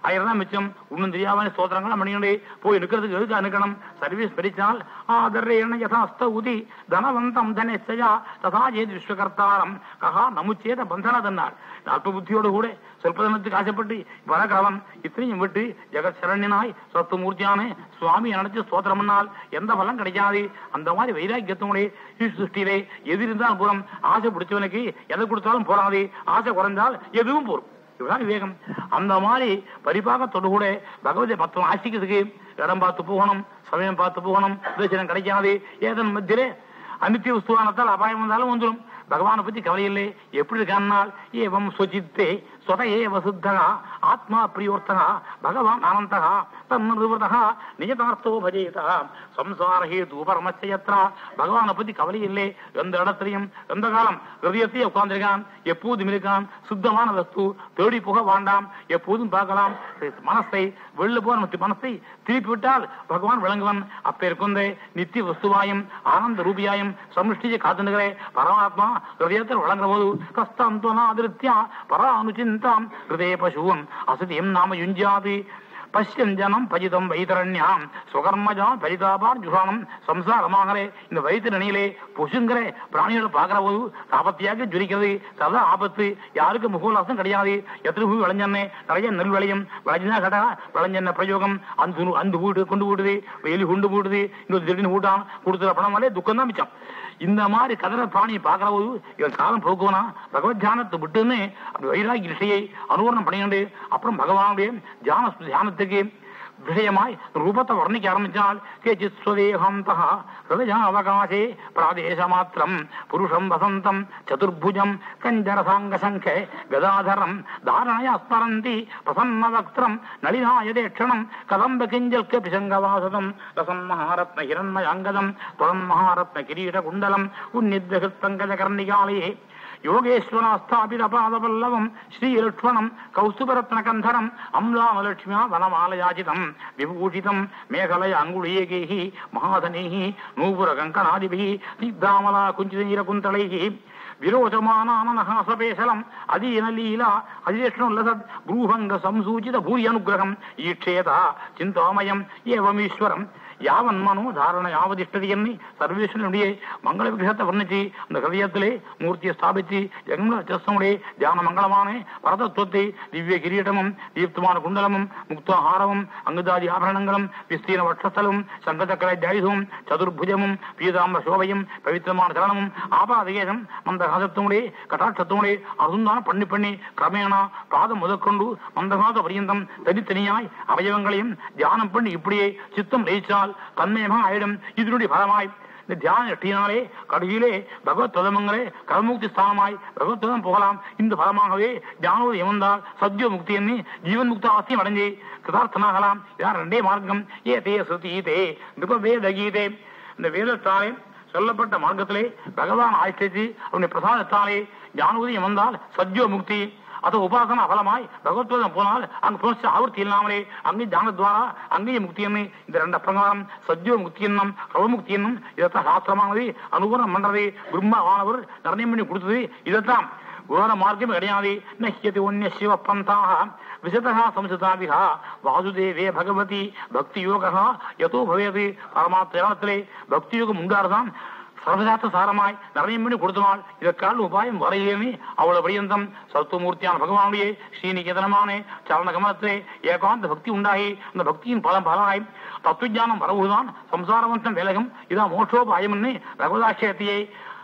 ஆயிரம் தான் மிச்சம் ஒன்னும் தெரியாம ஸ்தோத்திரங்கள் பண்ணிக்கிட்டு போய் நிக்கிறதுக்கு எதுக்கு அனுக்கணும் சர்வீஸ் பிரிச்சால் ஆதரேன யதாஸ்த உதி தனவந்தம் தனேச்சயா ததா ஏது விஸ்வகர்த்தாரம் கஹா நமுச்சேத பந்தனதன்னாள் அல்ப புத்தியோடு கூட சொற்பதனத்துக்கு ஆசைப்பட்டு பரகரவன் இத்தனையும் விட்டு ஜெகத் சரண்யனாய் சொத்து மூர்த்தியானே சுவாமி நினைச்சு ஸ்தோத்திரம் பண்ணால் எந்த பலம் கிடைக்காது அந்த மாதிரி வைராக்கியத்தோடைய சிருஷ்டியிலே எது இருந்தாலும் புறம் ஆசை பிடிச்சவனுக்கு எதை கொடுத்தாலும் போறாது ஆசை குறைந்தால் எதுவும் போரும் இதுதான் விவேகம் அந்த மாதிரி பரிபாகத்தோடு கூட பகவதி மத்தம் ஆசிக்கிறதுக்கு இடம் பார்த்து போகணும் சமயம் பார்த்து போகணும் தரிசனம் கிடைக்காது ஏதன் மத்தியிலே அனித்திய வஸ்துவானத்தால் அபாயம் வந்தாலும் வந்துடும் பகவானை பத்தி கவலை இல்லை எப்படி இருக்கான்னால் ஏவம் சுச்சித்தே சொத ஏவ சித்தகா ஆத்மா பிரியோர்த்தகா பகவான் அனந்தகா தன்னிருவதா நிஜதார்த்தோ பஜேதா சம்சார ஹேது பரமச்சயத்ரா பகவானை பத்தி கவலை இல்லை எந்த இடத்துலையும் எந்த காலம் ஹிருதயத்தையே உட்கார்ந்திருக்கான் எப்போதும் இருக்கான் சுத்தமான வஸ்து தேடி போக வேண்டாம் எப்போதும் பார்க்கலாம் மனசை வெளில போன மனசை திருப்பி விட்டால் பகவான் விளங்குவன் அப்ப இருக்குந்தே நித்திய வஸ்துவாயும் ஆனந்த ரூபியாயும் சமிஷ்டியை காத்துனுகிறே பரமாத்மா ஹிருதயத்தில் வழங்குற போது கஸ்தம் துவனாதிருத்தியா பரானுச்சிந்தாம் ஹிருதய பசுவம் அசதியம் நாம யுஞ்சாது பஷ்யன் ஜனம் பஜிதம் வைத்தரண்யாம் சுகர்மஜா பரிதாபார் ஜுகானம் சம்சாரமாகலே இந்த வயிற்று நிலையிலே பொசுங்கிற பிராணிகளை பார்க்கிற போது ஆபத்தியாக ஜொலிக்கிறது சதா ஆபத்து யாருக்கு முகோலாசம் கிடையாது எத்தனை பூ விளைஞ்சன்னே நிறைய நெல் விளையும் விளைஞ்சா கடா விளைஞ்சன்ன பிரயோகம் அந்த அந்த வீடு கொண்டு விடுது வெயில் கொண்டு விடுது இன்னொரு திடீர்னு வீட்டான் கொடுத்துற பணம் மேலே துக்கம் தான் மிச்சம் இந்த மாதிரி கதற பிராணியை பார்க்கிற போது இவன் காலம் போக்குவனா பகவத் தியானத்தை விட்டுன்னு அப்படி வைராகி விஷயை அனுவரணம் பண்ணிக்கிண்டு அப்புறம் பகவானுடைய தியான தியானத்துக்கு விஷயமாய் ரூபத்தை வர்ணிக்க ஆரம்பிச்சால் கேச்சித் ஸ்வதேகாந்தா ஹிருதயா அவகாசே பிராதேச மாத்திரம் புருஷம் வசந்தம் சதுர்புஜம் கஞ்சரசாங்க சங்க கதாதரம் தாரணயா ஸ்மரந்தி பிரசன்ன வக்திரம் நளினாயதேட்சணம் கதம்ப கிஞ்சல் கபிசங்கவாசதம் ரசம் மகாரத்ன ஹிரண்மயாங்கதம் துவம் மகாரத்ன கிரீட குண்டலம் உன்னித்யகிருத்தங்கஜ கர்ணிகாலயே யோகேஸ்வராஸ்தாபித பாதபல்லவம் ஸ்ரீலக்ஷ்மணம் கௌஸ்துபரத்னகந்தரம் அம்லாமலட்சுமியா வனமாலயாஜிதம் விபூஷிதம் மேகலய அங்குளீயகேஹி மகாதனேஹி நூபுர கங்கணாதிபிஹி சித்தாமலா குஞ்சிதீரகுந்தளைஹி విరోచమానానహాసపేశలం అదీన లీలా అజేష్ణుల్లసద్ బ్రూహంగ సంసూచిత భూరి అనుగ్రహం ఈక్షేత చింతామయం ఏవమీశ్వరం யாவன்மனோ தாரண யாவதிஷ்டதி எண்ணி சர்வேஸ்வரனுடைய மங்கள விக்கிரகத்தை வர்ணிச்சு அந்த ஹிருதயத்திலே மூர்த்தியை ஸ்தாபிச்சு ஜெகமுடைய தியான மங்களமான பரதத்துவத்தை திவ்ய கிரீடமும் தீப்தமான குண்டலமும் முக்தாஹாரமும் அங்குதாதி ஆபரணங்களும் விஸ்தீர வட்சஸ்தலும் சங்கச்சக்கர ஜாயுதமும் சதுர்புஜமும் பீதாம்ப சோபையும் பவித்திரமான சரணமும் ஆபாதகேசம் மந்தகாசத்தினுடைய கட்டாட்சத்தினுடைய அருந்தான பண்ணி பண்ணி கிரமேணா பாதம் முதற்கொண்டு மந்தகாத பரியந்தம் தனித்தனியாய் அவயவங்களையும் தியானம் பண்ணி இப்படியே சித்தம் லயிச்சால் தன்மயமா ஆயிடும் இதனுடைய பலமாய் இந்த தியான எட்டினாலே கடையிலே பகவத் தொதமங்களே கர்மமுக்தி ஸ்தானமாய் பகவத்வதம் போகலாம் இந்த பலமாகவே தியானோடு எமந்தால் சத்ய முக்தி எண்ணி ஜீவன் முக்த ஆசையம் அடைஞ்சு கிருதார்த்தனாகலாம் இதான் ரெண்டே மார்க்கம் ஏ தே சுதி தே நிப வேத கீதே இந்த வேதத்தாலே சொல்லப்பட்ட மார்க்கத்திலே பகவான் ஆய்ச்சி அவனுடைய பிரசாதத்தாலே ஞானோதயம் வந்தால் சத்யோ முக்தி அது உபாசன பலமாய் பகவத்வதம் போனால் அங்கு புனச்ச ஆவர்த்தி இல்லாமலே அங்கே ஞானத்வாரா அங்கேயே முக்தி என்ன இந்த ரெண்டு பிரகாரம் சத்யோ முக்தி என்னும் ரவமுக்தி என்னும் இதைத்தான் சாஸ்திரமானது அனுகூலம் பண்றது பிரம்மாவானவர் நிர்ணயம் பண்ணி கொடுத்தது இதைத்தான் வேற மார்க்கம் கிடையாது நஹ்யதி ஒன்ய சிவ பந்தாக விசதா சம்சிதாபிகா வாசுதேவே பகவதி பக்தி யோகா யதோ பவேது பரமாத்திரத்திலே பக்தி யோகம் உண்டாருதான் சர்வசாஸ்திர சாரமாய் நிர்ணயம் பண்ணி கொடுத்தனால் இதற்கான உபாயம் வரையிலேயே அவ்வளவு பரியந்தம் சத்துவமூர்த்தியான பகவானுடைய ஸ்ரீநிகேதனமான சரண கமலத்திலே ஏகாந்த பக்தி உண்டாகி அந்த பக்தியின் பலம் பலனாய் தத்துவஞானம் வரவுதான் சம்சாரவந்தம் விலகும் இதான் மோட்சோபாயம் ரகுதாட்சயத்தையே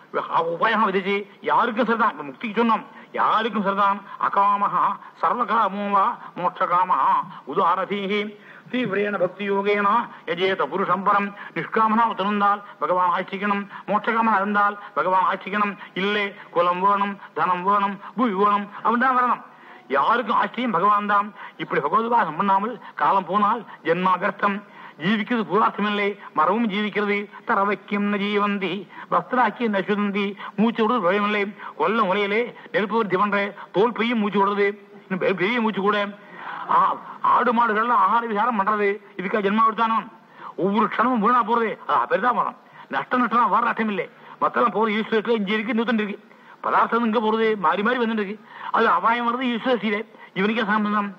உபாயம் விதிச்சு யாருக்கும் சரிதான் இப்ப முக்திக்கு சொன்னோம் யாருக்கும் சரிதான் அகாமஹா சர்வகாமோவா மோட்சகாமஹா உதாரதீஹி தீவிரேன பக்தி யோகேனா யஜேத புருஷம் பரம் நிஷ்காமனா இருந்தால் பகவான் ஆட்சிக்கணும் மோட்சகாமனா இருந்தால் பகவான் ஆட்சிக்கணும் இல்லை குலம் வேணும் தனம் வேணும் பூமி வேணும் அவன் தான் வரணும் யாருக்கும் ஆட்சியும் பகவான் தான் இப்படி பகவத்வாசம் பண்ணாமல் காலம் போனால் ஜென்மா கர்த்தம் ஜீவிக்கிறது பூரார்த்தமில்லை மரமும் ஜீவிக்கிறது தரவைக்கும் ந ஜீவந்தி வஸ்திராக்கி நசுந்தி மூச்சு விடுறது பயமில்லை கொல்ல முறையிலே நெருப்பு விருத்தி பண்ற தோல் பையும் மூச்சு விடுறது இன்னும் பெரிய- பெரிய மூச்சு கூட ஆ- ஆடு மாடுகள்லாம் ஆகார விசாரம் பண்றது இதுக்கா ஜென்மா எடுத்தானோ ஒவ்வொரு க்ஷணமும் வீணா போறது அது பெரிதா போனோம் நஷ்டம் நஷ்டம் வர நஷ்டம் இல்லை மத்தெல்லாம் போறது ஈஸ்வரத்துல இங்க இருக்கு நூத்தன் இருக்கு பதார்த்தம் இங்க போறது மாறி மாறி வந்துட்டு இருக்கு அது அபாயம் வருது ஈஸ்வர சீதை இவனுக்கே சம்பந்தம்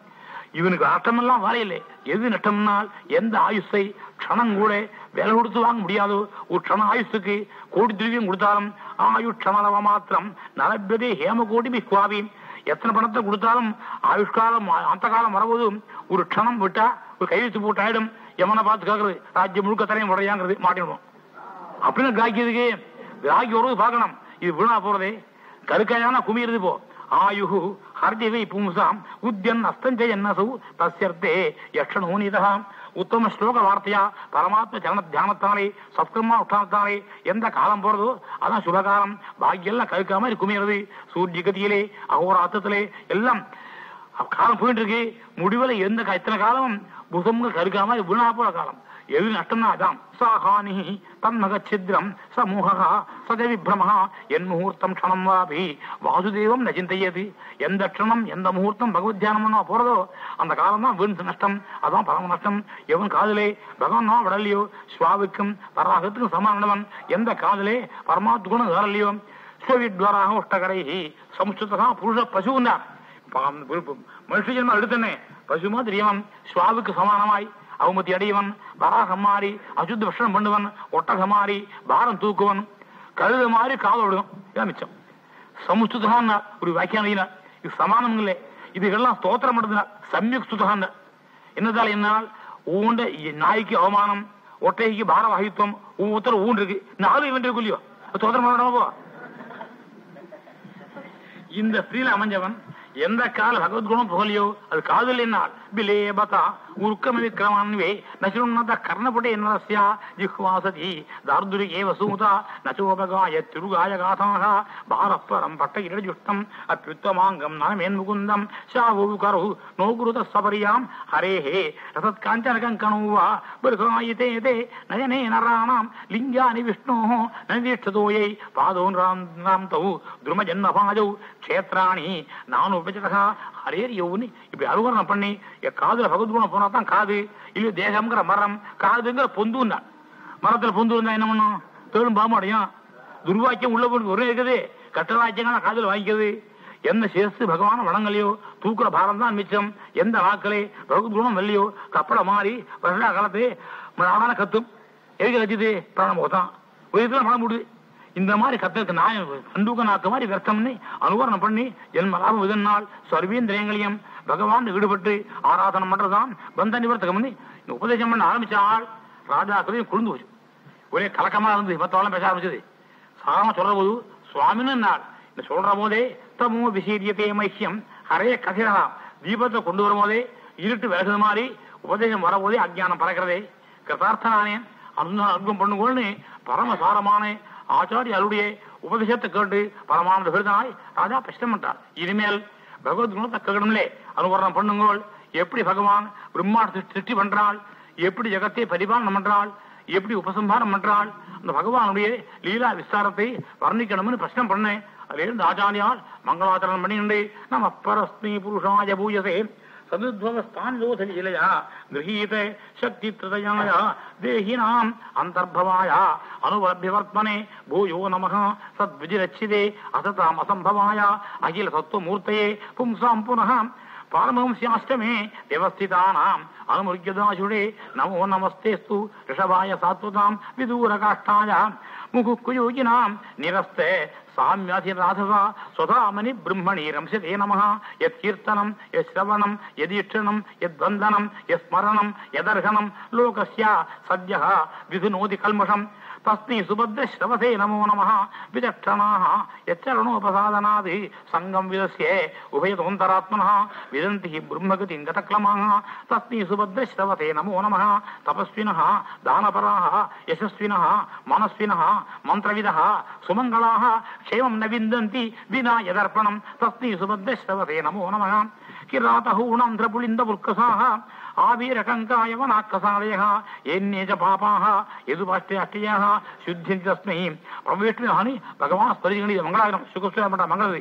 இவனுக்கு நஷ்டமெல்லாம் வரையில்லை எது நஷ்டம்னால் எந்த ஆயுஷை க்ஷணம் கூட விலை கொடுத்து வாங்க முடியாதோ ஒரு க்ஷண ஆயுஷுக்கு கோடி திரவியம் கொடுத்தாலும் ஆயுஷமளவ மாத்திரம் நலபியதே ஹேம கோடி மிக்வாவி எத்தனை பணத்தை கொடுத்தாலும் ஆயுஷ்காலம் அந்த காலம் வரபோது ஒரு க்ஷணம் விட்டா ஒரு கையெழுத்து போட்டு ஆயிடும் எவனை பார்த்து கேட்கறது ராஜ்யம் முழுக்க தரையும் உடையாங்கிறது மாட்டிடுவோம் அப்படின்னு கிராக்கியதுக்கு கிராக்கி வருவது பார்க்கணும் இது வீணா போறதே கருக்கையான குமியிருது போ ஆயுகு ஹர்திவை பும்சாம் உத்யன் அஸ்தஞ்சயன்னசு தஸ்யர்த்தே யக்ஷணூனிதா உத்தம ஸ்லோக வார்த்தையா பரமாத்ம ஜன தியானத்தாலே சத்கர்மா உற்றானத்தாலே எந்த காலம் போறதோ அதான் சுபகாலம் பாக்கியெல்லாம் கருக்காம மாதிரி குமியிறது சூரிய கதியிலே அகோராத்தத்திலே எல்லாம் காலம் போயிட்டு இருக்கு முடிவுல எந்த க- எத்தனை காலம் புசம்ங்க கருக்காம வீணா போற காலம் எது நஷ்டம்னா அதான் சாஹானி தன்மக சித்ரம் சமூகா சத விப்ரம என் முகூர்த்தம் க்ஷணம் வாபி வாசுதேவம் ந சிந்தையது எந்த க்ஷணம் எந்த முகூர்த்தம் பகவத் தியானம் போறதோ அந்த காலம் தான் வீண் நஷ்டம் அதான் பரம நஷ்டம் எவன் காதலே பகவான் விடலையோ சுவாவுக்கும் பராகத்துக்கும் சமானவன் எந்த காதலே பரமாத்து குணம் வரலையோ ஸ்வவித்வராக உஷ்டகரை சம்ஸ்கிருதா புருஷ பசுந்தார் மனுஷ ஜென்மம் எடுத்தனே பசு மாதிரியவன் சுவாவுக்கு சமானமாய் அவமதி அடையவன் வராகம் மாறி அசுத்த விஷம் பண்ணுவன் ஒட்டகம் மாறி பாரம் தூக்குவன் கழுத மாறி காவல் விடுவன் இதான் மிச்சம் சமுஸ்துதான் ஒரு வியாக்கியான இது சமானம் இல்லை இதுகெல்லாம் ஸ்தோத்திரம் பண்ணுதுனா சமயக் ஸ்துதான் என்னதால் என்னால் ஊண்ட நாய்க்கு அவமானம் ஒட்டைக்கு பாரவாகித்துவம் ஒவ்வொருத்தர் ஊன் இருக்கு நாலு இவன் இருக்கு இல்லையோ ஸ்தோத்திரம் பண்ணணும் போ இந்த ஸ்திரீல அமைஞ்சவன் எந்த கால பகவத்குணம் புகழியோ அது காதல் என்னால் பிலேபதா உருக்கம விக்ரமான்வே நசுன்னத கர்ணபுடே நரஸ்யா ஜிஹ்வாசதி தார்துரிகே வசூதா நச்சோபகாய திருகாய காதாக பாரப்பரம் பட்ட இரஜுஷ்டம் அத்யுத்தமாங்கம் நனமேன் முகுந்தம் ஷாவு கரு நோகுருத சபரியாம் ஹரேஹே ரசத் காஞ்சன கங்கணோவா பிருகாயிதே தே நயனே நராணாம் லிங்கானி விஷ்ணோः நதீட்சதோயை பாதோன் ராம் ராம் தௌ துரும ஜன்மபாஜௌ க்ஷேத்ராணி நான் உபஜதா ஹரேர் யௌனி இப்படி அனுகரணம் பண்ணி என் காதுல பகவத்குணம் போனா தான் காது இல்ல தேகம்ங்கிற மரம் காதுங்கிற பொந்துன்னா மரத்துல பொந்து இருந்தா என்ன பண்ணும் தேடும் பாம்பு அடையும் துர்வாக்கியம் உள்ள போட்டு ஒரே இருக்குது கட்ட வாக்கியங்கள் காதுல வாங்கிக்கிறது எந்த சேஸ்து பகவான வளங்களையோ தூக்குற பாரம் தான் மிச்சம் எந்த வாக்களே பகவத்குணம் வெள்ளையோ கப்பலை மாறி வருஷா காலத்து நாடான கத்தும் எதுக்கு கத்துது பிராணமுகத்தான் ஒரு இதுல மழை மூடுது இந்த மாதிரி கத்தலுக்கு நாயம் கண்டூக்க நாக்கு மாதிரி விரத்தம்னு அனுகரணம் பண்ணி ஜென்ம லாபம் இதனால் சர்வேந்திரியங்களையும் பகவான் ஈடுபட்டு ஆராதனம் பண்றதுதான் பந்த நிவர்த்தகம் பண்ணி இந்த உபதேசம் பண்ண ஆரம்பிச்ச ஆள் ராஜாக்களையும் குளிர்ந்து போச்சு ஒரே கலக்கமா இருந்து பத்தோളം பேச ஆரம்பிச்சது சாதாரண சொல்ற போது சுவாமின்னு நாள் இந்த சொல்ற போதே தமோ விசீரியத்தே மைக்கியம் ஹரே கதிரலாம் தீபத்தை கொண்டு வரும் போதே இருட்டு விலகுது மாதிரி உபதேசம் வரபோதே அஜ்ஞானம் பறக்கிறதே கிருதார்த்தனானேன் அர்த்தம் பண்ணுங்கோன்னு பரமசாரமான ஆச்சாரிய அருடைய உபதேசத்தை கேட்டு பரமானந்த விருதனாய் ராஜா பிரச்சனை பண்ணார் இனிமேல் பகவத் குணத்தை கேட்கணும்லே அனுகரணம் பண்ணுங்கோள் எப்படி பகவான் பிரம்மாண்ட சிருஷ்டி பண்றாள் எப்படி ஜெகத்தை பரிபாலனம் பண்றாள் எப்படி உபசம்ஹாரம் பண்றாள் அந்த பகவானுடைய லீலா விஸ்தாரத்தை வர்ணிக்கணும்னு பிரச்சனை பண்ணேன் அதிலிருந்து ஆச்சாரியால் மங்களாச்சரணம் பண்ணிண்டு நம்ம பரஸ்மி புருஷாய பூயசே சதுத்வஸ்தான்யோசலீலையா கிரகீதே சக்தி திருதயாய தேகினாம் அந்தர்பவாய அனுவபிவர்த்தனே பூயோ நம சத்விஜிரச்சிதே அசதாம் அசம்பவாய அகில சத்வமூர்த்தயே பும்சாம் புனः பாரமஹம்ஸ்யாஷ்டமே வியவஸ்திதானாம் அனுமுர்யதாசுடே நமோ நமஸ்தேஸ்து ரிஷபாய சாத்வதாம் விதூரகாஷ்டாய முகுக்குயோகினாம் நிரஸ்தே சாமியாதிராதவா சுதாமணி பிரம்மணி ரம்சதே நம யத் கீர்த்தனம் யத் ஸ்ரவணம் யதீட்சணம் யத்வந்தனம் யஸ்மரணம் யதர்ஹனம் லோகஸ்ய சத்யः விதுனோதி கல்மஷம் தஸ்மை சுபத்ர ஸ்ரவசே நமோ நம விதக்ஷணாः யச்சரணோபசாதனாதி சங்கம் விதஸ்யே உபயதோந்தராத்மனः விதந்தி हि ब्रह्मगतिं गतक्लमाः तस्मै सुभद्र श्रवते नमो नमः तपस्विनः दानपराः यशस्विनः मनस्विनः मन्त्रविदः सुमङ्गलाः क्षेमं न विन्दन्ति विना यदर्पणं तस्मै सुभद्र श्रवते नमो नमः किरातहूणान्ध्रपुलिन्दपुर्कसाः आवीरकङ्कायवनाक्कसादयः एन्ये च पापाः यदुपाष्ट्याष्टयाः शुद्धिं तस्मै प्रविष्णुः भगवान् स्परिगणि मङ्गलागरं सुखस्वमठ मङ्गलति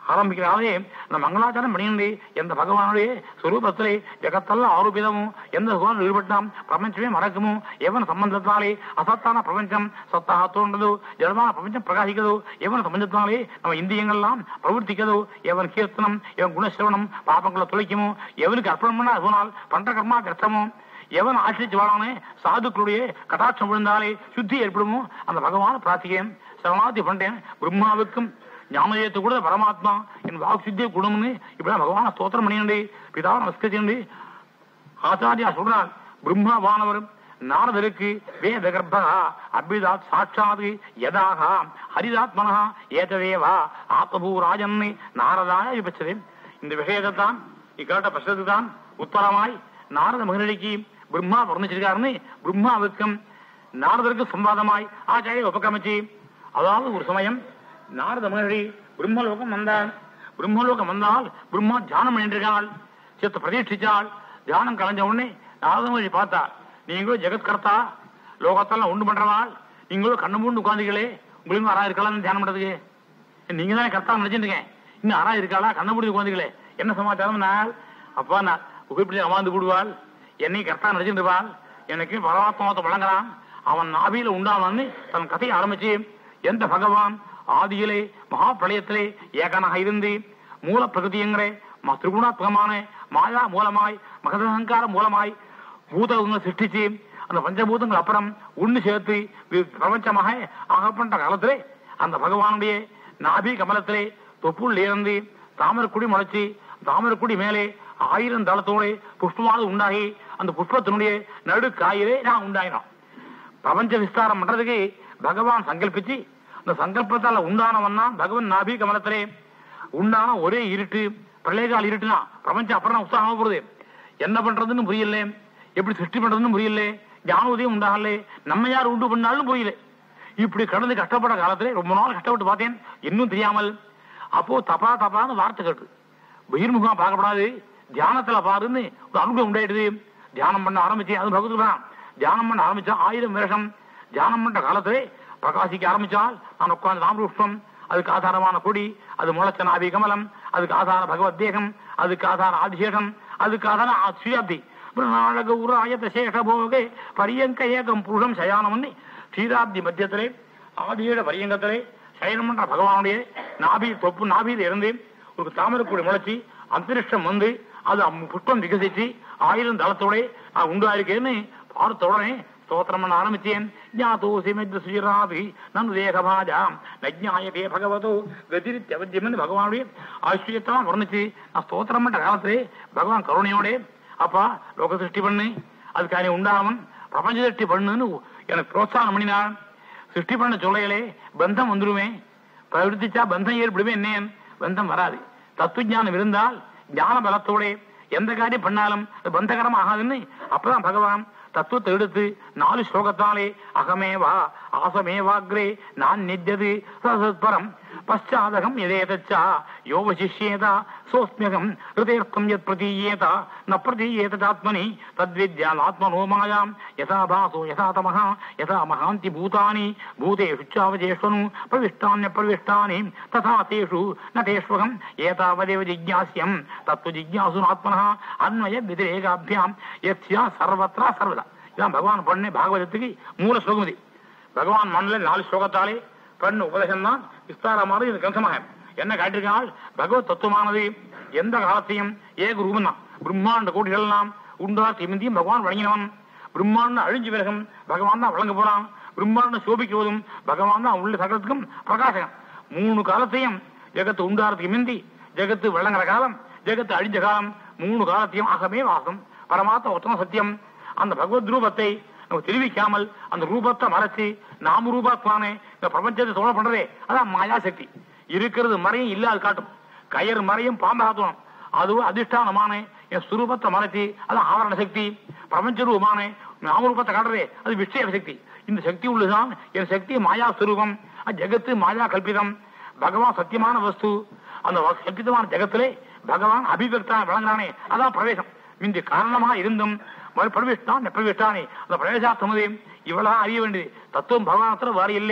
ஆரம்பிக்கிறாலே அந்த மங்களாச்சாரம் பண்ணிண்டு எந்த பகவானுடைய சுரூபத்திலே ஜெகத்தெல்லாம் ஆரோபிதமும் எந்த சுகம் ஈடுபட்டாம் பிரபஞ்சமே மறக்குமோ எவன் சம்பந்தத்தாலே அசத்தான பிரபஞ்சம் சத்தாக தோன்றதோ ஜடமான பிரபஞ்சம் பிரகாசிக்கதோ எவன் சம்பந்தத்தாலே நம்ம இந்தியங்கள்லாம் பிரவர்த்திக்கதோ எவன் கீர்த்தனம் எவன் குணசிரவணம் பாபங்களை துளைக்குமோ எவனுக்கு அர்ப்பணம் பண்ணா அதனால் பண்ற கர்மா கஷ்டமோ எவன் ஆசிரிச்சு வாழானே சாதுக்களுடைய கட்டாட்சம் விழுந்தாலே சுத்தி ஏற்படுமோ அந்த பகவான் பிரார்த்திகேன் சரணாதி பண்றேன் பிரம்மாவுக்கும் ஞானஜயத்து கூட பரமாத்மா என் வாக்கு சுத்தியை கொடும்னு இப்படி பகவான ஸ்தோத்திரம் பண்ணிண்டு பிதா நமஸ்கரிச்சுண்டு ஆச்சாரியா சொல்றார் பிரம்மாவானவர் நாரதருக்கு வேத கர்ப்பா அபிதாத் சாட்சாத் யதாக ஹரிதாத்மனா ஏததேவா ஆத்மபூராஜன் நாரதாய விபச்சது இந்த விஷயத்தை தான் இக்கேட்ட பிரச்சனைக்கு தான் உத்தரமாய் நாரத மகனிக்கு பிரம்மா வர்ணிச்சிருக்காருன்னு பிரம்மாவுக்கும் நாரதருக்கு சம்பாதமாய் ஆச்சாரிய உபகமிச்சு அதாவது ஒரு சமயம் நாரத மகரி பிரம்மலோகம் வந்தார் பிரம்மலோகம் வந்தால் பிரம்மா தியானம் பண்ணிருக்காள் சித்த பிரதீட்சிச்சாள் தியானம் கலைஞ்ச உடனே நாரத மகரி பார்த்தார் நீங்களும் ஜெகத்கர்த்தா லோகத்தெல்லாம் உண்டு பண்றவாள் நீங்களும் கண்ணு மூண்டு உட்காந்துங்களே உங்களுக்கும் அரா இருக்கலாம் தியானம் பண்றதுக்கு நீங்க தான் கர்த்தா நினைச்சிருக்கேன் இன்னும் அரா இருக்காளா கண்ண மூடி உட்காந்துங்களே என்ன சமாச்சாரம் நான் அப்பா நான் உகைப்பிடி அமாந்து விடுவாள் என்னை கர்த்தா நினைச்சிருவாள் எனக்கு பரமாத்மாவத்தை வழங்குறான் அவன் நாபியில உண்டானு தன் கதையை ஆரம்பிச்சு எந்த பகவான் ஆதியிலே மகா பிரளயத்திலே ஏகனாக இருந்து மூல பிரகதியங்கிற ம- திரிகுணாத்மகமான மாயா மூலமாய் மகதசங்கார மூலமாய் பூதங்களை சிருஷ்டிச்சு அந்த பஞ்சபூதங்கள் அப்புறம் ஒண்ணு சேர்த்து வி- பிரபஞ்சமாக ஆகப்பட்ட காலத்திலே அந்த பகவானுடைய நாபி கமலத்திலே தொப்புள் இறந்து தாமரக்குடி முளைச்சு தாமரக்குடி மேலே ஆயிரம் தளத்தோடு புஷ்பமாக உண்டாகி அந்த புஷ்பத்தினுடைய நடு காயிலே நான் உண்டாயினோம் பிரபஞ்ச விஸ்தாரம் பண்றதுக்கு பகவான் சங்கல்பிச்சு அந்த சங்கல்பத்தால உண்டானவன் தான் பகவான் நாபி கமலத்திலே உண்டான ஒரே இருட்டு பிரளயகால் இருட்டுனா பிரபஞ்சம் அப்புறம் தான் உற்சாகமா போறது என்ன பண்றதுன்னு புரியல எப்படி சிருஷ்டி பண்றதுன்னு புரியல ஞான உதயம் உண்டாகல நம்ம யார் உண்டு பண்ணாலும் புரியல இப்படி கடந்து கஷ்டப்பட காலத்துல ரொம்ப நாள் கஷ்டப்பட்டு பார்த்தேன் இன்னும் தெரியாமல் அப்போ தப்பா தப்பான்னு வார்த்தை கேட்டு பகிர்முகமா பார்க்கப்படாது தியானத்துல பாருன்னு ஒரு அனுபவம் உண்டாயிடுது தியானம் பண்ண ஆரம்பிச்சு அது பகவத்து தான் தியானம் பண்ண ஆரம்பிச்சா ஆயிரம் வருஷம் தியானம் பண்ற காலத்திலே பிரகாசிக்க ஆரம்பிச்சால் நான் உட்கார்ந்து ராமருஷ்டம் அதுக்கு ஆதாரமான கொடி அது முளைச்ச நாபி கமலம் அதுக்கு ஆதார பகவத் தேகம் அதுக்கு ஆதார ஆதிசேஷம் அதுக்கு ஆதார ஸ்ரீயாப்தி பிரணாழக உராயத சேஷ போகே பரியங்க ஏகம் புருஷம் சயானம்னு ஸ்ரீராப்தி மத்தியத்திலே ஆதியோட பரியங்கத்திலே சயனம் பண்ற பகவானுடைய நாபி தொப்பு நாபியில் இருந்து ஒரு தாமரக்கூடி முளைச்சி அந்தரிஷ்டம் வந்து அது அம் புஷ்பம் விகசிச்சு ஆயிரம் தளத்தோட நான் உண்டாயிருக்கேன்னு பார்த்த உடனே ஸ்தோத்திரம் பண்ண ஆரம்பிச்சேன் ஞாதோசி மெத்த சுஜிராபி நன் வேகபாஜாம் நஜ்ஞாயதே பகவதோ கதிரித்யவத்தியம் பகவானுடைய ஆச்சரியத்தான் வர்ணிச்சு நான் ஸ்தோத்திரம் பண்ற காலத்திலே பகவான் கருணையோட அப்பா லோக சிருஷ்டி பண்ணு அதுக்கான உண்டானவன் பிரபஞ்ச சிருஷ்டி பண்ணுன்னு எனக்கு புரோத்சாகம் பண்ணினான் சிருஷ்டி பண்ண சொல்லையிலே பந்தம் வந்துருமே பிரவர்த்திச்சா பந்தம் ஏற்படுமே என்ன பந்தம் வராது தத்துவஞானம் இருந்தால் ஞான பலத்தோட எந்த காரியம் பண்ணாலும் அது பந்தகரம் ஆகாதுன்னு அப்பதான் பகவான் தத்துவத்தை எடுத்து நாலு ஸ்லோகத்தாலே அகமேவா ஆசமேவாக்ரே நான் நித்தியது சதத்பரம் பశ్చాதகம் எதேதச்சா யோவசிஷ்யேதா சோஸ்மியகம் ஹிருதேர்த்தம் யத் பிரதீயேத ந பிரதீயேத சாத்மனி தத்வித்யாத்மனோ மாயாம் யதா பாசோ யதா தமஹ யதா மகாந்தி பூதானி பூதேஷு சாவஜேஷ்வனு பிரவிஷ்டான்ய பிரவிஷ்டானி ததா தேஷு ந தேஷ்வகம் ஏதாவதேவ ஜிஜ்ஞாஸ்யம் தத்துவ ஜிஜ்ஞாசுனாத்மனः அன்வய விதிரேகாபியாம் யத்யா சர்வத்ரா சர்வதா இதான் பகவான் பண்ண பாகவதத்துக்கு மூல ஸ்லோகம் இது பகவான் மண்ணில் நாலு ஸ்லோகத்தாலே பண்ண உபதேசம் தான் விஸ்தாரமானது இது கிரந்தமாக என்ன காட்டிருக்கால் பகவத் தத்துவமானது எந்த காலத்தையும் ஏக ரூபம் தான் பிரம்மாண்ட கோடிகள் எல்லாம் உண்டா திமிந்தியும் பகவான் வழங்கினவன் பிரம்மாண்ட அழிஞ்சு விலகும் பகவான் தான் வழங்க போறான் பிரம்மாண்ட சோபிக்குவதும் பகவான் தான் உள்ள சகலத்துக்கும் பிரகாசகம் மூணு காலத்தையும் ஜெகத்து உண்டாரத்துக்கு மிந்தி ஜெகத்து விளங்குற காலம் ஜெகத்து அழிஞ்ச காலம் மூணு காலத்தையும் ஆகமே வாசம் பரமாத்ம உத்தம சத்தியம் அந்த பகவத் ரூபத்தை நம்ம தெரிவிக்காமல் அந்த ரூபத்தை மறைச்சு நாம ரூபாத்மான இந்த பிரபஞ்சத்தை தோழ பண்றதே அதான் மாயா சக்தி இருக்கிறது மறையும் இல்லாது காட்டும் கயர் மறையும் பாம்பாத்துவம் அதுவும் அதிஷ்டானமான என் சுரூபத்தை மறைச்சு அது ஆவரண சக்தி பிரபஞ்ச ரூபமான நாமரூபத்தை காட்டுறதே அது விஷய சக்தி இந்த சக்தி உள்ளதுதான் என் சக்தி மாயா சுரூபம் அது ஜெகத்து மாயா கல்பிதம் பகவான் சத்தியமான வஸ்து அந்த வ- கல்பிதமான ஜெகத்திலே பகவான் அபிவியக்தா விளங்குறானே அதான் பிரவேசம் மிந்தி காரணமா இருந்தும் மறு பிரவிஷ்டான் பிரவிஷ்டானே அந்த பிரவேசாத்தமதே இவ்வளவு அறிய வேண்டியது தத்துவம் பகவானத்துல வேற இல்லை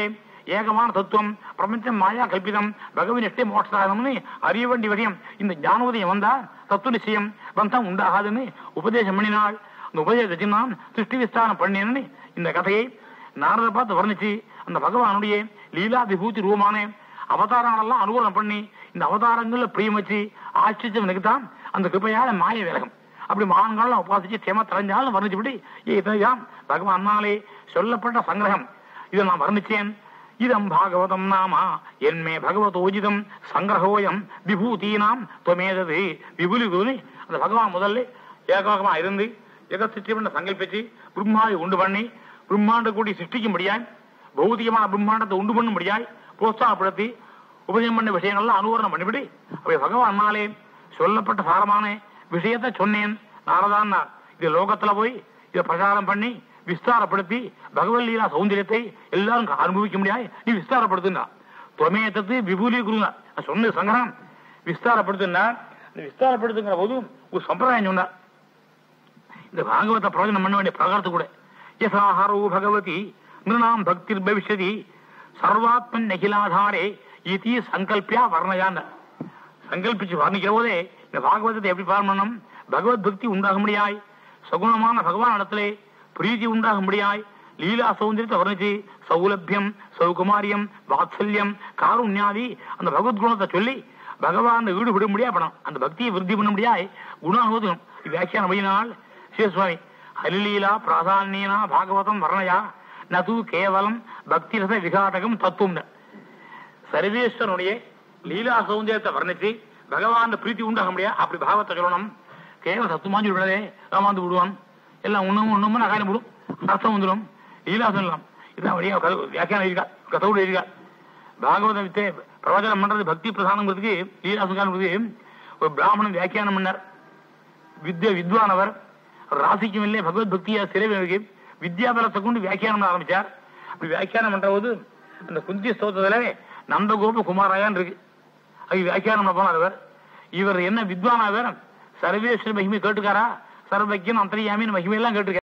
ஏகமான தத்துவம் பிரபஞ்சம் மாயா கல்பிதம் பகவனிஷ்டே மோட்சாதனம்னு அறிய வேண்டிய விஷயம் இந்த ஞானோதயம் வந்தா தத்துவ நிச்சயம் பந்தம் உண்டாகாதுன்னு உபதேசம் பண்ணினாள் அந்த உபதேசத்தை நான் சிருஷ்டி விஸ்தாரம் பண்ணேன்னு இந்த கதையை நாரத பார்த்து வர்ணிச்சு அந்த பகவானுடைய லீலா விபூதி ரூபமான அவதாரங்களெல்லாம் அனுகூலம் பண்ணி இந்த அவதாரங்கள்ல பிரியம் வச்சு ஆட்சிச்சவனுக்கு தான் அந்த கிருப்பையால மாய விலகம் அப்படி மான்காலம் உபாசிச்சு தேம தலைஞ்சாலும் வர்ணிச்சுவிட்டு இதுதான் பகவானாலே சொல்லப்பட்ட சங்கிரகம் இதை நான் வர்ணிச்சேன் இதம் பாகவதம் நாமா என்மே பகவதோஜிதம் சங்கிரகோயம் விபூதீனாம் தொமேதது விபுலி குருனி அந்த பகவான் முதல்ல ஏகாகமா இருந்து எதை சிருஷ்டி பண்ண சங்கல்பிச்சு பிரம்மாவை உண்டு பண்ணி பிரம்மாண்ட கூடி சிருஷ்டிக்கும்படியாய் பௌதிகமான பிரம்மாண்டத்தை உண்டு பண்ணும்படியாய் புரோத்சாகப்படுத்தி உபதேசம் பண்ண விஷயங்கள்லாம் அனுகரணம் பண்ணிவிட்டு அப்படி பகவானாலே சொல்லப்பட்ட சாரமான விஷயத்தை சொன்னேன் நாரதான் இது லோகத்துல போய் இதை பிரச்சாரம் பண்ணி விஸ்தாரப்படுத்தி பகவத் லீலா சௌந்தரியத்தை எல்லாரும் அனுபவிக்க முடியாது நீ விஸ்தாரப்படுத்துனா துவமேத்தத்து விபூலி குருங்க நான் சொன்னது சங்கரம் விஸ்தாரப்படுத்துனா இந்த விஸ்தாரப்படுத்துங்கிற போது ஒரு சம்பிரதாயம் சொன்னார் இந்த பாகவத பிரயோஜனம் பண்ண வேண்டிய பிரகாரத்து கூட யசாஹரோ பகவதி நிருணாம் பக்திர் பவிஷ்யதி சர்வாத்மன் நகிலாதாரே இதி சங்கல்பியா வர்ணயான் சங்கல்பிச்சு வர்ணிக்கிற போதே இந்த பாகவதத்தை எப்படி பாரணம் பகவத் பக்தி உண்டாக முடியாய் சகுணமான பகவான் இடத்திலே பிரீதி உண்டாக முடியாய் லீலா சௌந்தரியத்தை வர்ணிச்சு சௌலபியம் சௌகுமாரியம் வாத்சல்யம் காருண்யாதி அந்த பகவத் குணத்தை சொல்லி பகவான் ஈடுபட முடியா படம் அந்த பக்தியை விருத்தி பண்ண முடியாய் குணானுபவம் வியாக்கியானம் பண்ணினால் சிவசுவாமி ஹரிலீலா பிராதான்யனா பாகவதம் வர்ணயா நது கேவலம் பக்தி ரச விகாடகம் தத்துவம் சர்வேஸ்வரனுடைய லீலா சௌந்தரியத்தை வர்ணிச்சு பகவான் பிரீத்தி உண்டாக முடியா அப்படி பாகவத்தை சொல்லணும் கேவல தத்துவமாஞ்சு விடாதே ராமாந்து விடுவான் எல்லாம் ஒண்ணும் ஒண்ணும் நகாயம் விடும் அர்த்தம் வந்துடும் லீலா சொல்லலாம் இதான் வழியா கதை- வியாக்கியானம் இருக்கா கதவுடு இருக்கா பாகவத வித்தை பிரவச்சனம் பண்றது பக்தி பிரதானங்கிறதுக்கு லீலா சுகானுங்கிறதுக்கு ஒரு பிராமணன் வியாக்கியானம் பண்ணார் வித்ய வித்வானவர் ராசிக்கும் இல்லை பகவத் பக்தியா சிறைவனுக்கு வித்யாபலத்தை கொண்டு வியாக்கியானம் பண்ண ஆரம்பிச்சார் அப்படி வியாக்கியானம் பண்ற போது அந்த குந்தி ஸ்தோத்திரத்துல நந்தகோப குமாராயான் இருக்கு அது வியாக்கியானம் பண்ண போனார் இவர் இவர் என்ன வித்வானா இவர் சர்வேஸ்வர மகிமை கேட்டுக்காரா சர்வக்கியம் அந்தரியாமின்னு மகிமை எல்லாம் கேட்டிருக்காரு